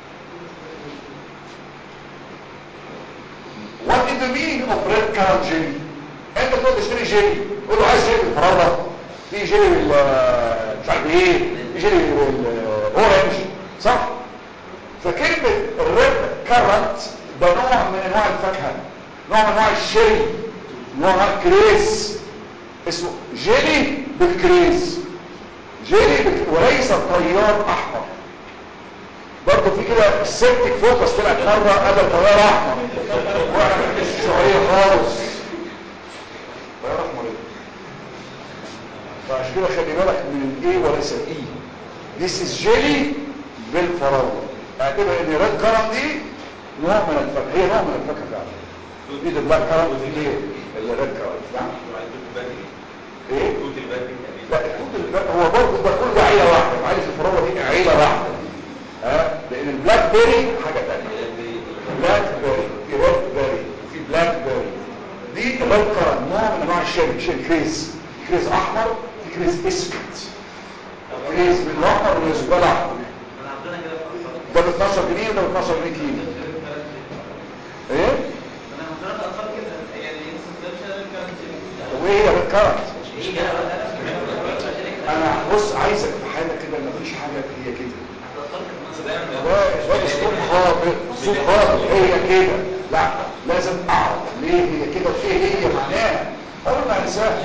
A: What is the meaning of red currant jelly? انت تقول تشتري جيلي تقول له عايز جيلي بالفراوله في جيلي بال مش عارف ايه في جيلي بالاورنج صح فكلمه الريد كارنت ده نوع من انواع الفاكهه نوع من انواع الشيري نوع من الكريس اسمه جيلي بالكريس جيلي بالك... وليس طيار احمر برضه في كده السبتك فوكس طلعت مره قبل طيار احمر واحنا ما بنحبش الشعريه خالص طيار احمر ايه فعشان كده خلي بالك من الايه وليس الاي This is jelly بالفراوله اعتبر ان ريد كرم دي نوع من الفاكهه هي نوع من الفاكهه فعلا دي البلاك كرم ودي هي الريد كرم نعم ايه
C: التوت البدري
A: لا التوت البلاك هو برضه ده كله عيله واحده معلش الفراوله دي عيله واحده ها لان البلاك بيري حاجه ثانيه بلاك بيري في ريد بيري وفي بلاك بيري دي الريد كرم نوع من انواع الشيري شيري كريز في كريز احمر في كريز اسود كريز بالاحمر بالنسبه الاحمر
E: انا عندنا كده في الاطفال
A: ده ب 12 جنيه وده ب 12 جنيه كيلو ايه
E: انا عندنا في الاطفال كده يعني السبسكريبشن كانت
A: وايه يا بالكرت
E: ايه ده بقى
A: انا بص عايزك في حاله كده مفيش حاجه هي كده
C: ده
A: ده ده اسلوب خاطئ اسلوب خاطئ هي كده لا لازم اعرف ليه هي كده وايه هي معناها اقول ما انساها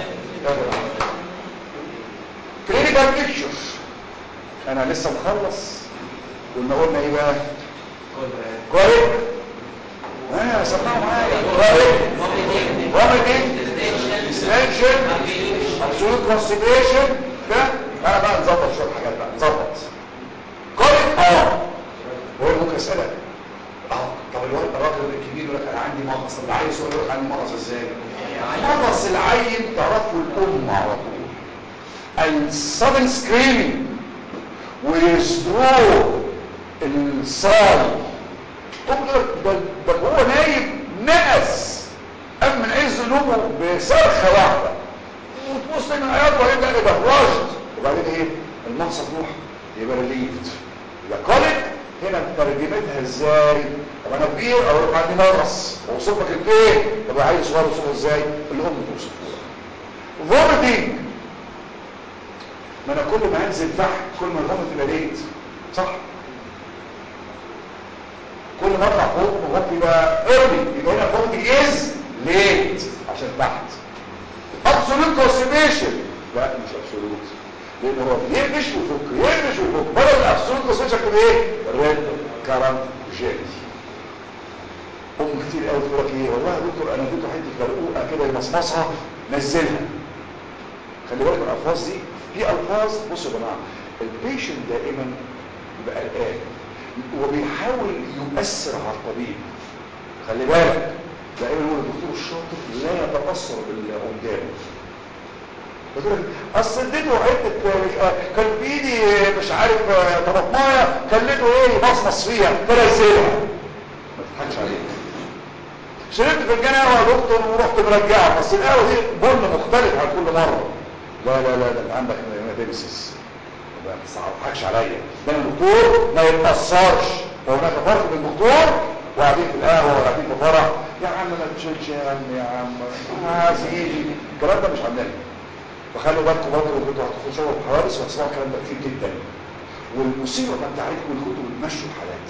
A: كلينيكال بيكتشر انا لسه مخلص كنا قلنا ايه بقى كويس ها سمعوا معايا كويس vomiting distension absolute constipation ده انا بقى نظبط شويه حاجات بقى نظبط كويس اه هو ممكن اسالك اه طب الواد الراجل الكبير يقول لك انا عندي مغص طب العيل يقول لك عندي مغص ازاي مغص العين تعرفه الام على طول السادن سكريمينج ويسترو الصال تقدر ده, ده هو نايم نقص قام من عز نومه بصرخه واحده وتبص من عياط ويبدا يبقى راشد وبعدين ايه المغص تروح يبقى ريليفد يبقى كوليك هنا ترجمتها ازاي طب انا كبير او يبقى عندي مغص اوصف لك البيت طب عايز صغير اوصفه ازاي الام توصفه فوميتنج ما انا كل ما انزل تحت كل ما الفوميت يبقى ليت صح كل ما اطلع فوق الفوميت يبقى ايرلي يبقى هنا الفوميت از ليت عشان تحت ابسولوت كونستيبيشن لا مش ابسولوت لان هو يقفش ويفك يقفش ويفك بدل الابسولوت كونستيبيشن كده ايه ريد كارنت جيلي ام كتير قوي تقول لك ايه والله يا دكتور انا اديته حته برقوقه كده يمصمصها نزلها خلي بالك من الالفاظ دي في الفاظ بصوا يا جماعه البيشنت دائما يبقى قلقان وبيحاول يؤثر على الطبيب خلي بالك دائما هو الدكتور الشاطر لا يتاثر باللي قدامه بتقول لك اصل اديته حته آه، كان بايدي آه، مش عارف آه، طماطمايه خليته ايه يبصمص فيها تنزلها ما تضحكش عليك شربت فنجان قهوه يا دكتور ورحت مرجعها بس القهوه دي بن مختلف عن كل مره لا لا لا ده انت عندك ميديسيس ما تضحكش عليا ده الدكتور ما يتاثرش وهناك فرق بين الدكتور وقاعدين في القهوه وقاعدين في فرح يا عم ما تشيلش يا عم يا عم عايز يجي الكلام ده مش عندنا فخلوا بالكم برضه لو كنتوا هتخشوا الحوادث وهتسمعوا الكلام ده كتير جدا والمصيبه ما انت عارف كل كنتوا بتمشوا الحالات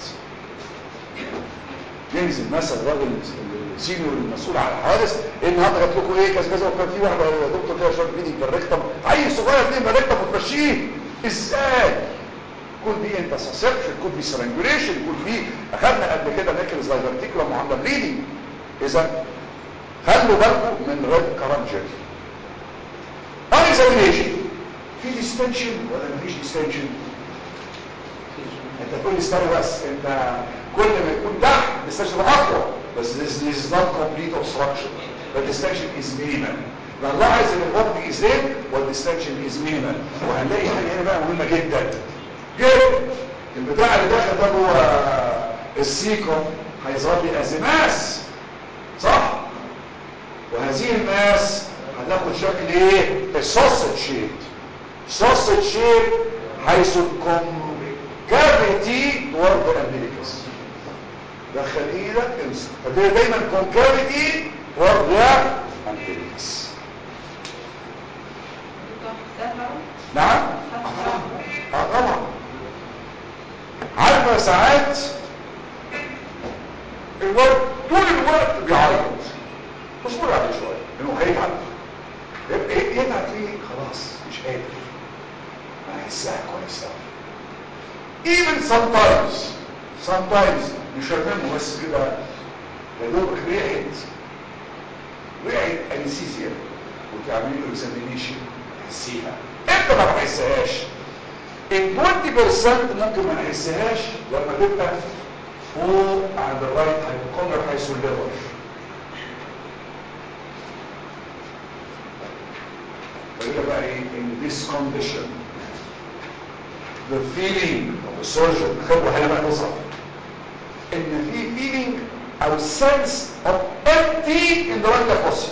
A: ينزل مثلا الراجل السينيور المسؤول عن الحوادث ايه النهارده جات لكم ايه كذا كذا وكان في واحده يا دكتور كده شويه بيدي بالريكتم عيل صغير اتنين بالريكتم وتمشيه ازاي كود بي انت سسبشن كود بي سرنجوليشن كود بي اخذنا قبل كده نيكلز لايفرتيكولا معامله بليدنج اذا خلوا بالكم من ريد كارنجل اكزامينيشن في ديستنشن ولا مفيش ديستنشن انت تقول لي استنى بس انت كل ما يكون تحت الديستنشن اقوى بس this, this is not complete obstruction the distension is minimal نلاحظ ان الوقت is there والديستنشن is minimal وهنلاقي حاجه هنا بقى مهمه جدا جدا البتاع اللي داخل ده جوه السيكم هيظهر لي ازماس صح وهذه الماس هتاخد شكل ايه السوسج شيب سوسج شيب حيث الكونكافيتي تورد الامريكاس دخل ايدك امسك فتلاقي دايما كونكافيتي تورد الامريكاس نعم اه طبعا عارفه ساعات الولد طول الوقت بيعيط اصبر عليه شويه انه هيتعب يبقى يتعب فيه خلاص مش قادر انا هحسها كويس قوي even sometimes sometimes مش هرممه بس كده يا دوبك ريحه ريحه انستيزيا وتعمل له اكزامينيشن تحسيها انت ما بتحسهاش ال 20% ممكن ما نحسهاش لما تبقى فوق عند الرايت هايبوكوندر حيث الليفر فيقول بقى ايه in this condition the feeling of the surgeon خبره هنا بقى تظهر ان في feeling او sense of empty in the right fossa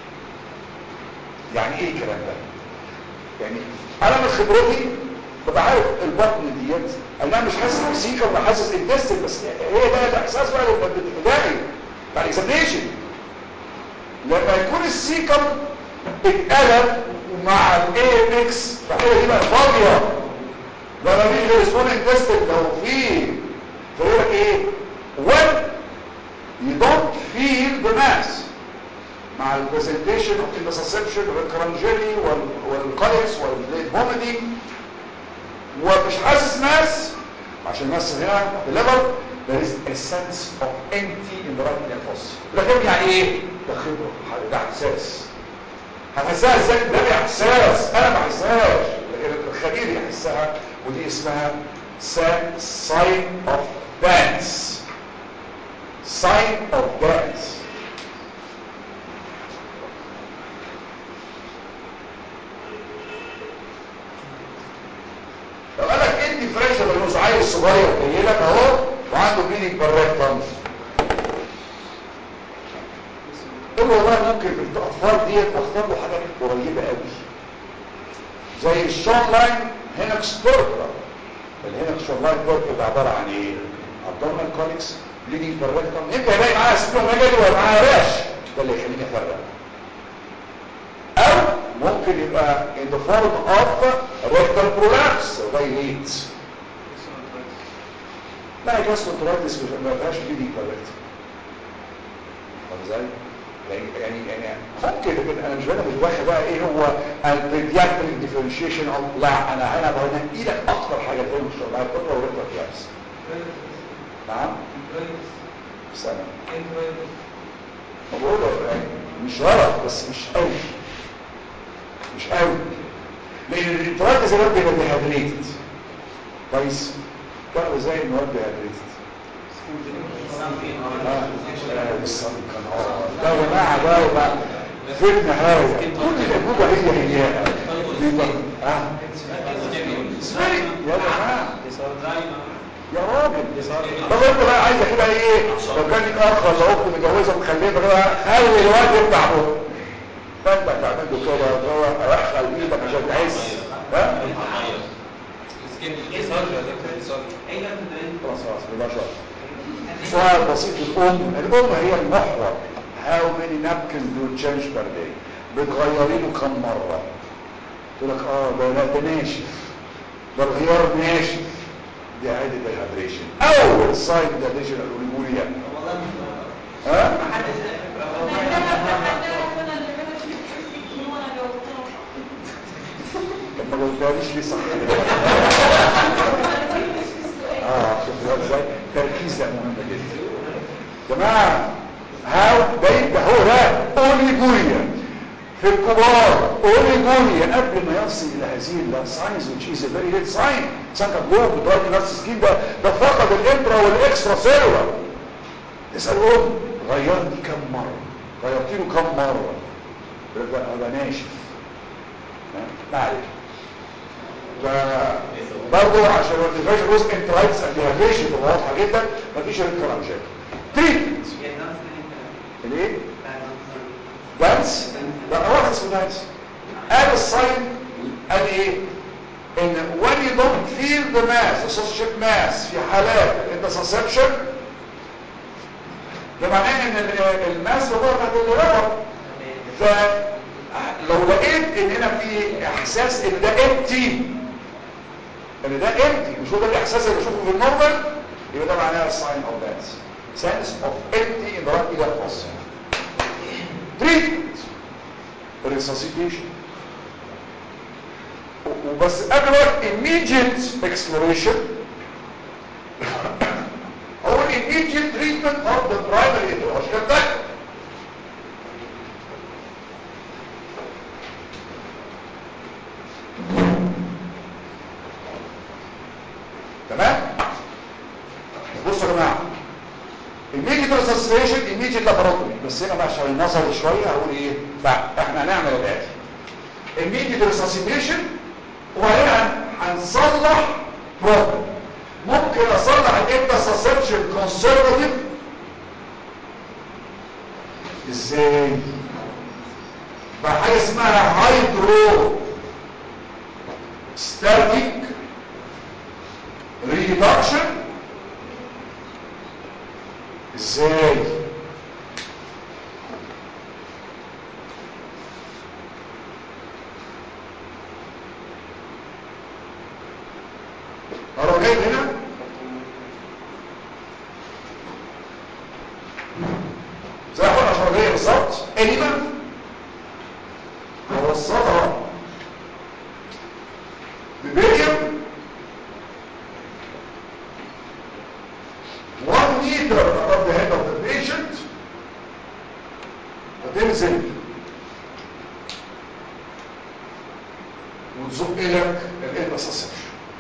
A: يعني ايه الكلام ده يعني انا من خبرتي ببقى عارف البطن ديت انا مش حاسس بسيكا ولا حاسس انتستين بس هي ده الاحساس بقى الابتدائي بتاع الاكزامينشن لما يكون السيكم اتقلب مع الاي اكس فهي دي بقى فاضيه ده ما فيش غير سمول انتستين لو في فيقول لك ايه when you don't feel the mass مع البرزنتيشن اوف الانسسبشن والكرنجيلي والقيس والفوميتنج ومش حاسس ماس عشان ماس هنا الليفر there is a sense of empty in the right fossa ده كده يعني ايه ده خبره ده احساس هحسها ازاي ده احساس انا ما احسهاش لكن الخبير يحسها ودي اسمها sign of dance sign of dance لو قال لك ادي فريش بلوز عيل صغير جاي لك اهو وعنده بيدنج بالريكتم تقول والله ممكن في الاطفال ديت اختار له حاجات قريبه قوي زي الشون لاين هينكس بوركا الهينكس شون لاين بوركا ده عباره عن ايه؟ ابدومينال كونكس بليدنج بالريكتم يمكن الاقي معاها سبلوميجالي ولا معاها راش ده اللي يخليني افرق او ممكن يبقى in the form of rectal prolapse dilate لا جاستروترايتس ما فيهاش بيدي كاركت طب ازاي يعني يعني ممكن لكن انا مش بنا مش واخد بقى ايه هو البيدياتريك ديفرنشيشن او لا انا هنا بنقي لك اكتر حاجه تقول مش بعد فتره وريكتال برولابس نعم استنى بقول يعني مش غلط بس مش قوي مش قوي لان الانتراك زي ما بيبقى ديهايدريتد كويس تعرف ازاي انه هو ديهايدريتد ده يا جماعه ده يبقى في النهايه كل الانبوبه هي هي اه اسمعي يا جماعه يا راجل طب انت بقى عايزه كده ايه لو كان لك اخ ولا اخت متجوزه مخلفه كده خلي الواد يفتح بقه فانت تعمل له كده هو ادخل ايدك عشان تحس ها خلاص خلاص مباشرة سؤال بسيط الام الام هي المحور how many napkins do you change per day بتغيري له كم مرة تقول لك اه ده لا ده ناشف ده الغيار ناشف دي عادة الهيدريشن اول ساين ديهيدريشن الاوليموريا ها طب ما قلتهاليش ليه صح اه شوف ازاي تركيز ده مهم جدا جماعه هاو ده يبقى هو ده اوليجوريا في الكبار اوليجوريا قبل ما يصل الى هذه الساينز which is a very late sign سكت جوه بدرايك نفس السكين ده ده فقد الانترا والاكسترا سيلولر تسال ام غيرتي كم مره غيرتي له كم مره يبقى ابقى ناشف ما عليك فبرضه عشان ما تبقاش جزء انترايتس اند ديهايدريشن تبقى واضحه جدا مفيش ريكرانجات تريتمنت الايه؟ دانس لا واحد اسمه دانس قال الساين قال ايه ان when you don't feel the mass associated mass في حالات الانترسبشن ده معناه ان ال- الماس بره تحت الليفر فلو لقيت ان هنا في احساس ان ده امتي ان ده امتي مش هو ده الاحساس اللي بشوفه في النورمال يبقى ده معناه الساين اوف دانس sense of empty in the right ear fossa treatment resuscitation و- وبس قبل ما immediate exploration هو immediate treatment of the primary etiological factor تمام بصوا يا جماعه immediate resuscitation immediate laparatomy بس هنا بقى عشان النظري شويه هقول ايه فاحنا هنعمل الاتي immediate resuscitation وهنا هنصلح problem ممكن اصلح الانترسبشن conservative ازاي بحاجه اسمها هايدرو ستاتيك ريدكشن ازاي اروح جاي هنا زي ما احنا شرعيه بالظبط كلمه موصلها ببريم 1 meter above the head of the patient وتنزل وتزق لك الانترسبشن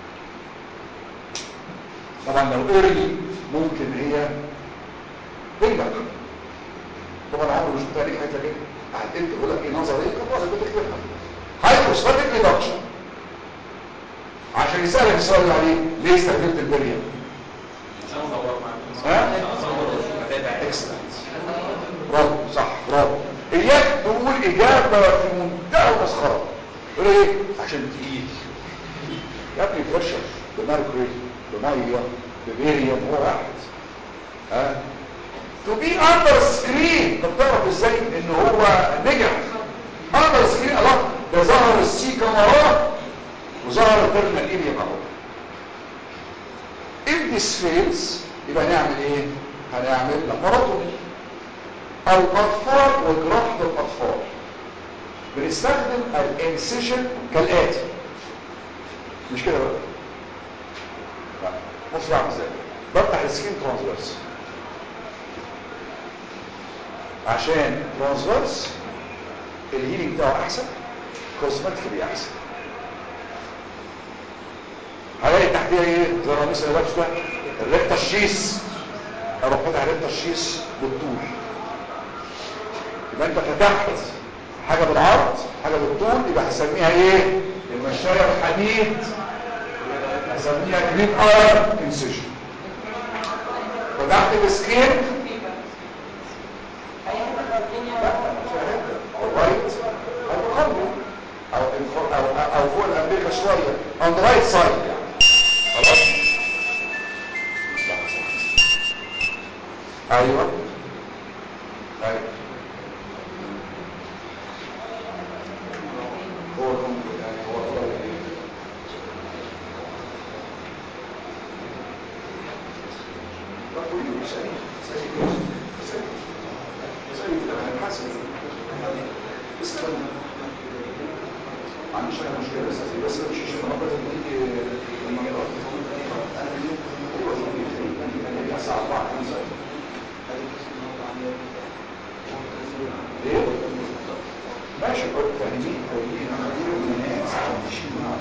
A: طبعا لو ايرلي ممكن هي تنجح طبعا عمرو مش متهيألي حاجه كده هتنت تقول لك ايه نظريه خلاص بتكتبها هايدروستاتيك ريدكشن عشان يسألك السؤال اللي عليه ليه استخدمت البريم ها اكسلنت برافو صح برافو اياك تقول اجابه في منتهى المسخره تقول ايه عشان تقيل يا ابني بريشر بمركوري بميه ببيريوم هو واحد ها تو بي اندر سكرين طب تعرف ازاي ان هو نجح اندر سكرين الله ده ظهر السي كاميرات وظهر الترمينال اريا اهو if this fails يبقى هنعمل ايه هنعمل لاباراتوري الاطفال وجراحه الاطفال بنستخدم الانسيشن كالاتي مش كده بقى لا بص بعمل ازاي بفتح السكين ترانسفيرس عشان ترانسفيرس الهيلينج بتاعه احسن كوزماتيكلي احسن هلاقي تحتيها ايه زي ما مثلا لابس ده الريكتا الشيس اروح فاتح ريكتا الشيس بالطول يبقى انت فتحت حاجه بالعرض حاجه بالطول يبقى هسميها ايه المشايه الحديد هسميها جرين اير انسيشن فتحت السكين رايت او او او او فوق الامريكا شويه on the right side يعني خلاص ايوه ايوه هو يعني هو هو طب قولي اسالي اسالي اسالي اسالي انا حاسس اسال ما عنديش انا مشكله بس بس مش مش مرات بتيجي لما نقعد انا اليوم ايوه يعني الساعه 4 5 ليه؟ ماشي قلت فاهمين فاهمين انا بقول الناس ماشيين مع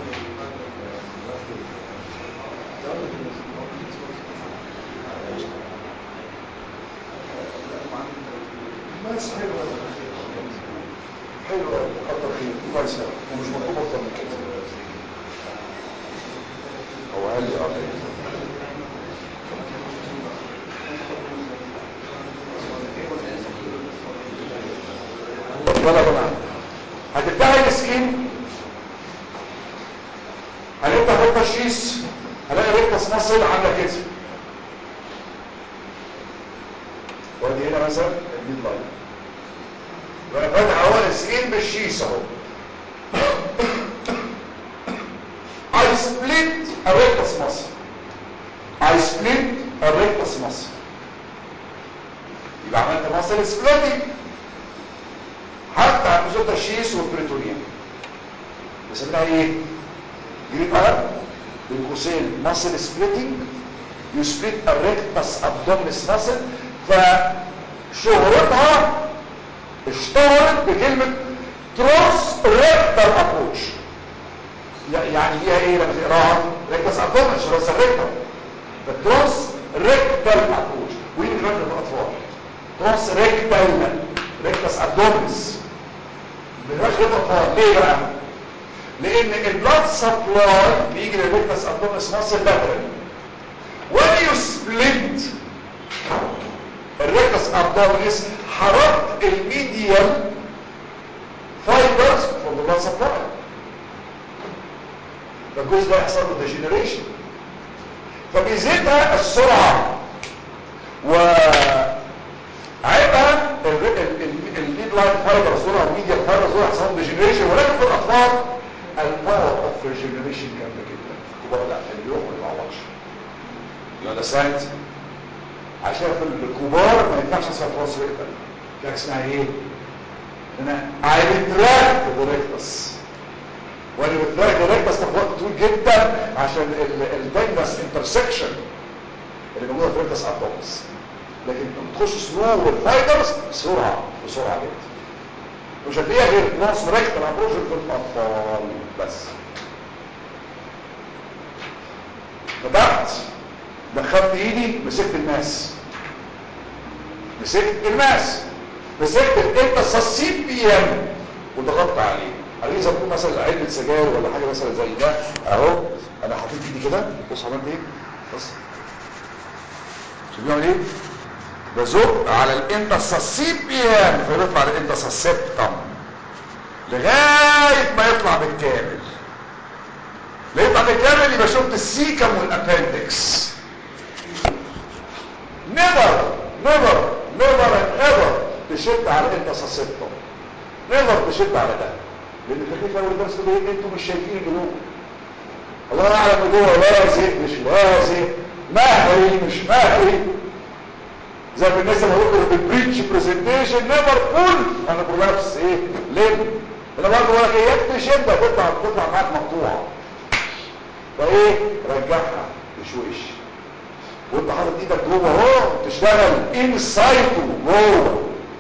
A: بس حلو حلو كتر خير كويس ومش مطلوب اكتر من كده قال لي اه يلا يا جماعه هتفتحي السكين هنفتح التشخيص هلاقي ريكتس مصل عامله كده وادي هنا مثلا الميد لاين يبقى فاتح اهو السكين بالشيس اهو I split a rectus muscle. I split a rectus muscle. يبقى عملت muscle splitting حتى عند زوجة الشيس والبريتونيوم بسميناها ايه؟ جريب قلم بين قوسين muscle splitting you split a rectus abdominis muscle فشهرتها اشتهرت بكلمة تروس ريكتال ابروتش يعني فيها ايه لما تقراها ريكتس ابدومن شو بس الريكتال التروس ريكتال ابروتش وين الريكتال الاطفال تروس ريكتال ريكتس ابدومنس بنفس الاطفال ليه بقى لان البلاد سبلاي بيجي للريكتس ابدومنس ماسل لاترال when you split الريكتس ابدومنس حركت الميديال fibers from the blood supply فالجزء ده يحصل له ديجنريشن فبيزيدها السرعه وعيبها الليد لاين فايبر سرعه الميديا فايبر سرعه يحصل لهم ديجنريشن ولكن في الاطفال الباور اوف ريجنريشن جامده جدا الكبار لا اليوم ما يتعوضش يبقى ده ساعد عشان في الكبار ما ينفعش اسمها تراس ريكتال في حاجه اسمها ايه؟ انا I retract the rectus وانا بتلاقي الريكتس تاخد وقت طويل جدا عشان الداينس انترسكشن اللي موجوده في الريكتس ابدومس لكن لما تخش سرور الفايبرز بسرعه بسرعه جدا مش هتلاقيها غير نص ريكتال ابروش في الاطفال بس فتحت دخلت ايدي مسكت الماس مسكت الماس مسكت الانتساسيبيان وضغطت عليه عليه زي ما تكون مثلا علبه سجاير ولا حاجه مثلا زي ده اهو انا حطيت ايدي كده بص عملت ايه بص شوف بيعمل ايه بزق على الانتساسيبيان فيطلع الانتساسيبتم لغايه ما يطلع بالكامل لا يطلع بالكامل يبقى شفت السيكم والابندكس نيفر نيفر نيفر اند ايفر تشد على الانتساسيبتم نيفر تشد على ده لان التكليف اول درس ده انتوا مش شايفين اللي جوه الله اعلم اللي جوه لازق مش لازق مهري مش مهري زي بالنسبه اللي بقول في البريتش برزنتيشن نيفر بول انا برولابس ايه ليه انا برضه بقول لك ايه شده تطلع تطلع معاك مقطوعه فايه رجعها بشويش وانت حاطط ايدك جوه اهو تشتغل انسايتو جوه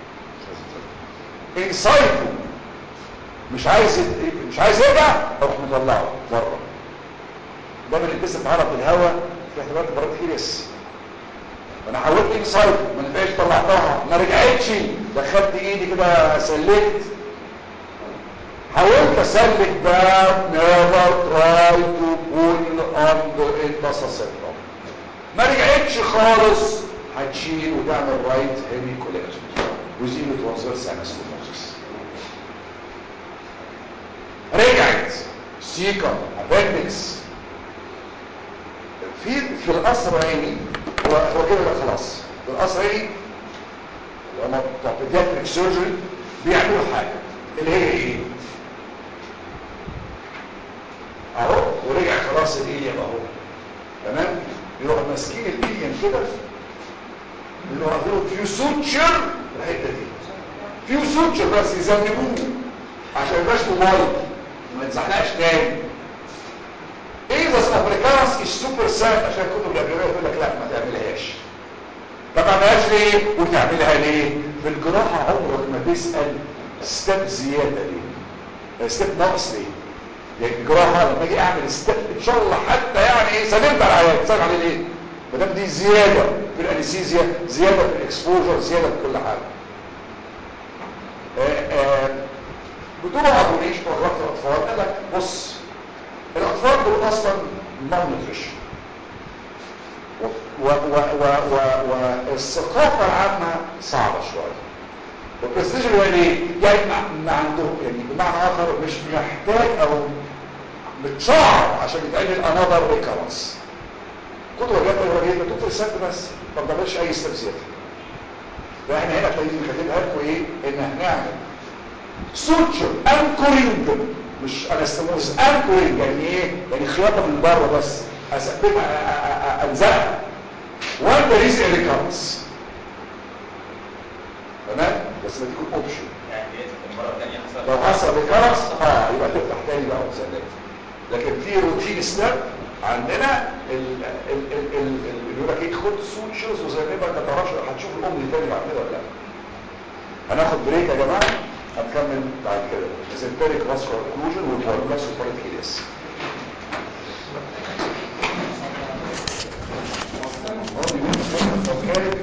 A: انسايتو مش عايز مش عايز يرجع اروح مطلعه بره ده من البس اتعرض بالهواء في احتمالات مرات كتير يس انا حاولت انسايد ما نفعش طلعتها ما رجعتش دخلت ايدي كده سلكت حاولت اسلك بقى نيفر تراي تو بول اندر انتساسيبتم ما رجعتش خالص هتشيل وتعمل رايت هيمي كوليكشن وزيرو ترانسفيرس انستوموسيس رجعت سيكا ابندكس في في القصر عيني هو هو كده بقى خلاص في القصر عيني لما بتوع بيدياتريك سيرجري بيعملوا حاجه اللي هي ايه اهو ورجع خلاص الايليم اهو تمام يروحوا ماسكين الايليم كده يروحوا عاملين فيو سوتشر الحته دي فيو سوتشر بس يذنبوه عشان يبقاش موبايل ما يتزحلقش تاني ايزاس افريكانس السوبر سات عشان الكتب الاجنبيه يقول لك لا ما تعملهاش طب ما تعملهاش ليه وتعملها ليه في الجراحه عمرك ما تسال ستيب زياده ليه ستيب ناقص ليه يعني الجراحه لما اجي اعمل ستيب ان شاء الله حتى يعني ايه سلمت على العيان سلم عليه ليه ما دام دي زياده في الانستيزيا زياده في الاكسبوجر زياده في كل حاجه آآ آآ بتوع ابو ريش مرات الاطفال قال لك بص الاطفال دول اصلا ما نوتريشن و- و- و- و- والثقافة العامة صعبة شوية والبرستيج هو ايه؟ يعني ما ما عنده يعني بمعنى اخر مش محتاج او متشعر عشان يتعمل انذر ريكرنس خد وجهات نظر ايه؟ بتدخل السد بس ما بتعملش اي ستيب زياده فاحنا هنا تلاقيين كاتبها لكم ايه؟ ان هنعمل سوتشر انكورينج مش انستموز انكورينج يعني ايه؟ يعني خياطه من بره بس اثبتها أ- أ- أ- الزقها وان ذير از ريكرنس تمام بس ما تكون اوبشن
C: يعني ديت المره الثانيه حصل
A: لو حصل ريكرنس اه يبقى تفتح تاني بقى وزلات لكن في روتين ستيب عندنا ال ال ال ال ال يقول لك ايه خد سوتشرز وزي ما انت تعرفش هتشوف الام اللي تاني بعد كده ولا لا هناخد بريك يا جماعه هنكمل بعد كده اسنتريك فاسكولار اوكلوجن والباراماس والباراتيليس هو بيقول لك لو كانت